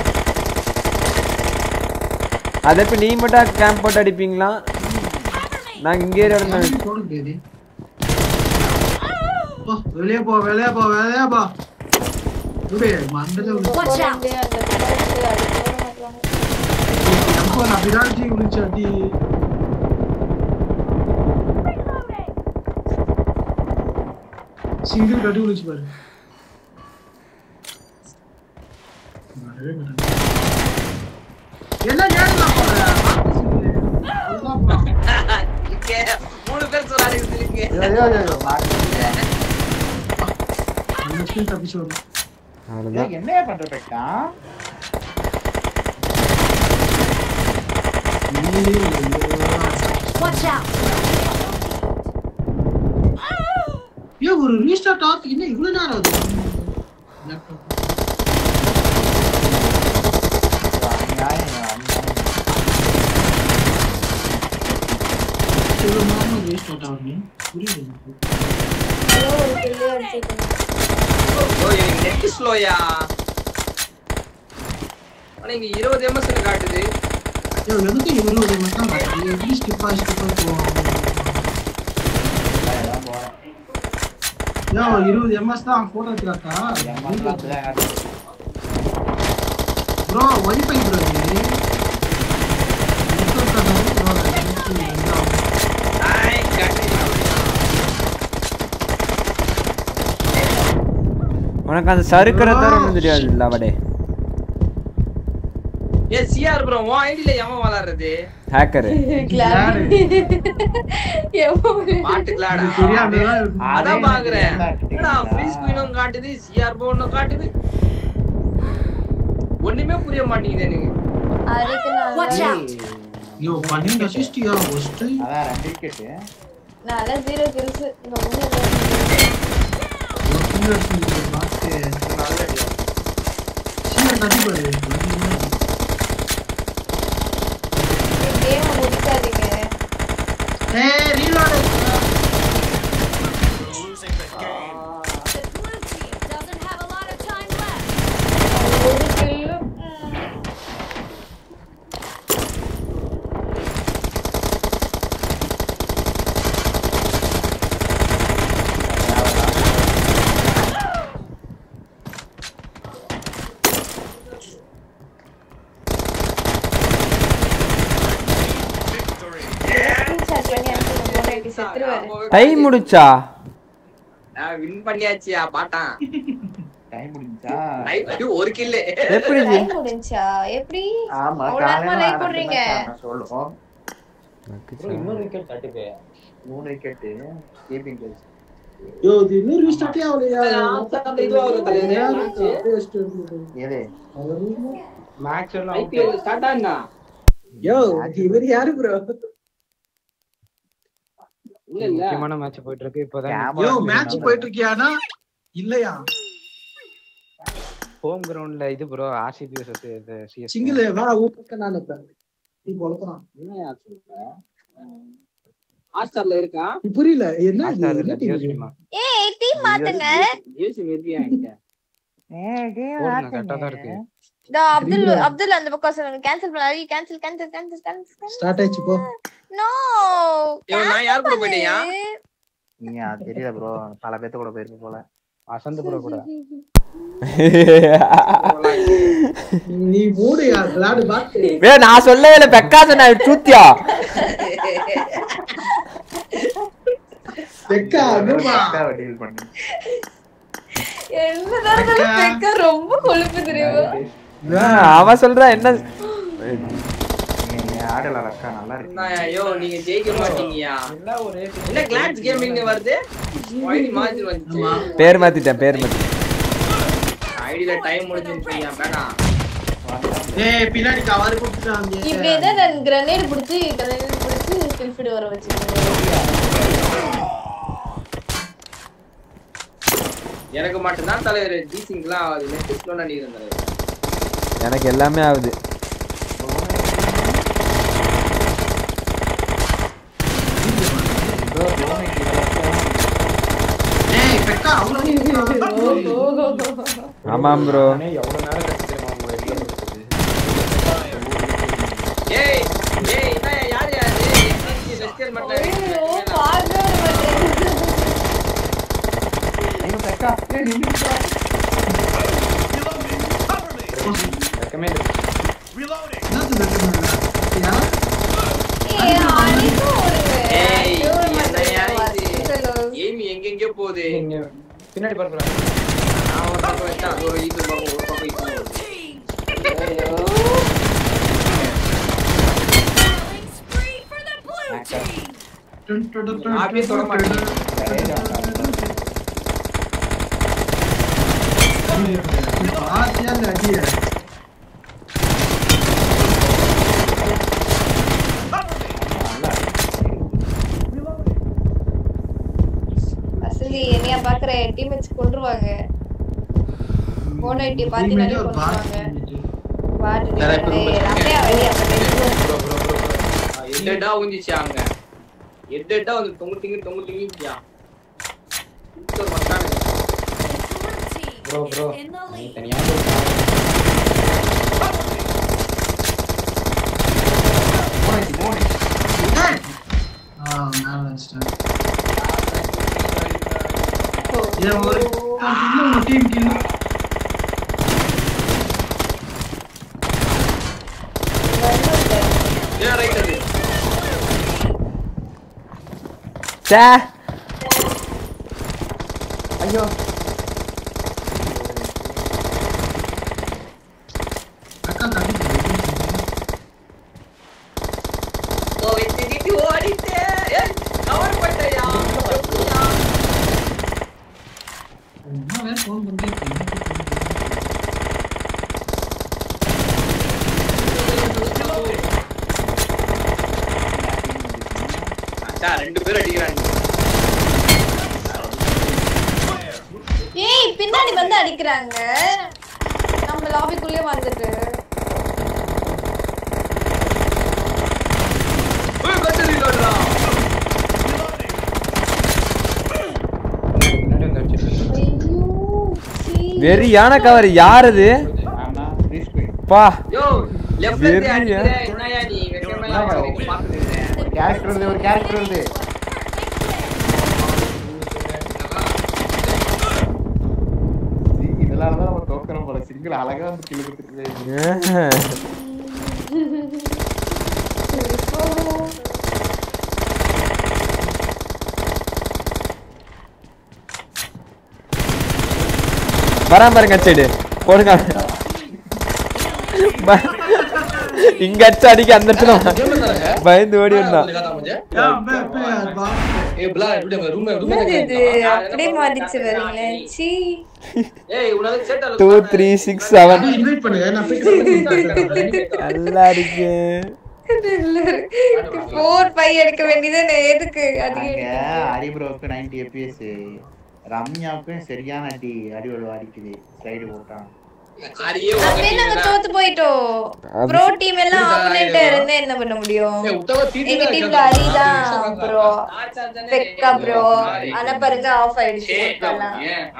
அதை இப்ப நீ மட்டும் கேம்ப் போட்டு அடிப்பீங்களா நாங்க இங்கே இருந்தோம் போட முடியாது போ, வெளியே போ வெளியே போ வெளியே போ விடு மண்டல Watch out. அந்த பின்னாடி அடிக்க மாட்டாங்க எம்போ அப்படிதான் ஜி விழிச்சு அடி சிங்கிள் கட்டி விழிச்சு பாரு வரவே மாட்டாங்க. என்ன ஏடுலாம் போற அதுதான் bro. இங்கே மூணு ஐயோ ஐயோ ஐயோ மாட்டிக்கிட்டேன். முஸ்லீம் தப்பிச்சு வரும் அவ்வளோதான் ஏய், என்னையா பண்ற பெட்டா Watch out! ஏன் ஒரு ரீஸ்டார்ட் ஆகுது என்ன இவ்வளவு நேரம் ஆகுது லேப்டாப் நியாயம் அநியாயம். இவ்வளவு நேரம் ரீஸ்டார்ட் ஆகுது புரியல எனக்கு. ஏதோ ஒரு கில்லு அடிச்சிருக்கேன் ஓ எனக்கு நெட் ஸ்லோயா ஆனா இங்க இருபது எம்எஸ் காட்டுது ஐயோ, எதுக்கு இவரு ஒரு மட்டும் காட்டுது? எப்படி skip ஆகி skip ஆகி போவாங்க? அதான் போறேன். ஐயோ, இருபது MS தான் photo எடுத்துக்காட்டா? எம்எஸ்லாம் அப்படிதான் காட்டுது. Bro, Wi-Fi bro இது. Network ஆனாலும் பரவாயில்ல, எனக்கு ரெண்டு ஆகும். ஆய், காட்டு. உனக்கு அந்த சறுக்கிறது தவிர ஒன்றும் தெரியாது இல்லை அவடே ஏ சிஆர் ப்ரோ உன் ஐடில எவன் விளாடுறது ஹேக்கரு கிளாட் மாட்டு கிளாடா இது தெரியாமதான் இருக்கு. அதான் பாக்குறேன் அதே என்னடா ஃப்ரீ ஸ்கிரீனும் காட்டுது சிஆர் போனும் காட்டுது ஒண்ணுமே புரிய மாட்டேங்குது எனக்கு அதுக்கு Watch நான் out! ஐயோ, பன்னெண்டு assist யா, worst. அதான் ரெண்டு விக்கெட்டு நான் ஜீரோ கில்ஸ் ஒரு finger finger mark. சீக்கிரம் தட்டி பாரு. கேம் முடிக்காதீங்க ஏய், reload. Losing the game. The blue team doesn't have a lot of time left. ஒரு கில்லு Victory. ஸ்கிரீன்ஷாட் பண்ணி அனுப்பி போட்டு செத்துருவாரு டைம் முடிச்சா நான் வின் பண்ணியாச்சியா பாட்டான் டைம் முடிஞ்சா நைட் ஒரு கில்லு எப்படி இது? டைம் முடிஞ்சா எப்படி ஆமா அவ்வளவு நேரமா காலையில லைக் போடுறீங்க சொல்லுவோம் ப்ரோ இன்னொரு விக்கெட் தட்டுது மூணு விக்கெட்டு கீப்பிங் பிளேஸ் ஐயோ, இது இன்னும் restart ஏ ஆகலையா? அந்த இதுவாகுது தலைவரே. ஏன் அப்படியே waste இருக்கு? எது மேக்ஸ் எல்லாம் ஐபிஎல் ஸ்டார்ட் ஆனா யோ, இவரு யாரு bro? இல்ல இல்ல முக்கியமான மேட்ச் போயிட்டு இருக்கு இப்போதான் யோ, match போயிட்டு இருக்கியானா? இல்லையா ஹோம் கிரவுண்ட்ல இது bro RCB versus CS single வா உன் பக்கம் நான் நிப்பேன். நீ பொழக்கிறான். என்ன சொல்ற ஹாட்ஸ்டார்ல இருக்கா புரியல என்ன இது? ஹாட்ஸ்டார் இல்ல என்ன ஜியோ இது? சினிமா ஏய் டீம் மாத்துங்க யூசி மெர்பியா என்கிட்ட போடுங்க கரெக்டா தான் இருக்கு இதோ அப்துல் அப்துல் அந்த பக்கம் சொல்லுங்க கேன்சல் பண்ணாதீங்க cancel cancel cancel cancel start ஆயிடுச்சு போ நோ ஐயோ, நான் யார் கூட போயிட்டேயா? நீ அது தெரியல ப்ரோ பல பேத்து கூட போயிருக்கு போல வசந்த் ப்ரோ கூட நீ மூடுயா விளையாடு பாத்து வே நான் சொல்லவே இல்லை பெக்கா சொன்ன சூத்தியா பெக்கா அனுமா டீல் பண்ணு என்னதான் இருந்தாலும் பெக்கா ரொம்ப கொழுப்பு தெரியுமா அவன் சொல்றா என்ன நீ ஆடல அக்கா நல்லா இருக்கு என்ன, ஐயோ நீங்க ஜெயிக்க மாட்டீங்கயா என்ன கிளான்ஸ் கேமிங் வருது ஐடி மாதிரி வந்துச்சு பேர் மாத்திட்டேன் பேர் மாத்திட்டேன் ஐடில டைம் முடிஞ்சுன்னு சொல்லியா வேணாம் ஏய் பின்னாடி கவர் கொடுத்துட்டாங்க இப்படியே தான் நான் கிரனேட் பிடிச்சி கிரனேட் பிடிச்சி கில்ஃபிட் வர வச்சிருக்கேன் எனக்கு மட்டும்தான் தலைவர் ஜிசிங்லாம் அது நெட் ஸ்லோ நினைக்கிறேன் தலைவர் எனக்கு எல்லாமே ஆகுது ஏய் பெக்கா அவ்வளவு ஆமாம் ப்ரோ நானே எவ்வளவு நேரம் கட்டி தெரியுமா உங்க வெளில போறது ஏய் ஏய் என்ன யார் யார் வெஸ்டர்ன் மட்டும் ஐயோ, பார்க்கவே மாட்டேங்குது. ஐயோ பெக்கா ஏய் நின்னுடா வெக்கமே இல்லை Reloading. என்னது பெக்கா யா ஏய், அடிக்கும் ஒரு ஏய் ஐயோ, என்னையா இது மாட்டேங்குது. ஏமி எங்கெங்கயோ போகுது நீங்க பின்னாடி பாருங்க நான் ஒரு பக்கம் வச்சா அது ஒரு இது பக்கம் ஒரு பக்கம் இது பக்கம். ஐயோ. Killing spree for the blue team. Done done done அப்படியே தொட மாட்டேன் பாத்தியா இந்த அடிய வசதி என்னையா பாக்குற டீம்மேட்ஸ் கொன்றுவாங்க போன ஐடி பாத்தீங்கன்னா கொன்றுவாங்க பாட்டு ரம்யா வெளிய எட்டா ஊஞ்சிச்சு அங்க எட்டு எட்டா வந்து தொங்கு திங்கு தொங்கு திங்கியா ஒரு மட்டானு ப்ரோ ப்ரோ நீ தனியா ஆ மேல வச்சிட்டேன் ஏன் ஒரு இன்னும் டீம் கில் ஏன் ரைட் அது சே ஐயோ அக்கா கட்டி ஓ வெட்டி வெட்டி ஓடிட்டே ஏய் கவர் பண்ணிட்டயா எப்படியா என்ன வேற ஃபோன் பண்ணிட்டு அச்சா ரெண்டு பேரும் அடிக்கிறாங்க ஏய் பின்னாடி வந்து அடிக்கிறாங்க நம்ம லாபிக்குள்ளே வந்துட்டு ஏய் கட்டு ரீலோட்ரா முன்னாடி வந்து அடிச்சிட்டு வெறியான கவர் யார் அது பா யோ லெஃப்ட்ல இருந்து வெறியா? அடிக்கிற என்னயா நீ வெக்கமெல்லாம் பாக்குறது ஒரு கேரக்டர் வருது ஒரு கேரக்டர் வருது இதெல்லாம் தான் நம்ம தோக்கணும் போல சிங்கிள் அழகா வந்து கிளி கொடுத்துட்டு வராம பாருங்க சைடு போடுங்க ப- இங்க அடிச்சு அடிக்க அந்த இடத்துல பயந்து ஓடி வந்தான் ஏய் பிளா எப்படி நம்ம ரூம் ரூம் என்னது இது அப்படியே மாறிச்சு வரீங்களே சீ ஏய் உனக்கு set two three six seven invite பண்ணுங்க நான் போய் நல்லா இருக்கு ஃபோர் ஃபைவ் எடுக்க வேண்டியது எதுக்கு அங்க அதிகம் ஹரிப்ரோவுக்கு நைன்டி எபிஎஸ் ரம்யாவுக்கும் சரியான அடி அடி விழுவ அடிக்குது ஸ்லைடு போட்டான் அடியே அப்படியே நாங்க தோத்து போயிட்டோம் ப்ரோ டீம் எல்லாம் ஆப்போனன்ட் இருந்து என்ன பண்ண முடியும் எங்க டீம்ல அரிதான் ப்ரோ பெக்கா ப்ரோ ஆனா பாருங்க ஆஃப் ஆயிடுச்சு எல்லாம்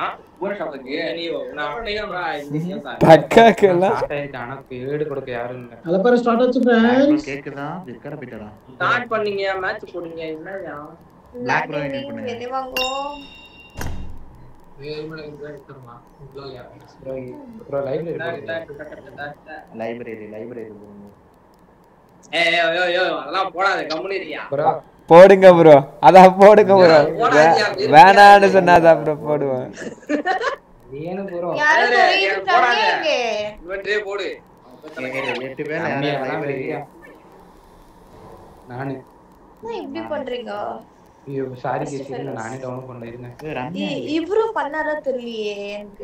பக்காக்கெல்லாம் ஸ்டார்ட் ஆயிட்டு ஆனா ஏடு கொடுக்க யாரும் இல்ல அத பாரு ஸ்டார்ட் ஆச்சு ஃப்ரெண்ட்ஸ் கேக்குதா இருக்கற போயிட்டாரா ஸ்டார்ட் பண்ணீங்க மேட்ச் போடுங்க என்னயா Black Bro invite பண்ணுங்க. எது வாங்குவோம் ப்ரோ லைவ்ல லைப்ரரி லைப்ரரி ஏய் யோ யோ யோ அதெல்லாம் போடாத கம்முனு இருக்கியா ப்ரோ போடுங்க ப்ரோ அதான் போடுங்க ப்ரோ போடாதீங்க, இருக்கு. வேணான்னு சொன்னாதான் ப்ரோ போடுவேன் ஏன்னு ப்ரோ யாரும் சொல்லிட்டு இருக்காங்க இங்க இவன்டே போடு எட்டு பேர் ரம்யா யாரும் எல்லாம் லைப்ரரி வெளியா. நானு என்ன இப்படி பண்றீங்க ஐயோ சாரி கேசி நானே டவுன் பண்ண இருந்தேன் ரம்யா இ- இவரும் பண்ணாரா தெரியலையே எனக்கு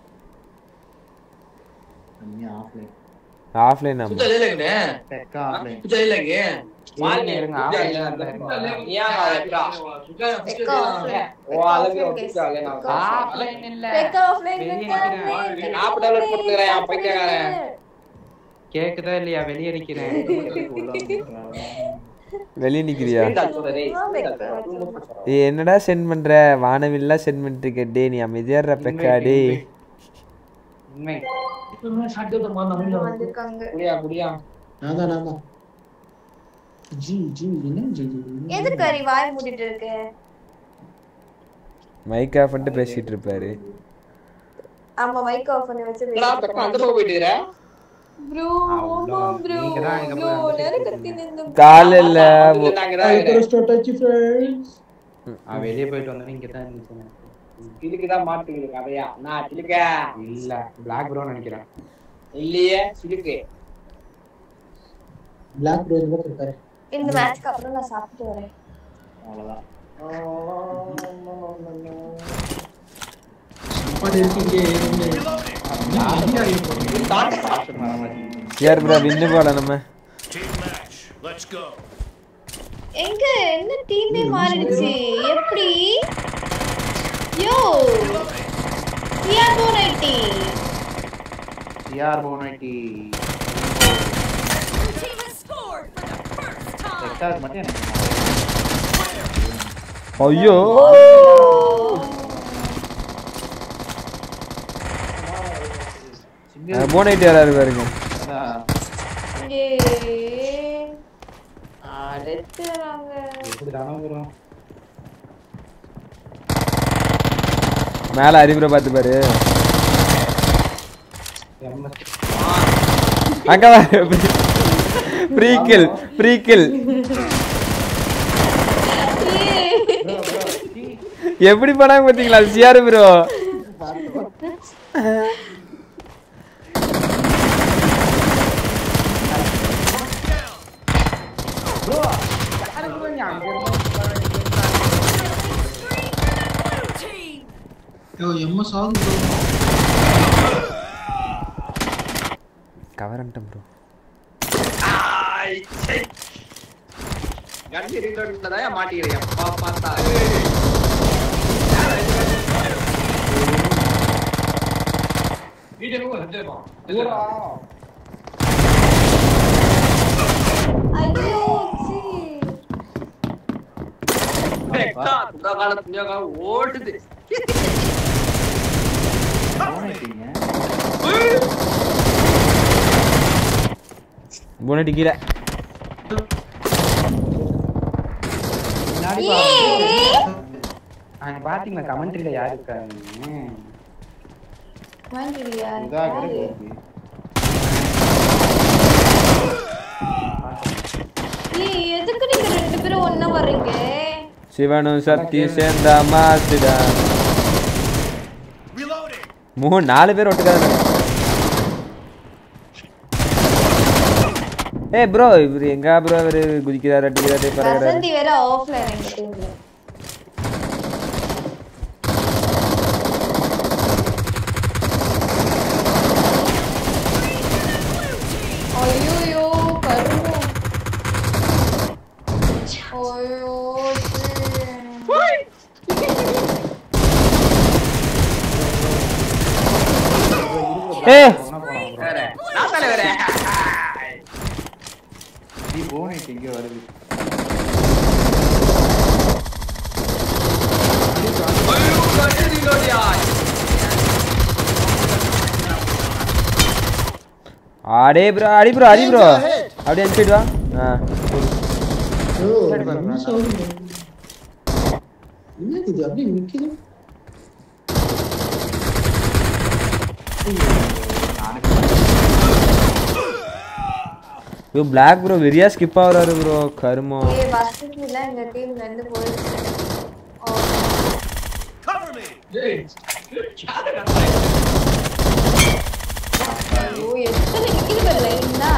ரம்யா ஆஃப்லைன் ஆஃப்லைன் நம்ம சுத்தம் இல்லைங்கண்ணே பெக்கா ஆஃப்லைன் சுத்தம் இல்லைங்க இருங்க, இருங்க ஆஃப்லைன்ல இருந்தேன் ஏன் அவரா பெக்கா offline. ஓ அளவு Pekkா offline ஒத்துக்காங்க guys. நான் ஆஃப்லைன் இல்ல பெக்கா offline, வெளிய பெக்கா நிக்கிறேன். offline, Pekka app download offline, பண்ணுறேன் பெக்கா பைத்தியக்காரன் கேக்குதா இல்லையா வெளியே நிக்கிறேன் வெளியே நிக்கிறியா ஏய், என்னடா சென்ட் பண்ற வானவில்லாம் சென்ட் பண்ணிட்டு இருக்க டே நீ அமைதியாடுற பெக்கா டே உண்மை வந்திருக்காங்க குடியா குடியா நான் தான் நான் தான் ஜி ஜி என்ன ஜி ஜி எதுக்கு அரி வாய் மூடிட்டு இருக்க மைக் ஆஃப் பண்ணிட்டு பேசிட்டு இருப்பாரு ஆமா மைக் ஆஃப் பண்ணி வச்சு என்னடா பக்கம் அந்த பக்கம் போயிட்டு இருக்கிற ப்ரோ ஆமா ப்ரோ நீங்க தான் இங்க ப்ரோ போய் நேரம் கத்தி நின்னு காலையில நாங்க தான் ஐ ஸ்டார்ட் ஆச்சு ஃப்ரெண்ட்ஸ் அவன் வெளியே போயிட்டு வந்தா இங்க தான் இருந்துச்சு கிழக்கு தான் மாட்டுங்க கதையா நான் கிழக்க இல்ல பிளாக் ப்ரோ நினைக்கிறேன் இல்லையே சிலுக்கு பிளாக் ப்ரோ இந்த பக்கம் இருக்காரு இந்த மேட்ச்க்கு அப்புறம் நான் சாப்பிட்டு வரேன் அவ்வளவுதான் சாப்பாடு இருக்கீங்க யார் ப்ரோ வின்னு போல நம்ம Team match. Let's go. எங்க என்ன டீமே மாறிடுச்சு எப்படி யோ சிஆர் போனட்டி சிஆர் போனட்டி Team has scored for the first time. Record மட்டும் எனக்கு ஐயோ போனைட்டு யாராரு பாருங்க அதான். ஏ அடுத்துறாங்க எப்படி தானே வரும் மேல அறிவுரை பார்த்து பாரு அங்க ப்ரீக்கில் ப்ரீக்கில் எப்படி பண்ணாங்க பாத்தீங்களா சிஆர் ப்ரோ யோ எம்ம சாது bro. கவரண்டம் ப்ரோ கண்டி ரீலோட்லதான் மாட்டிக்கிறேன் எப்பா பார்த்தா ஐயோ சீ. ஓடுது போனட்டி கீழே முன்னாடி ஏய். அங்க பாத்தீங்களா கமெண்ட்ரியில யாரு இருக்காங்க வாங்கிடுவியா? சுதாகர் யாரு? கோபி. ஏய், எதுக்கு நீங்க ரெண்டு பேரும் ஒண்ணா வர்றீங்க சிவனும் சக்தி சேர்ந்த மாசுடா Reloading. மூணு நாலு பேர் ஒட்டுக்காத ஏய் ப்ரோ இவர் எங்க ப்ரோ இவர் குதிக்கிறாரு அடிக்கிறாரு பறக்கிறாரு வசந்தி வேற ஆஃப்லைன் எங்க டீம்ல ஐயோ கருமம் ஐயோ ஏய் நான் தலைவரே நீ போனட்டி இங்க வருது அடே ப்ரோ அடி ப்ரோ அடி ப்ரோ அப்படியே அனுப்பிட்டு வா ஆ யோ என்ன sound bro? என்னது இது அப்படியே நிக்குது ஐயோ பிளாக் ப்ரோ வெறியா ஸ்கிப் ஆகுறாரு ப்ரோ கருமம் ஏய் வசந்தில எங்க டீம்ல இருந்து போயிடுச்சு Cover me. ஐயோ எத்தனை நிக்கிது லைன்னா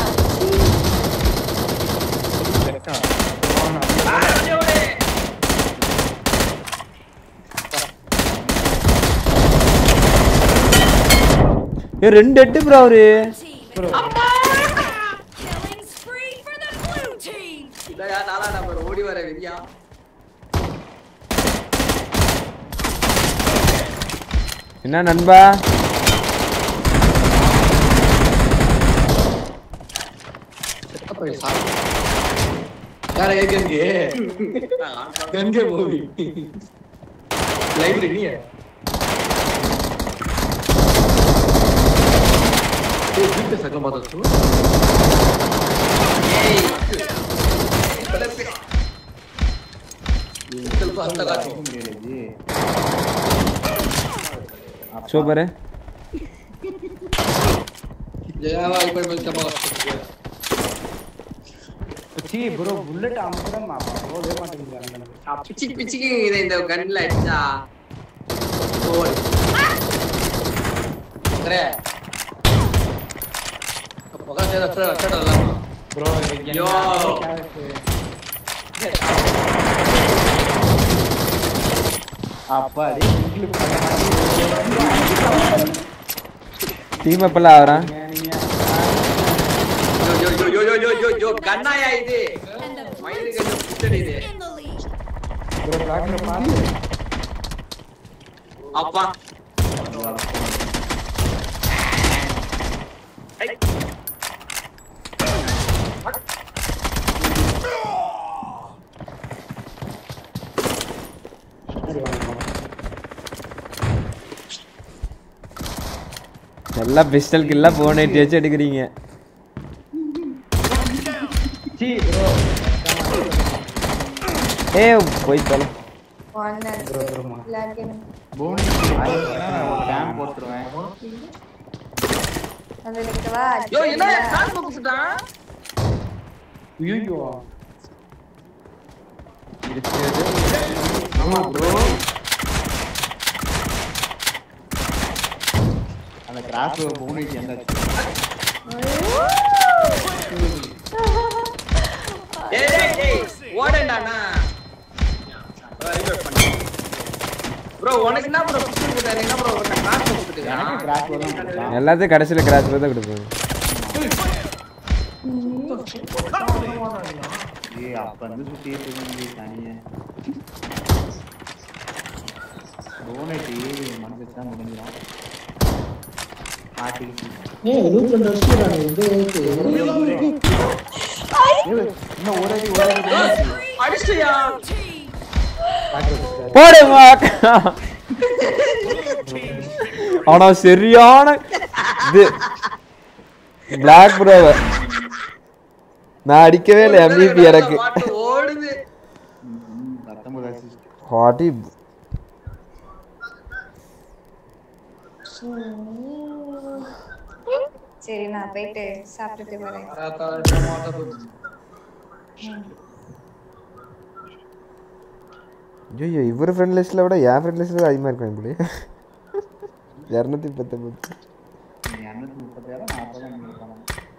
ஏ ரெண்டு எட்டு ப்ரோ அவரு Killing spree for the blue team. இல்லையா நாலா நம்பர் ஓடி வர வெறியா என்ன நண்பா யார ஏகன்கே கன்கே மூவி லைப்ரரி நீ ஏய் வீட்டு சகல மாதம் ஏய் ಸ್ವಲ್ಪ ಹತ್ತ ಕಾಚು சூப்பரு ಜಯವಾ ಇಪ್ಪತ್ತು ಮಂದಿ ತಮ್ಮ சி ப்ரோ புல்லட் அமுக்குறேன் போகவே மாட்டேங்குது பிச்சிக்கு பிச்சிக்கு இதை இந்த கண்ணில் அடிச்சா ஓடு சரே ಪಕ್ಕ ಸೇದ ಅಷ್ಟೇ ಅಷ್ಟೇ ಅಲ್ಲ ப்ரோ Yo. அப்பாடி டீம் அப்பெல்லாம் ஆகிறான் யோ yo yo yo yo yo யோ கண்ணாயா இது மயிறு கண்ணு புத்தடி இது ப்ரோ பிளாக்ல பாரு அப்பா எல்லாம் பிஸ்டல் கில்லா போன் எயிட்டி வச்சு எடுக்கிறீங்க சீ ப்ரோ ஏ போய் தொலை One and black and bonus game போட்டுருவேன் அந்த நிக்கவா யோ என்ன கால் போக்குட்டான் ஐயோ ஆமா ப்ரோ அந்த கிராஸ் போனஸ் எந்த டேய் டேய் டேய் ஓடண்டானா ப்ரோ உனக்கு என்ன ப்ரோ பிஸ்டல் கொடுத்தாரு என்ன ப்ரோ ஒரு காசு கொடுத்துட்டு எனக்கு கிராஸ் வரும் எல்லாத்தையும் கடைசியில் கிராஸ் தான் கொடுப்போம் ஏய் அப்ப வந்து சுத்திட்டு இருக்கீங்க தனியா டோனேட்டி மனசுக்கு தான் முடிஞ்சிடும் ஆட்டி ஏய் ரூட் ரெண்டு வருஷம் இது ஓகே இன்னும் ஒரு அடி ஒரு அடி bonus. அடிச்சியா போடு மாக் ஆனா சரியான இது பிளாக் ப்ரோவ நான் அடிக்கவே இல்லை எம்இபி எனக்கு பாட்டு ஓடுது ம், பத்தொன்பது assist. ஹாட்டி சரி நான் போயிட்டு சாப்பிட்டுட்டு வரேன் ஐயோ இவர் ஃப்ரெண்ட் லிஸ்ட்டில் விட என் ஃப்ரெண்ட் லிஸ்ட்டில் அதிகமாக இருக்கும் இப்படி இரநூத்தி பத்தொம்பது நீ இரநூத்தி முப்பத்தாயிரம் நாற்பதாயிரம் பண்ணிருக்காங்க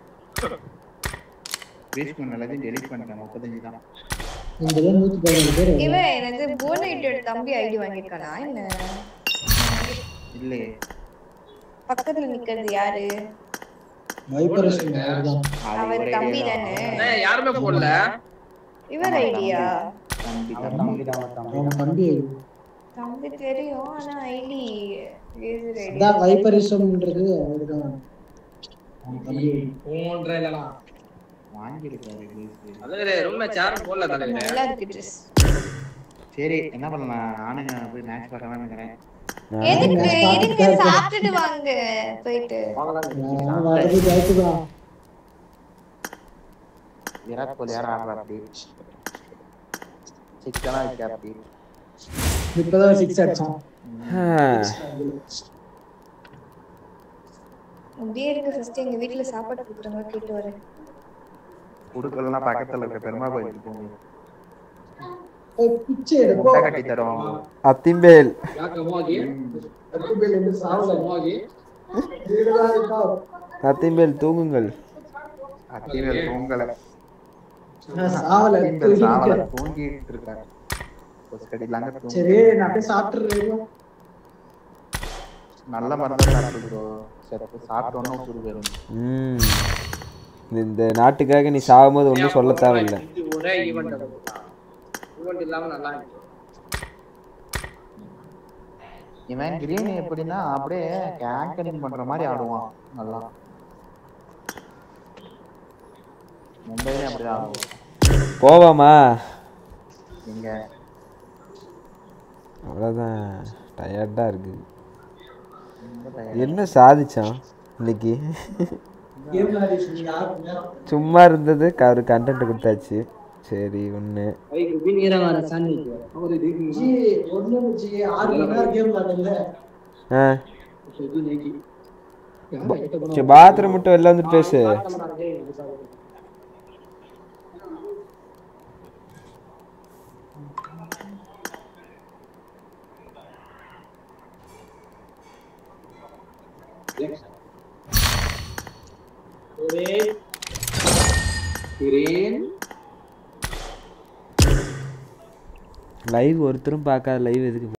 வேஸ்ட் பண்ண எல்லாத்தையும் டெலிட் பண்ணிட்டேன் முப்பத்தஞ்சு தான் இந்த நூத்தி பதினேழு பேர் இவன் எனது போனைட்டோட தம்பி ஐடி வாங்கியிருக்கானா என்ன இல்லையே பக்கத்துல நிக்கிறது யாரு வைப்பரேஷன் தான் அது அவர் ஒரு தம்பி idea தானே ஏய், யாருமே போடல இவர் ஐடியா தம்பி அவன் தம்பி தம்பி தான் தம்பி அவன் தம்பி தம்பி தெரியும் ஆனா ஐடி யூசர் ஐடி அதான் வைப்பரிசம்ன்றது அவருதான் அவன் தம்பி மூன்றரை இல்லலாம் வாங்கியிருக்காரு வேஸ்ட் தலைவரே ரொம்ப சேர் போடல தலைவரே நல்லா இருக்கு ட்ரெஸ் சரி என்ன பண்ணலாம் நானும் போய் மேட்ச் பார்க்கலாம்னு இருக்கிறேன் எதுக்கு இருங்க சாப்பிட்டுட்டு வாங்க போயிட்டு நான் வரது ஜாய்க்குதான் விராட் கோலி யாரும் ஆடுறா அப்படி சிக்கனா இருக்கா அப்படி இப்பதான் சிக்ஸ் அடிச்சான் அப்படியே இருங்க ஃபர்ஸ்ட் எங்க வீட்ல சாப்பாடு கொடுத்துருங்க கேட்டு வரேன் குடுக்கலன்னா பக்கத்துல இருக்க பெருமா கோயிலுக்கு போங்க ஏய், பிச்சை எடுப்போ முட்டை கட்டி தரும் அத்திம்பேல் அத்துபேல் என்று சாவல வீடுதான் இருக்கா அத்திம்பேல் தூங்குங்கள் அத்திவேல் தூங்கல நான் சாவல அத்திவேல் சாவல தூங்கிட்டு இருக்காரு கொசுக்கடிலாங்க தூங்கி சரி நான் அப்படியே சாப்பிட்டுறேன் நல்ல மருந்து சாப்பிட்டு ப்ரோ சரி சாப்பிட்டோன்னா உசுறு போயிடும் ம் இந்த நாட்டுக்காக நீ சாகும்போது ஒன்றும் சொல்ல தேவையில்லை இது ஒரே ஈவெண்ட் ஈவெண்ட் இல்லாம நல்லா இருக்கு இவன் கிரீன் எப்படின்னா அப்படியே கேங்கனிங் பண்ற மாதிரி ஆடுவான் நல்லா மும்பையில அப்படிதான் ஆடுவான் போவோமா இங்க அவ்வளோதான் டயர்டாக இருக்குது ரொம்ப tired. என்ன சாதிச்சான் இன்னைக்கு கேம் விளையாடிட்டு யார் நேரம் சும்மா இருந்தது க- ஒரு கண்டென்ட் கொடுத்தாச்சு சரி ஒன்று ஜி ஒண்ணு ஜி ஆறு மணி நேரம் கேம் விளையாடல ஆ சரி பாத்ரூம் மட்டும் வெளில வந்துட்டு பேசு கிரீன் லைவ் ஒருத்தரும் பார்க்காத லைவ் எதுக்கு